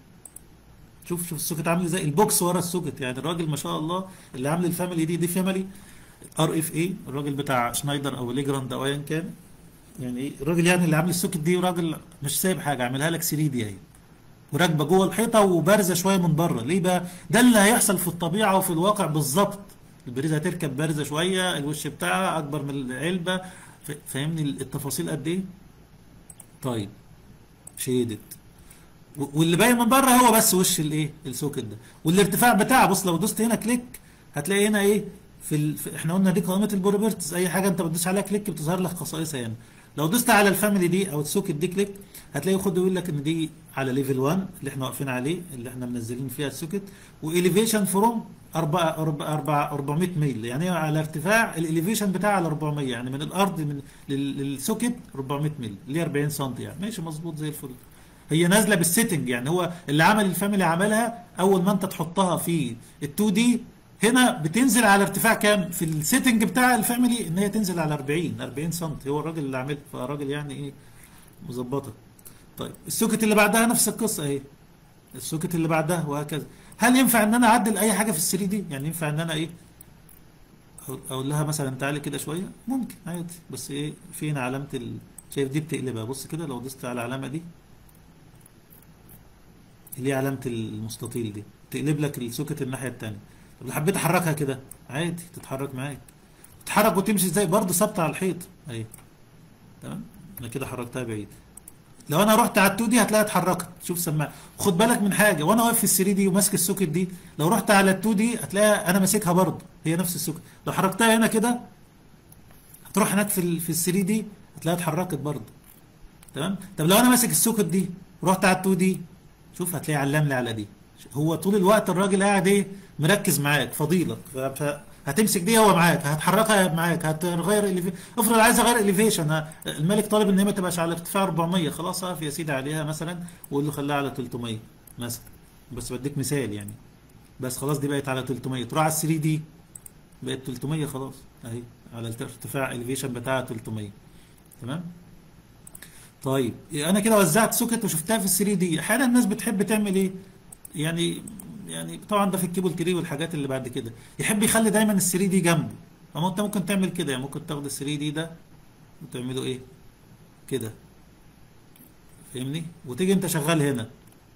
شوف شوف السوكت عامل ازاي البوكس ورا السوكت يعني الراجل ما شاء الله اللي عامل الفاميلي دي دي فاميلي ار اف اي الراجل بتاع شنايدر او ليجراند او ايا كان يعني ايه الراجل يعني اللي عامل السوكت دي راجل مش سايب حاجه عاملها لك 3 دي اهي وراكبه جوه الحيطه وبارزه شويه من بره ليه بقى ده اللي هيحصل في الطبيعه وفي الواقع بالظبط البريزه هتركب بارزه شويه الوش بتاعها اكبر من العلبه ف- فاهمني التفاصيل قد ايه طيب شيدت و- واللي باين من بره هو بس وش الايه السوكت ده والارتفاع بتاعه بص لو دوست هنا كليك هتلاقي هنا ايه في, ال... في احنا قلنا دي قائمه البروبرتيز اي حاجه انت بتدوس عليها كليك بتظهر لك خصائصها هنا لو دوست على الفاميلي دي او السوكت دي كليك هتلاقي خد يقول لك ان دي على ليفل 1 اللي احنا واقفين عليه اللي احنا منزلين فيها السوكت واليفيشن فروم 4 4 400 ميل يعني على ارتفاع الاليفيشن بتاعها على 400 يعني من الارض من لل- للسوكت 400 ميل اللي هي 40 سم يعني ماشي مظبوط زي الفل هي نازله بالسيتنج يعني هو اللي عمل الفاميلي عملها اول ما انت تحطها في ال2 دي هنا بتنزل على ارتفاع كام في السيتنج بتاع الفاميلي ان هي تنزل على 40 40 سم هو الراجل اللي عاملها فراجل يعني ايه مظبطه طيب السوكت اللي بعدها نفس القصه اهي السوكت اللي بعدها وهكذا هل ينفع ان انا اعدل اي حاجه في ال 3 دي يعني ينفع ان انا ايه أقول- اقول لها مثلا تعالي كده شويه ممكن عادي بس ايه فين علامه ال... شايف دي بتقلبها بص كده لو دوست على العلامه دي اللي هي علامه المستطيل دي تقلب لك السوكت الناحيه التانيه طب لو حبيت احركها كده عادي تتحرك معاك تتحرك وتمشي ازاي برضه ثابته على الحيط اهي تمام انا كده حركتها بعيد لو انا رحت على ال 2 دي هتلاقيها اتحركت شوف سماعه خد بالك من حاجه وانا واقف في ال 3 دي وماسك السوكت دي لو رحت على ال 2 دي هتلاقيها انا ماسكها برضه هي نفس السوكت لو حركتها هنا كده هتروح هناك في ال في ال 3 دي هتلاقيها اتحركت برضه تمام طب لو انا ماسك السوكت دي ورحت على ال 2 دي شوف هتلاقي علم لي على دي هو طول الوقت الراجل قاعد ايه مركز معاك فضيلك ف- ف- هتمسك دي هو معاك هتحركها معاك هتغير الإليفي- افرض عايز اغير اليفيشن الملك طالب ان هي ما تبقاش على ارتفاع 400 خلاص اقف يا سيدي عليها مثلا وقول له خليها على 300 مثلا بس بديك مثال يعني بس خلاص دي بقت على 300 تروح على 3 دي بقت 300 خلاص اهي على ارتفاع اليفيشن بتاعها 300 تمام طيب انا كده وزعت سوكت وشفتها في ال 3 دي احيانا الناس بتحب تعمل ايه يعني يعني طبعا ده في الكيبل تري والحاجات اللي بعد كده يحب يخلي دايما ال 3 دي جنبه اما انت ممكن تعمل كده يعني ممكن تاخد ال 3 دي ده وتعمله ايه كده فاهمني وتيجي انت شغال هنا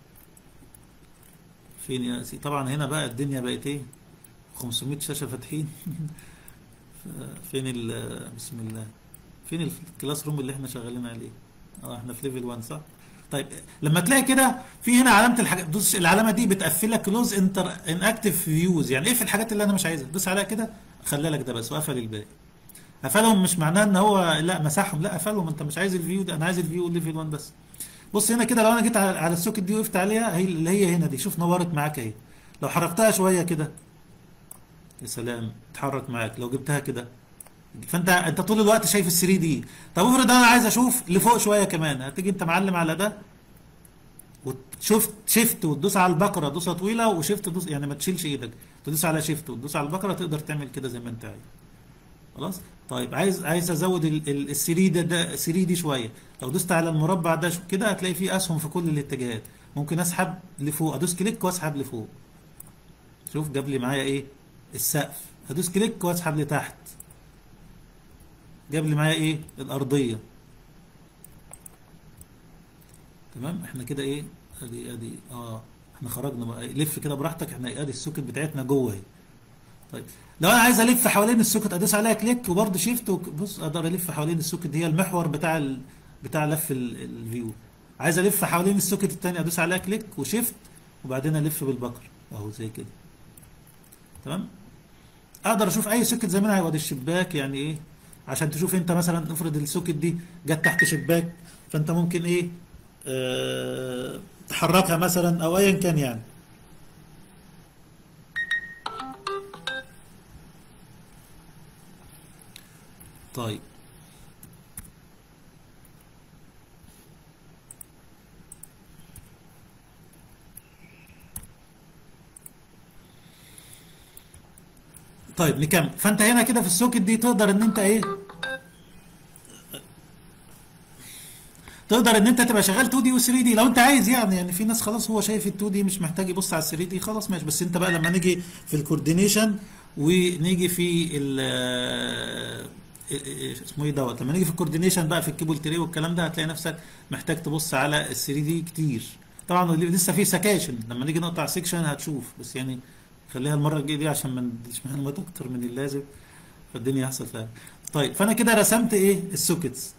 فين يا سي طبعا هنا بقى الدنيا بقت ايه 500 شاشة فاتحين فين ال بسم الله فين الكلاس روم اللي احنا شغالين عليه اه احنا في ليفل 1 صح طيب لما تلاقي كده في هنا علامه الحاجات دوس العلامه دي بتقفلك كلوز انتر ان اكتف فيوز يعني ايه في الحاجات اللي انا مش عايزها دوس عليها كده خلي لك ده بس وقفل الباقي قفلهم مش معناه ان هو لا مسحهم لا قفلهم انت مش عايز الفيو ده انا عايز الفيو ليفل 1 بس بص هنا كده لو انا جيت على على السوكت دي وقفت عليها هي اللي هي هنا دي شوف نورت معاك اهي لو حركتها شويه كده يا سلام تحرك معاك لو جبتها كده فانت انت طول الوقت شايف ال 3 دي طب افرض انا عايز اشوف لفوق شويه كمان هتيجي انت معلم على ده وشفت شيفت وتدوس على البقره دوسه طويله وشيفت دوس يعني ما تشيلش ايدك تدوس على شيفت وتدوس على البقره تقدر تعمل كده زي ما انت عايز خلاص طيب عايز عايز ازود ال 3 ده ده 3 دي شويه لو دوست على المربع ده كده هتلاقي فيه اسهم في كل الاتجاهات ممكن اسحب لفوق ادوس كليك واسحب لفوق شوف جاب لي معايا ايه السقف ادوس كليك واسحب لتحت جاب لي معايا ايه الارضيه تمام احنا كده ايه ادي ادي اه احنا خرجنا بقى لف كده براحتك احنا ادي السوكت بتاعتنا جوه اهي طيب لو انا عايز الف حوالين السوكت ادوس عليها كليك وبرده شيفت بص اقدر الف حوالين السوكت دي هي المحور بتاع ال... بتاع لف ال- الفيو عايز الف حوالين السوكت التاني ادوس عليها كليك وشيفت وبعدين الف بالبقر اهو زي كده تمام اقدر اشوف اي سوكت زي ما انا عايز الشباك يعني ايه عشان تشوف انت مثلا افرض السوكت دي جت تحت شباك فانت ممكن ايه اه تحركها مثلا او ايا كان يعني طيب طيب نكمل فانت هنا كده في السوكت دي تقدر ان انت ايه تقدر ان انت تبقى شغال 2 دي و 3 دي لو انت عايز يعني يعني في ناس خلاص هو شايف ال 2 دي مش محتاج يبص على ال 3 دي خلاص ماشي بس انت بقى لما نيجي في الكوردينيشن ونيجي في ال اسمه ايه دوت لما نيجي في الكوردينيشن بقى في الكيبل تري والكلام ده هتلاقي نفسك محتاج تبص على ال 3 دي كتير طبعا لسه في سكاشن لما نيجي نقطع سيكشن هتشوف بس يعني خليها المره الجايه دي عشان ما نديش معلومات اكتر من اللازم فالدنيا يحصل فيها طيب فانا كده رسمت ايه السوكتس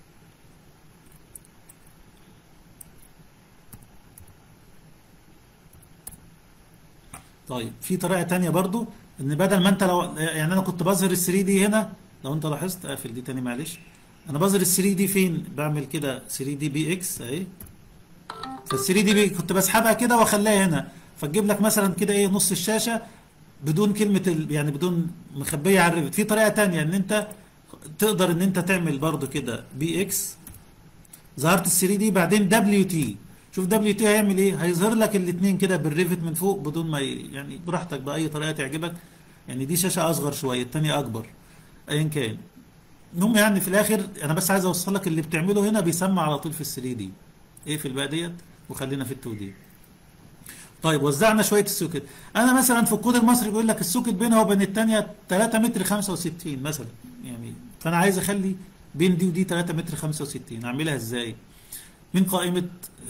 طيب في طريقه تانية برضو ان بدل ما انت لو يعني انا كنت بظهر ال 3 دي هنا لو انت لاحظت اقفل دي تاني معلش انا بظهر ال 3 دي فين بعمل كده 3 دي بي اكس اهي فال 3 دي بي كنت بسحبها كده واخليها هنا فتجيب لك مثلا كده ايه نص الشاشه بدون كلمه ال... يعني بدون مخبيه على الريفت في طريقه تانية ان انت تقدر ان انت تعمل برضو كده بي اكس ظهرت ال 3 دي بعدين دبليو تي شوف دبليو تي هيعمل ايه هيظهر لك الاثنين كده بالريفت من فوق بدون ما ي... يعني براحتك باي طريقه تعجبك يعني دي شاشه اصغر شويه الثانيه اكبر ايا كان المهم يعني في الاخر انا بس عايز اوصل لك اللي بتعمله هنا بيسمع على طول في ال 3 دي ايه في الباقي ديت وخلينا في ال 2 دي طيب وزعنا شويه السوكت انا مثلا في الكود المصري بيقول لك السوكت بينها وبين الثانيه 3 متر 65 مثلا يعني فانا عايز اخلي بين دي ودي 3 متر 65 اعملها ازاي من قائمه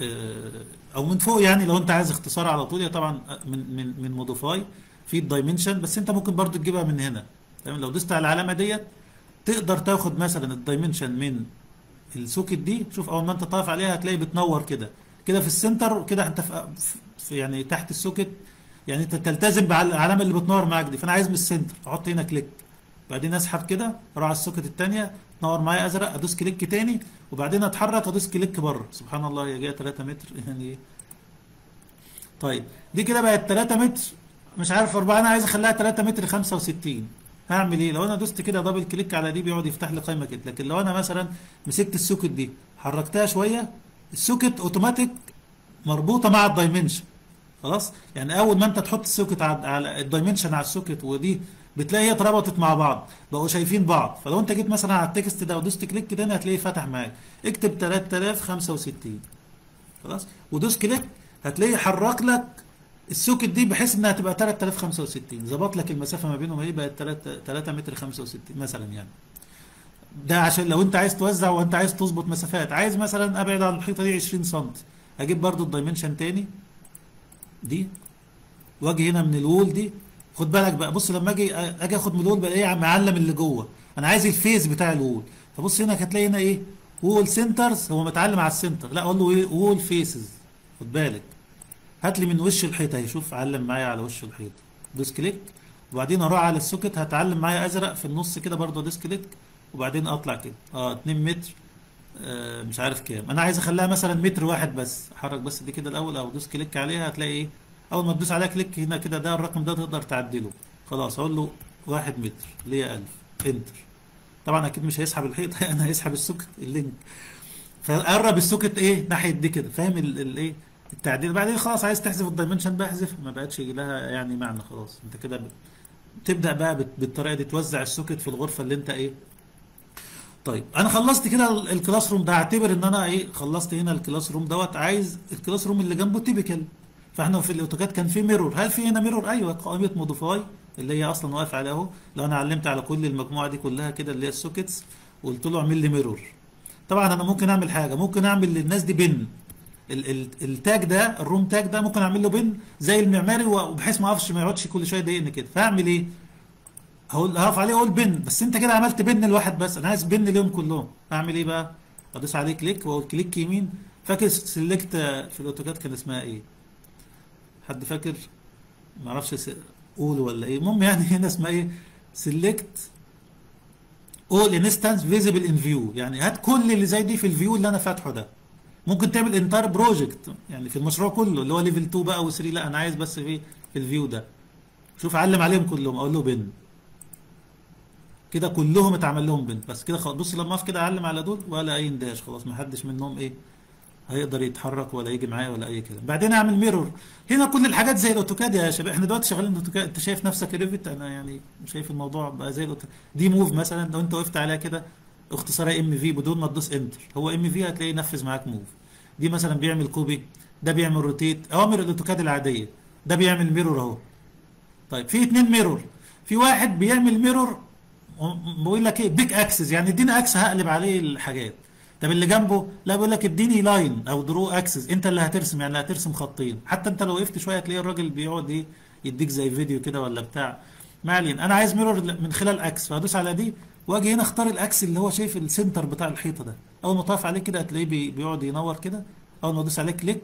او من فوق يعني لو انت عايز اختصار على طول طبعا من من من موديفاي في الدايمنشن بس انت ممكن برضو تجيبها من هنا تمام لو دوست على العلامه ديت تقدر تاخد مثلا الدايمنشن من السوكت دي شوف اول ما انت طايف عليها هتلاقي بتنور كده كده في السنتر كده انت في, في يعني تحت السوكت يعني انت تلتزم بالعلامه اللي بتنور معاك دي فانا عايز من السنتر احط هنا كليك بعدين اسحب كده اروح على السوكت الثانيه تنور معايا ازرق ادوس كليك تاني وبعدين اتحرك ادوس كليك بره سبحان الله هي جايه 3 متر يعني طيب دي كده بقت 3 متر مش عارف 4 انا عايز اخليها 3 متر 65 هعمل ايه لو انا دوست كده دبل كليك على دي بيقعد يفتح لي قائمه كده لكن لو انا مثلا مسكت السوكت دي حركتها شويه السوكت اوتوماتيك مربوطه مع الدايمنشن خلاص يعني اول ما انت تحط السوكت على الدايمنشن على السوكت ودي بتلاقي هي اتربطت مع بعض بقوا شايفين بعض فلو انت جيت مثلا على التكست ده ودوست كليك تاني هتلاقيه فتح معاك اكتب 3065 خلاص ودوس كليك هتلاقيه حرك لك السوكت دي بحيث انها تبقى 3065 ظبط لك المسافه ما بينهم ايه بقت 3 3 متر 65 مثلا يعني ده عشان لو انت عايز توزع وانت عايز تظبط مسافات عايز مثلا ابعد عن الحيطه دي 20 سم هجيب برضو الدايمنشن تاني دي واجي هنا من الوول دي خد بالك بقى بص لما اجي اجي اخد من الوول بلاقيه معلم اللي جوه انا عايز الفيز بتاع الوول فبص هنا هتلاقي هنا ايه وول سنترز هو متعلم على السنتر لا اقول له ايه وول فيسز خد بالك هات لي من وش الحيطه اهي شوف علم معايا على وش الحيطه دوس كليك وبعدين اروح على السوكت هتعلم معايا ازرق في النص كده برضه دوس كليك وبعدين اطلع كده اه 2 متر آه مش عارف كام انا عايز اخليها مثلا متر واحد بس حرك بس دي كده الاول او دوس كليك عليها هتلاقي ايه اول ما تدوس عليها كليك هنا كده ده الرقم ده تقدر تعدله خلاص اقول له واحد متر ليه 1000 انتر طبعا اكيد مش هيسحب الحيطه انا هيسحب السوكت اللينك فقرب السوكت ايه ناحيه دي كده فاهم الايه التعديل بعدين خلاص عايز تحذف الدايمنشن بقى احذفها ما بقتش لها يعني معنى خلاص انت كده بت- تبدا بقى بت- بالطريقه دي توزع السوكت في الغرفه اللي انت ايه طيب انا خلصت كده ال- الكلاس روم ده اعتبر ان انا ايه خلصت هنا الكلاس روم دوت عايز الكلاس روم اللي جنبه تيبيكال فاحنا في الاوتوكاد كان في ميرور هل في هنا ميرور ايوه قائمه موديفاي اللي هي اصلا واقف عليها اهو لو انا علمت على كل المجموعه دي كلها كده اللي هي السوكيتس وقلت له اعمل لي ميرور طبعا انا ممكن اعمل حاجه ممكن اعمل للناس دي بن ال ال التاج ده الروم تاج ده ممكن اعمل له بن زي المعماري وبحيث ما اقفش ما يقعدش كل شويه يضايقني كده فاعمل ايه هقول هقف عليه اقول بن بس انت كده عملت بن لواحد بس انا عايز بن ليهم كلهم اعمل ايه بقى ادوس عليه كليك واقول كليك يمين فاكر سيلكت في الاوتوكاد كان اسمها ايه حد فاكر ما اعرفش س- قول ولا ايه المهم يعني هنا اسمها ايه سيلكت اول انستنس فيزيبل ان فيو يعني هات كل اللي زي دي في الفيو اللي انا فاتحه ده ممكن تعمل انتاير بروجكت يعني في المشروع كله اللي هو ليفل 2 بقى و3 لا انا عايز بس في في الفيو ده شوف علم عليهم كلهم اقول له بن كده كلهم اتعمل لهم بن بس كده خلاص بص لما اقف كده اعلم على دول ولا اي اندهاش خلاص ما حدش منهم ايه هيقدر يتحرك ولا يجي معايا ولا اي كده بعدين اعمل ميرور هنا كل الحاجات زي الاوتوكاد يا شباب احنا دلوقتي شغالين اوتوكاد انت شايف نفسك ريفت انا يعني شايف الموضوع بقى زي الاوتوكاد دي موف مثلا لو انت وقفت عليها كده اختصارها ام في بدون ما تدوس انتر هو ام في هتلاقيه ينفذ معاك موف دي مثلا بيعمل كوبي ده بيعمل روتيت اوامر الاوتوكاد العاديه ده بيعمل ميرور اهو طيب في اتنين ميرور في واحد بيعمل ميرور بيقول لك ايه بيك اكسس يعني اديني اكس هقلب عليه الحاجات طب اللي جنبه لا بيقول لك اديني لاين او درو اكسس انت اللي هترسم يعني هترسم خطين حتى انت لو وقفت شويه هتلاقي الراجل بيقعد ايه يديك زي فيديو كده ولا بتاع ما علينا انا عايز ميرور من خلال اكس فهدوس على دي واجي هنا اختار الاكس اللي هو شايف السنتر بتاع الحيطه ده اول ما تقف عليه كده هتلاقيه بي- بيقعد ينور كده اول ما ادوس عليه كليك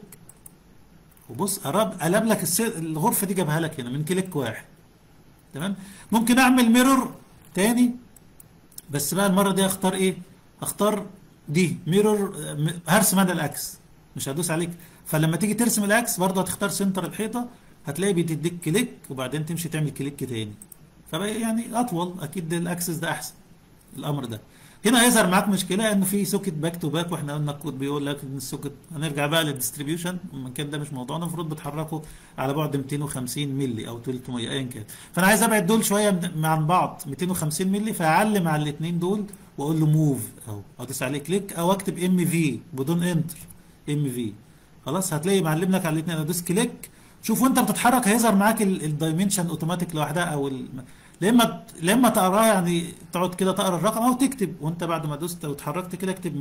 وبص قرب قلب لك الس- الغرفه دي جابها لك هنا من كليك واحد تمام ممكن اعمل ميرور تاني بس بقى المره دي اختار ايه اختار دي ميرور هرسم انا الاكس مش هدوس عليك فلما تيجي ترسم الاكس برضه هتختار سنتر الحيطه هتلاقي بتديك كليك وبعدين تمشي تعمل كليك تاني فبقى يعني اطول اكيد الاكسس ده احسن الامر ده هنا هيظهر معاك مشكله انه في سوكت باك تو باك واحنا قلنا الكود بيقول لك ان السوكت هنرجع بقى للديستريبيوشن من كان ده مش موضوعنا المفروض بتحركه على بعد 250 مللي او 300 ايا كان فانا عايز ابعد دول شويه من- عن بعض 250 مللي فاعلم على الاثنين دول واقول له موف اهو ادوس عليه كليك او اكتب ام في بدون انتر ام في خلاص هتلاقي معلم لك على الاثنين ادوس كليك شوف وانت بتتحرك هيظهر معاك الدايمنشن اوتوماتيك لوحدها او ال... لا اما لا اما تقراها يعني تقعد كده تقرا الرقم او تكتب وانت بعد ما دوست واتحركت كده اكتب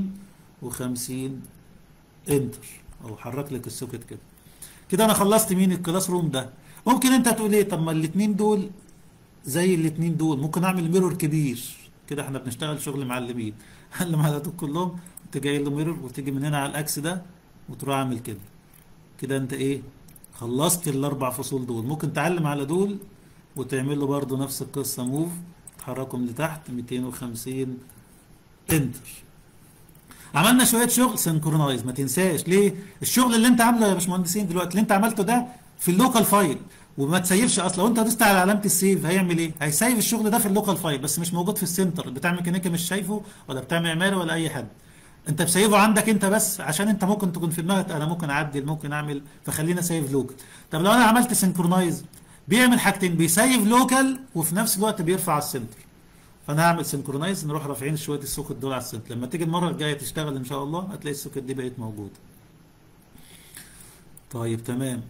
250 انتر او حرك لك السوكت كده كده انا خلصت مين الكلاس روم ده ممكن انت تقول ايه طب ما الاثنين دول زي الاثنين دول ممكن اعمل ميرور كبير كده احنا بنشتغل شغل معلمين علم على دول كلهم انت جاي له ميرور وتيجي من هنا على الاكس ده وتروح عامل كده كده انت ايه خلصت الاربع فصول دول ممكن تعلم على دول وتعمل له برضه نفس القصه موف تحركهم لتحت 250 انتر عملنا شويه شغل سنكرونايز ما تنساش ليه الشغل اللي انت عامله يا باشمهندسين دلوقتي اللي انت عملته ده في اللوكال فايل وما تسيفش اصلا لو انت دوست على علامه السيف هيعمل ايه هيسيف الشغل ده في اللوكال فايل بس مش موجود في السنتر بتاع ميكانيكا مش شايفه ولا بتاع معماري ولا اي حد انت بسيفه عندك انت بس عشان انت ممكن تكون في دماغك انا ممكن اعدل ممكن اعمل فخلينا سيف لوكال طب لو انا عملت سنكرونايز بيعمل حاجتين بيسيف لوكال وفي نفس الوقت بيرفع على السنتر فانا هعمل سنكرونايز نروح رافعين شويه السوكت دول على السنتر لما تيجي المره الجايه تشتغل ان شاء الله هتلاقي السوكت دي بقت موجوده طيب تمام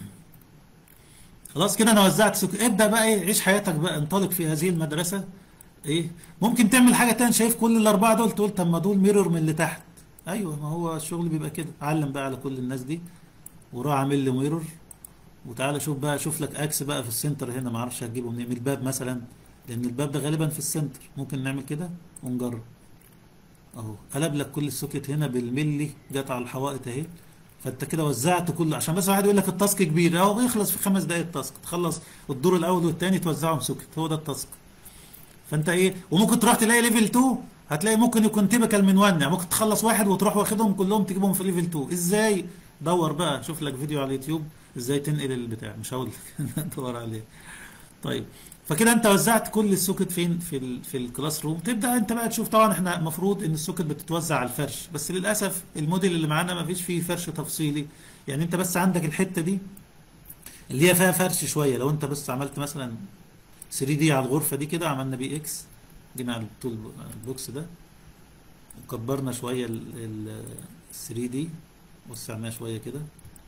خلاص كده انا وزعت سوكت ابدا بقى ايه عيش حياتك بقى انطلق في هذه المدرسه ايه ممكن تعمل حاجه تانية شايف كل الاربعه دول تقول طب ما دول ميرور من اللي تحت ايوه ما هو الشغل بيبقى كده علم بقى على كل الناس دي وروح اعمل لي ميرور وتعالى شوف بقى شوف لك اكس بقى في السنتر هنا ما اعرفش هتجيبه منين من الباب مثلا لان الباب ده غالبا في السنتر ممكن نعمل كده ونجرب اهو قلب لك كل السوكت هنا بالملي جت على الحوائط اهي فانت كده وزعت كله عشان بس واحد يقول لك التاسك كبير اهو يخلص في خمس دقائق التاسك تخلص الدور الاول والثاني توزعهم سوكت هو ده التاسك فانت ايه وممكن تروح تلاقي ليفل 2 هتلاقي ممكن يكون تيبكال من 1 يعني ممكن تخلص واحد وتروح واخدهم كلهم تجيبهم في ليفل 2 ازاي دور بقى شوف لك فيديو على اليوتيوب ازاي تنقل البتاع مش هقول لك دور عليه طيب فكده انت وزعت كل السوكت فين في ال في الكلاس روم تبدا انت بقى تشوف طبعا احنا المفروض ان السوكت بتتوزع على الفرش بس للاسف الموديل اللي معانا ما فيش فيه فرش تفصيلي يعني انت بس عندك الحته دي اللي هي فيها فرش شويه لو انت بس عملت مثلا 3 دي على الغرفه دي كده عملنا بي اكس جينا على التول البوكس ده وكبرنا شويه ال 3 دي وسعناه شويه كده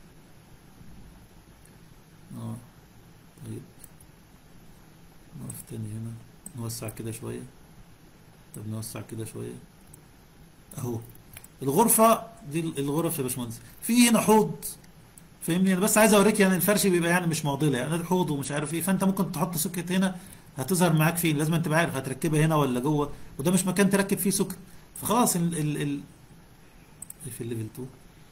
اه طيب نقف تاني هنا نوسع كده شويه طب نوسع كده شويه اهو الغرفه دي الغرف يا باشمهندس في هنا حوض فاهمني انا بس عايز اوريك يعني الفرش بيبقى يعني مش معضله يعني الحوض ومش عارف ايه فانت ممكن تحط سوكت هنا هتظهر معاك فين لازم تبقى عارف هتركبها هنا ولا جوه وده مش مكان تركب فيه سوكت فخلاص ال ال ال في الليفل 2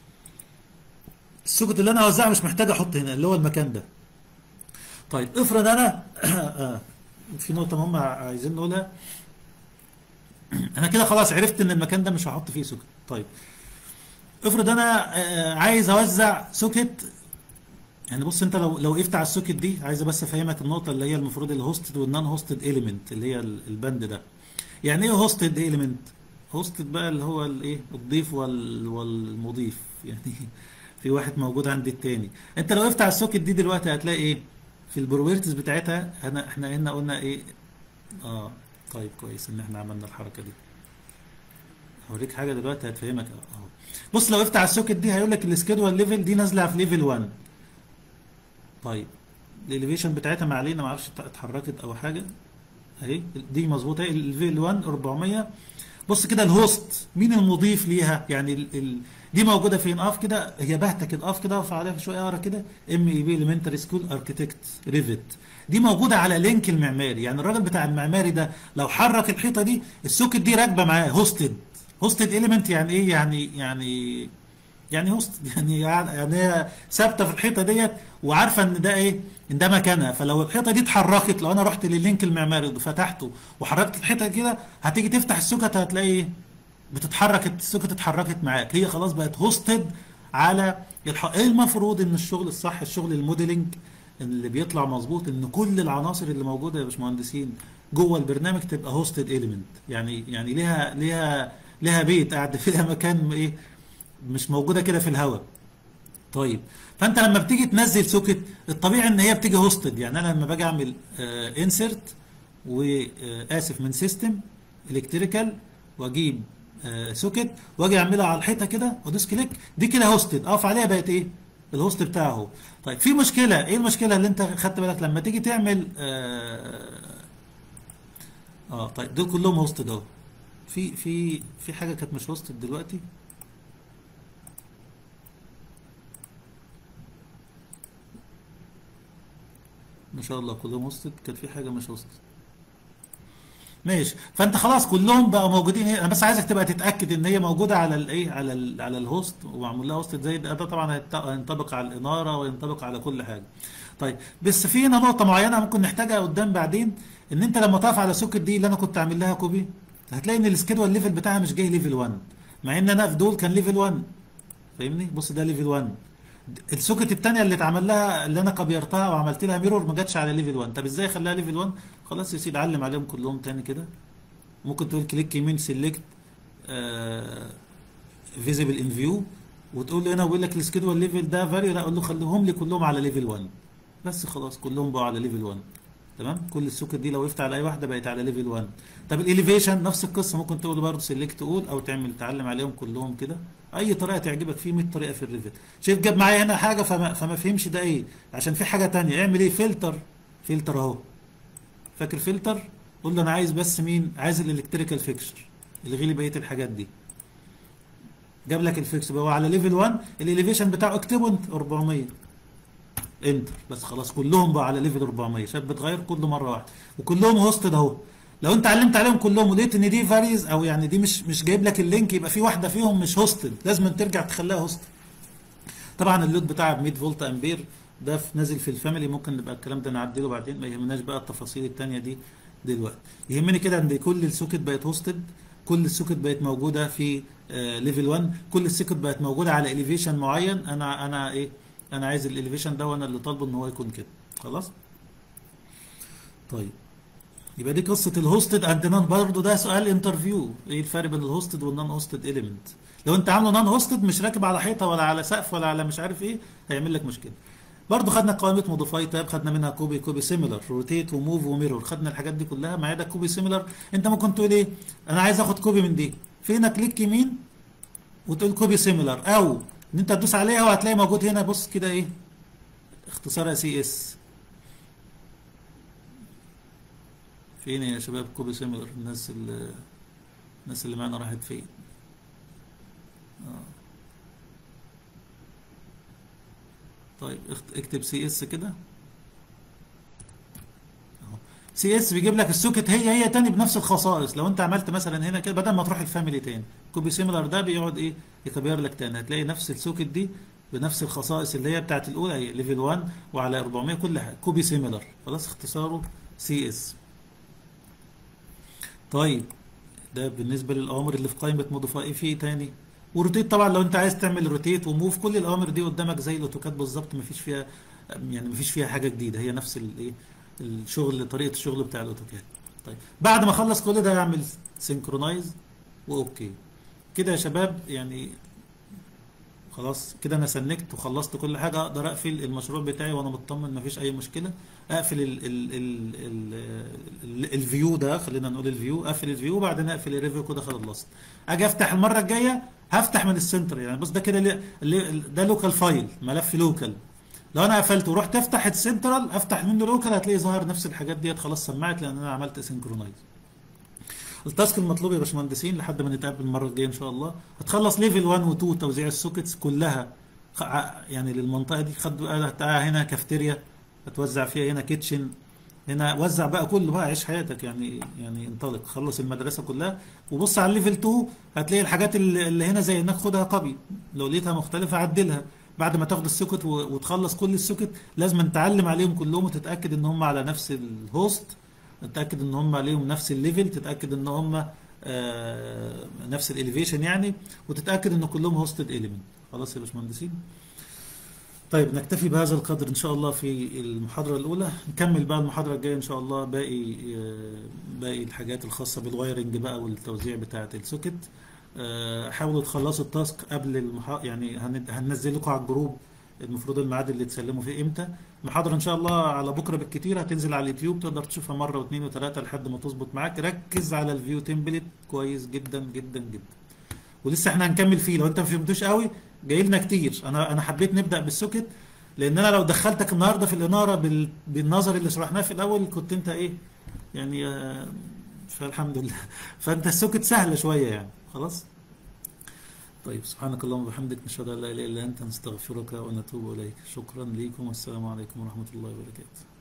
السوكت اللي انا اوزعه مش محتاج احط هنا اللي هو المكان ده طيب افرض انا في نقطه مهمه عايزين نقولها انا كده خلاص عرفت ان المكان ده مش هحط فيه سوكت طيب افرض انا عايز اوزع سوكت يعني بص انت لو لو وقفت على السوكت دي عايز بس افهمك النقطه اللي هي المفروض الهوستد والنون هوستد اليمنت اللي هي البند ده يعني ايه هوستد اليمنت هوستد بقى اللي هو الايه الضيف وال والمضيف يعني في واحد موجود عند التاني انت لو وقفت على السوكت دي دلوقتي هتلاقي ايه في البروبرتيز بتاعتها احنا احنا هنا قلنا ايه اه طيب كويس ان احنا عملنا الحركه دي هوريك حاجه دلوقتي هتفهمك اهو بص لو وقفت على السوكت دي هيقول لك السكيدول ليفل دي نازله في ليفل 1 طيب الاليفيشن بتاعتها ما علينا ما اعرفش اتحركت او حاجه اهي دي مظبوطه اهي الليفل 1 400 بص كده الهوست مين المضيف ليها يعني ال ال دي موجوده فين اقف كده هي باهته كده اقف كده اقف عليها شويه اقرا كده ام اي بي اليمنتري سكول اركتكت ريفت دي موجوده على لينك المعماري يعني الراجل بتاع المعماري ده لو حرك الحيطه دي السوكت دي راكبه معاه هوستد هوستد اليمنت يعني ايه يعني يعني يعني هوست يعني يعني هي ثابته في الحيطه ديت وعارفه ان ده ايه ان ده مكانها فلو الحيطه دي اتحركت لو انا رحت لللينك المعماري وفتحته وحركت الحيطه كده هتيجي تفتح السوكت هتلاقي ايه بتتحرك السوكت اتحركت معاك هي خلاص بقت هوستد على الح... ايه المفروض ان الشغل الصح الشغل الموديلنج اللي بيطلع مظبوط ان كل العناصر اللي موجوده يا باشمهندسين جوه البرنامج تبقى هوستد اليمنت يعني يعني ليها ليها ليها بيت قاعد فيها مكان ايه مش موجوده كده في الهواء طيب فانت لما بتيجي تنزل سوكت الطبيعي ان هي بتيجي هوستد يعني انا لما باجي اعمل انسرت واسف من سيستم الكتريكال واجيب آه سوكت واجي اعملها على الحيطه كده وادوس كليك دي كده هوستد اقف عليها بقت ايه الهوست بتاعه طيب في مشكله ايه المشكله اللي انت خدت بالك لما تيجي تعمل اه, آه طيب دول كلهم هوستد اهو في في في حاجه كانت مش هوستد دلوقتي ما شاء الله كلهم هوستد كانت في حاجه مش هوستد ماشي فانت خلاص كلهم بقوا موجودين انا بس عايزك تبقى تتاكد ان هي موجوده على الايه على ال على الهوست ومعمول لها هوست زي ده طبعا هينطبق على الاناره وينطبق على كل حاجه طيب بس في هنا نقطه معينه ممكن نحتاجها قدام بعدين ان انت لما تقف على سوكت دي اللي انا كنت عامل لها كوبي هتلاقي ان السكيدول ليفل بتاعها مش جاي ليفل 1 مع ان انا في دول كان ليفل 1 فاهمني بص ده ليفل 1 السوكت الثانيه اللي اتعمل لها اللي انا كبرتها وعملت لها ميرور ما جاتش على ليفل 1 طب ازاي اخليها ليفل 1 خلاص يا سيدي علم عليهم كلهم تاني كده ممكن تقول كليك يمين سيلكت فيزيبل ان فيو وتقول له هنا بيقول لك السكيدول ليفل ده فاليو لا اقول له خليهم لي كلهم على ليفل 1 بس خلاص كلهم بقوا على ليفل 1 تمام كل السوكت دي لو وقفت على اي واحده بقت على ليفل 1 طب الاليفيشن نفس القصه ممكن تقول برضه سيلكت اول او تعمل تعلم عليهم كلهم كده اي طريقه تعجبك في 100 طريقه في الريفت شايف جاب معايا هنا حاجه فما, فما فهمش ده ايه عشان في حاجه تانية اعمل ايه فلتر فلتر اهو فاكر فلتر قول له انا عايز بس مين عايز الالكتريكال فيكشر الغي لي بقيه الحاجات دي جاب لك الفيكس هو على ليفل 1 الاليفيشن بتاعه اكتبه انت 400 انتر بس خلاص كلهم بقى على ليفل 400 شايف بتغير كل مره واحده وكلهم هوستد اهو لو انت علمت عليهم كلهم ولقيت ان دي فاريز او يعني دي مش مش جايب لك اللينك يبقى في واحده فيهم مش هوستد لازم ترجع تخليها هوستد طبعا اللود بتاعها ب 100 فولت امبير ده في نازل في الفاميلي ممكن نبقى الكلام ده نعدله بعدين ما يهمناش بقى التفاصيل الثانيه دي دلوقتي يهمني كده ان كل السوكت بقت هوستد كل السوكت بقت موجوده في ليفل 1 كل السوكت بقت موجوده على اليفيشن معين انا انا ايه انا عايز الاليفيشن ده وانا اللي طالبه ان هو يكون كده خلاص طيب يبقى دي قصه الهوستد اند نون برضه ده سؤال انترفيو ايه الفرق بين الهوستد والنون هوستد اليمنت لو انت عامله نان هوستد مش راكب على حيطه ولا على سقف ولا على مش عارف ايه هيعمل لك مشكله برضه خدنا قائمه موديفاي تاب خدنا منها كوبي كوبي سيميلر روتيت وموف وميرور خدنا الحاجات دي كلها ما عدا كوبي سيميلر انت ممكن تقول ايه انا عايز اخد كوبي من دي فينا كليك يمين وتقول كوبي سيميلر او ان انت تدوس عليها وهتلاقي موجود هنا بص كده ايه اختصارها سي اس فين يا شباب كوبي سيميلر الناس اللي الناس اللي معانا راحت فين آه. طيب اخت- اكتب سي اس كده سي اس بيجيب لك السوكت هي هي تاني بنفس الخصائص لو انت عملت مثلا هنا كده بدل ما تروح الفاميلي تاني كوبي سيميلر ده بيقعد ايه يكبر لك تاني هتلاقي نفس السوكت دي بنفس الخصائص اللي هي بتاعت الاولى هي ليفل 1 وعلى 400 كل حاجه كوبي سيميلر خلاص اختصاره سي اس طيب ده بالنسبه للاوامر اللي في قائمه موديفاي في ايه تاني وروتيت طبعا لو انت عايز تعمل روتيت وموف كل الاوامر دي قدامك زي الاوتوكاد بالظبط مفيش فيها يعني مفيش فيها حاجه جديده هي نفس الايه الشغل طريقه الشغل بتاع الاوتوكاد طيب بعد ما اخلص كل ده اعمل سينكرونايز واوكي كده يا شباب يعني خلاص كده انا سنكت وخلصت كل حاجه اقدر اقفل المشروع بتاعي وانا مطمن مفيش اي مشكله اقفل ال ال ال ال ال الفيو ده خلينا نقول الفيو اقفل الفيو وبعدين اقفل الريفيو كده خلصت اجي افتح المره الجايه هفتح من السنتر يعني بص ده كده لي- لي- ده لوكال فايل ملف لوكال لو انا قفلته ورحت افتح السنترال افتح منه لوكال هتلاقي ظاهر نفس الحاجات ديت خلاص سمعت لان انا عملت سينكرونايز التاسك المطلوب يا باشمهندسين لحد ما نتقابل المره الجايه ان شاء الله هتخلص ليفل 1 و 2 توزيع السوكيتس كلها خ- ع- يعني للمنطقه دي خد بقى تعالى هنا كافتيريا هتوزع فيها هنا كيتشن هنا وزع بقى كله بقى عيش حياتك يعني يعني انطلق خلص المدرسه كلها وبص على الليفل 2 هتلاقي الحاجات اللي اللي هنا زي انك خدها كوبي لو لقيتها مختلفه عدلها بعد ما تاخد السوكت و- وتخلص كل السوكت لازم تعلم عليهم كلهم وتتاكد ان هم على نفس الهوست تتاكد ان هم عليهم نفس الليفل تتاكد ان هم آه نفس الاليفيشن يعني وتتاكد ان كلهم هوستد اليمنت خلاص يا باشمهندسين طيب نكتفي بهذا القدر ان شاء الله في المحاضره الاولى نكمل بقى المحاضره الجايه ان شاء الله باقي آه، باقي الحاجات الخاصه بالوايرنج بقى والتوزيع بتاعه السوكت آه، حاولوا تخلصوا التاسك قبل المحا... يعني هن- هننزل لكم على الجروب المفروض الميعاد اللي تسلموا فيه امتى المحاضره ان شاء الله على بكره بالكتير هتنزل على اليوتيوب تقدر تشوفها مره واثنين وثلاثه لحد ما تظبط معاك ركز على الفيو تمبلت كويس جدا جدا جدا ولسه احنا هنكمل فيه لو انت ما فهمتوش قوي جاي لنا كتير انا انا حبيت نبدا بالسوكت لان انا لو دخلتك النهارده في الاناره بال... بالنظر اللي شرحناه في الاول كنت انت ايه يعني آه، فالحمد لله فانت السوكت سهله شويه يعني خلاص طيب سبحانك اللهم وبحمدك نشهد ان لا اله الا انت نستغفرك ونتوب اليك شكرا لكم والسلام عليكم ورحمه الله وبركاته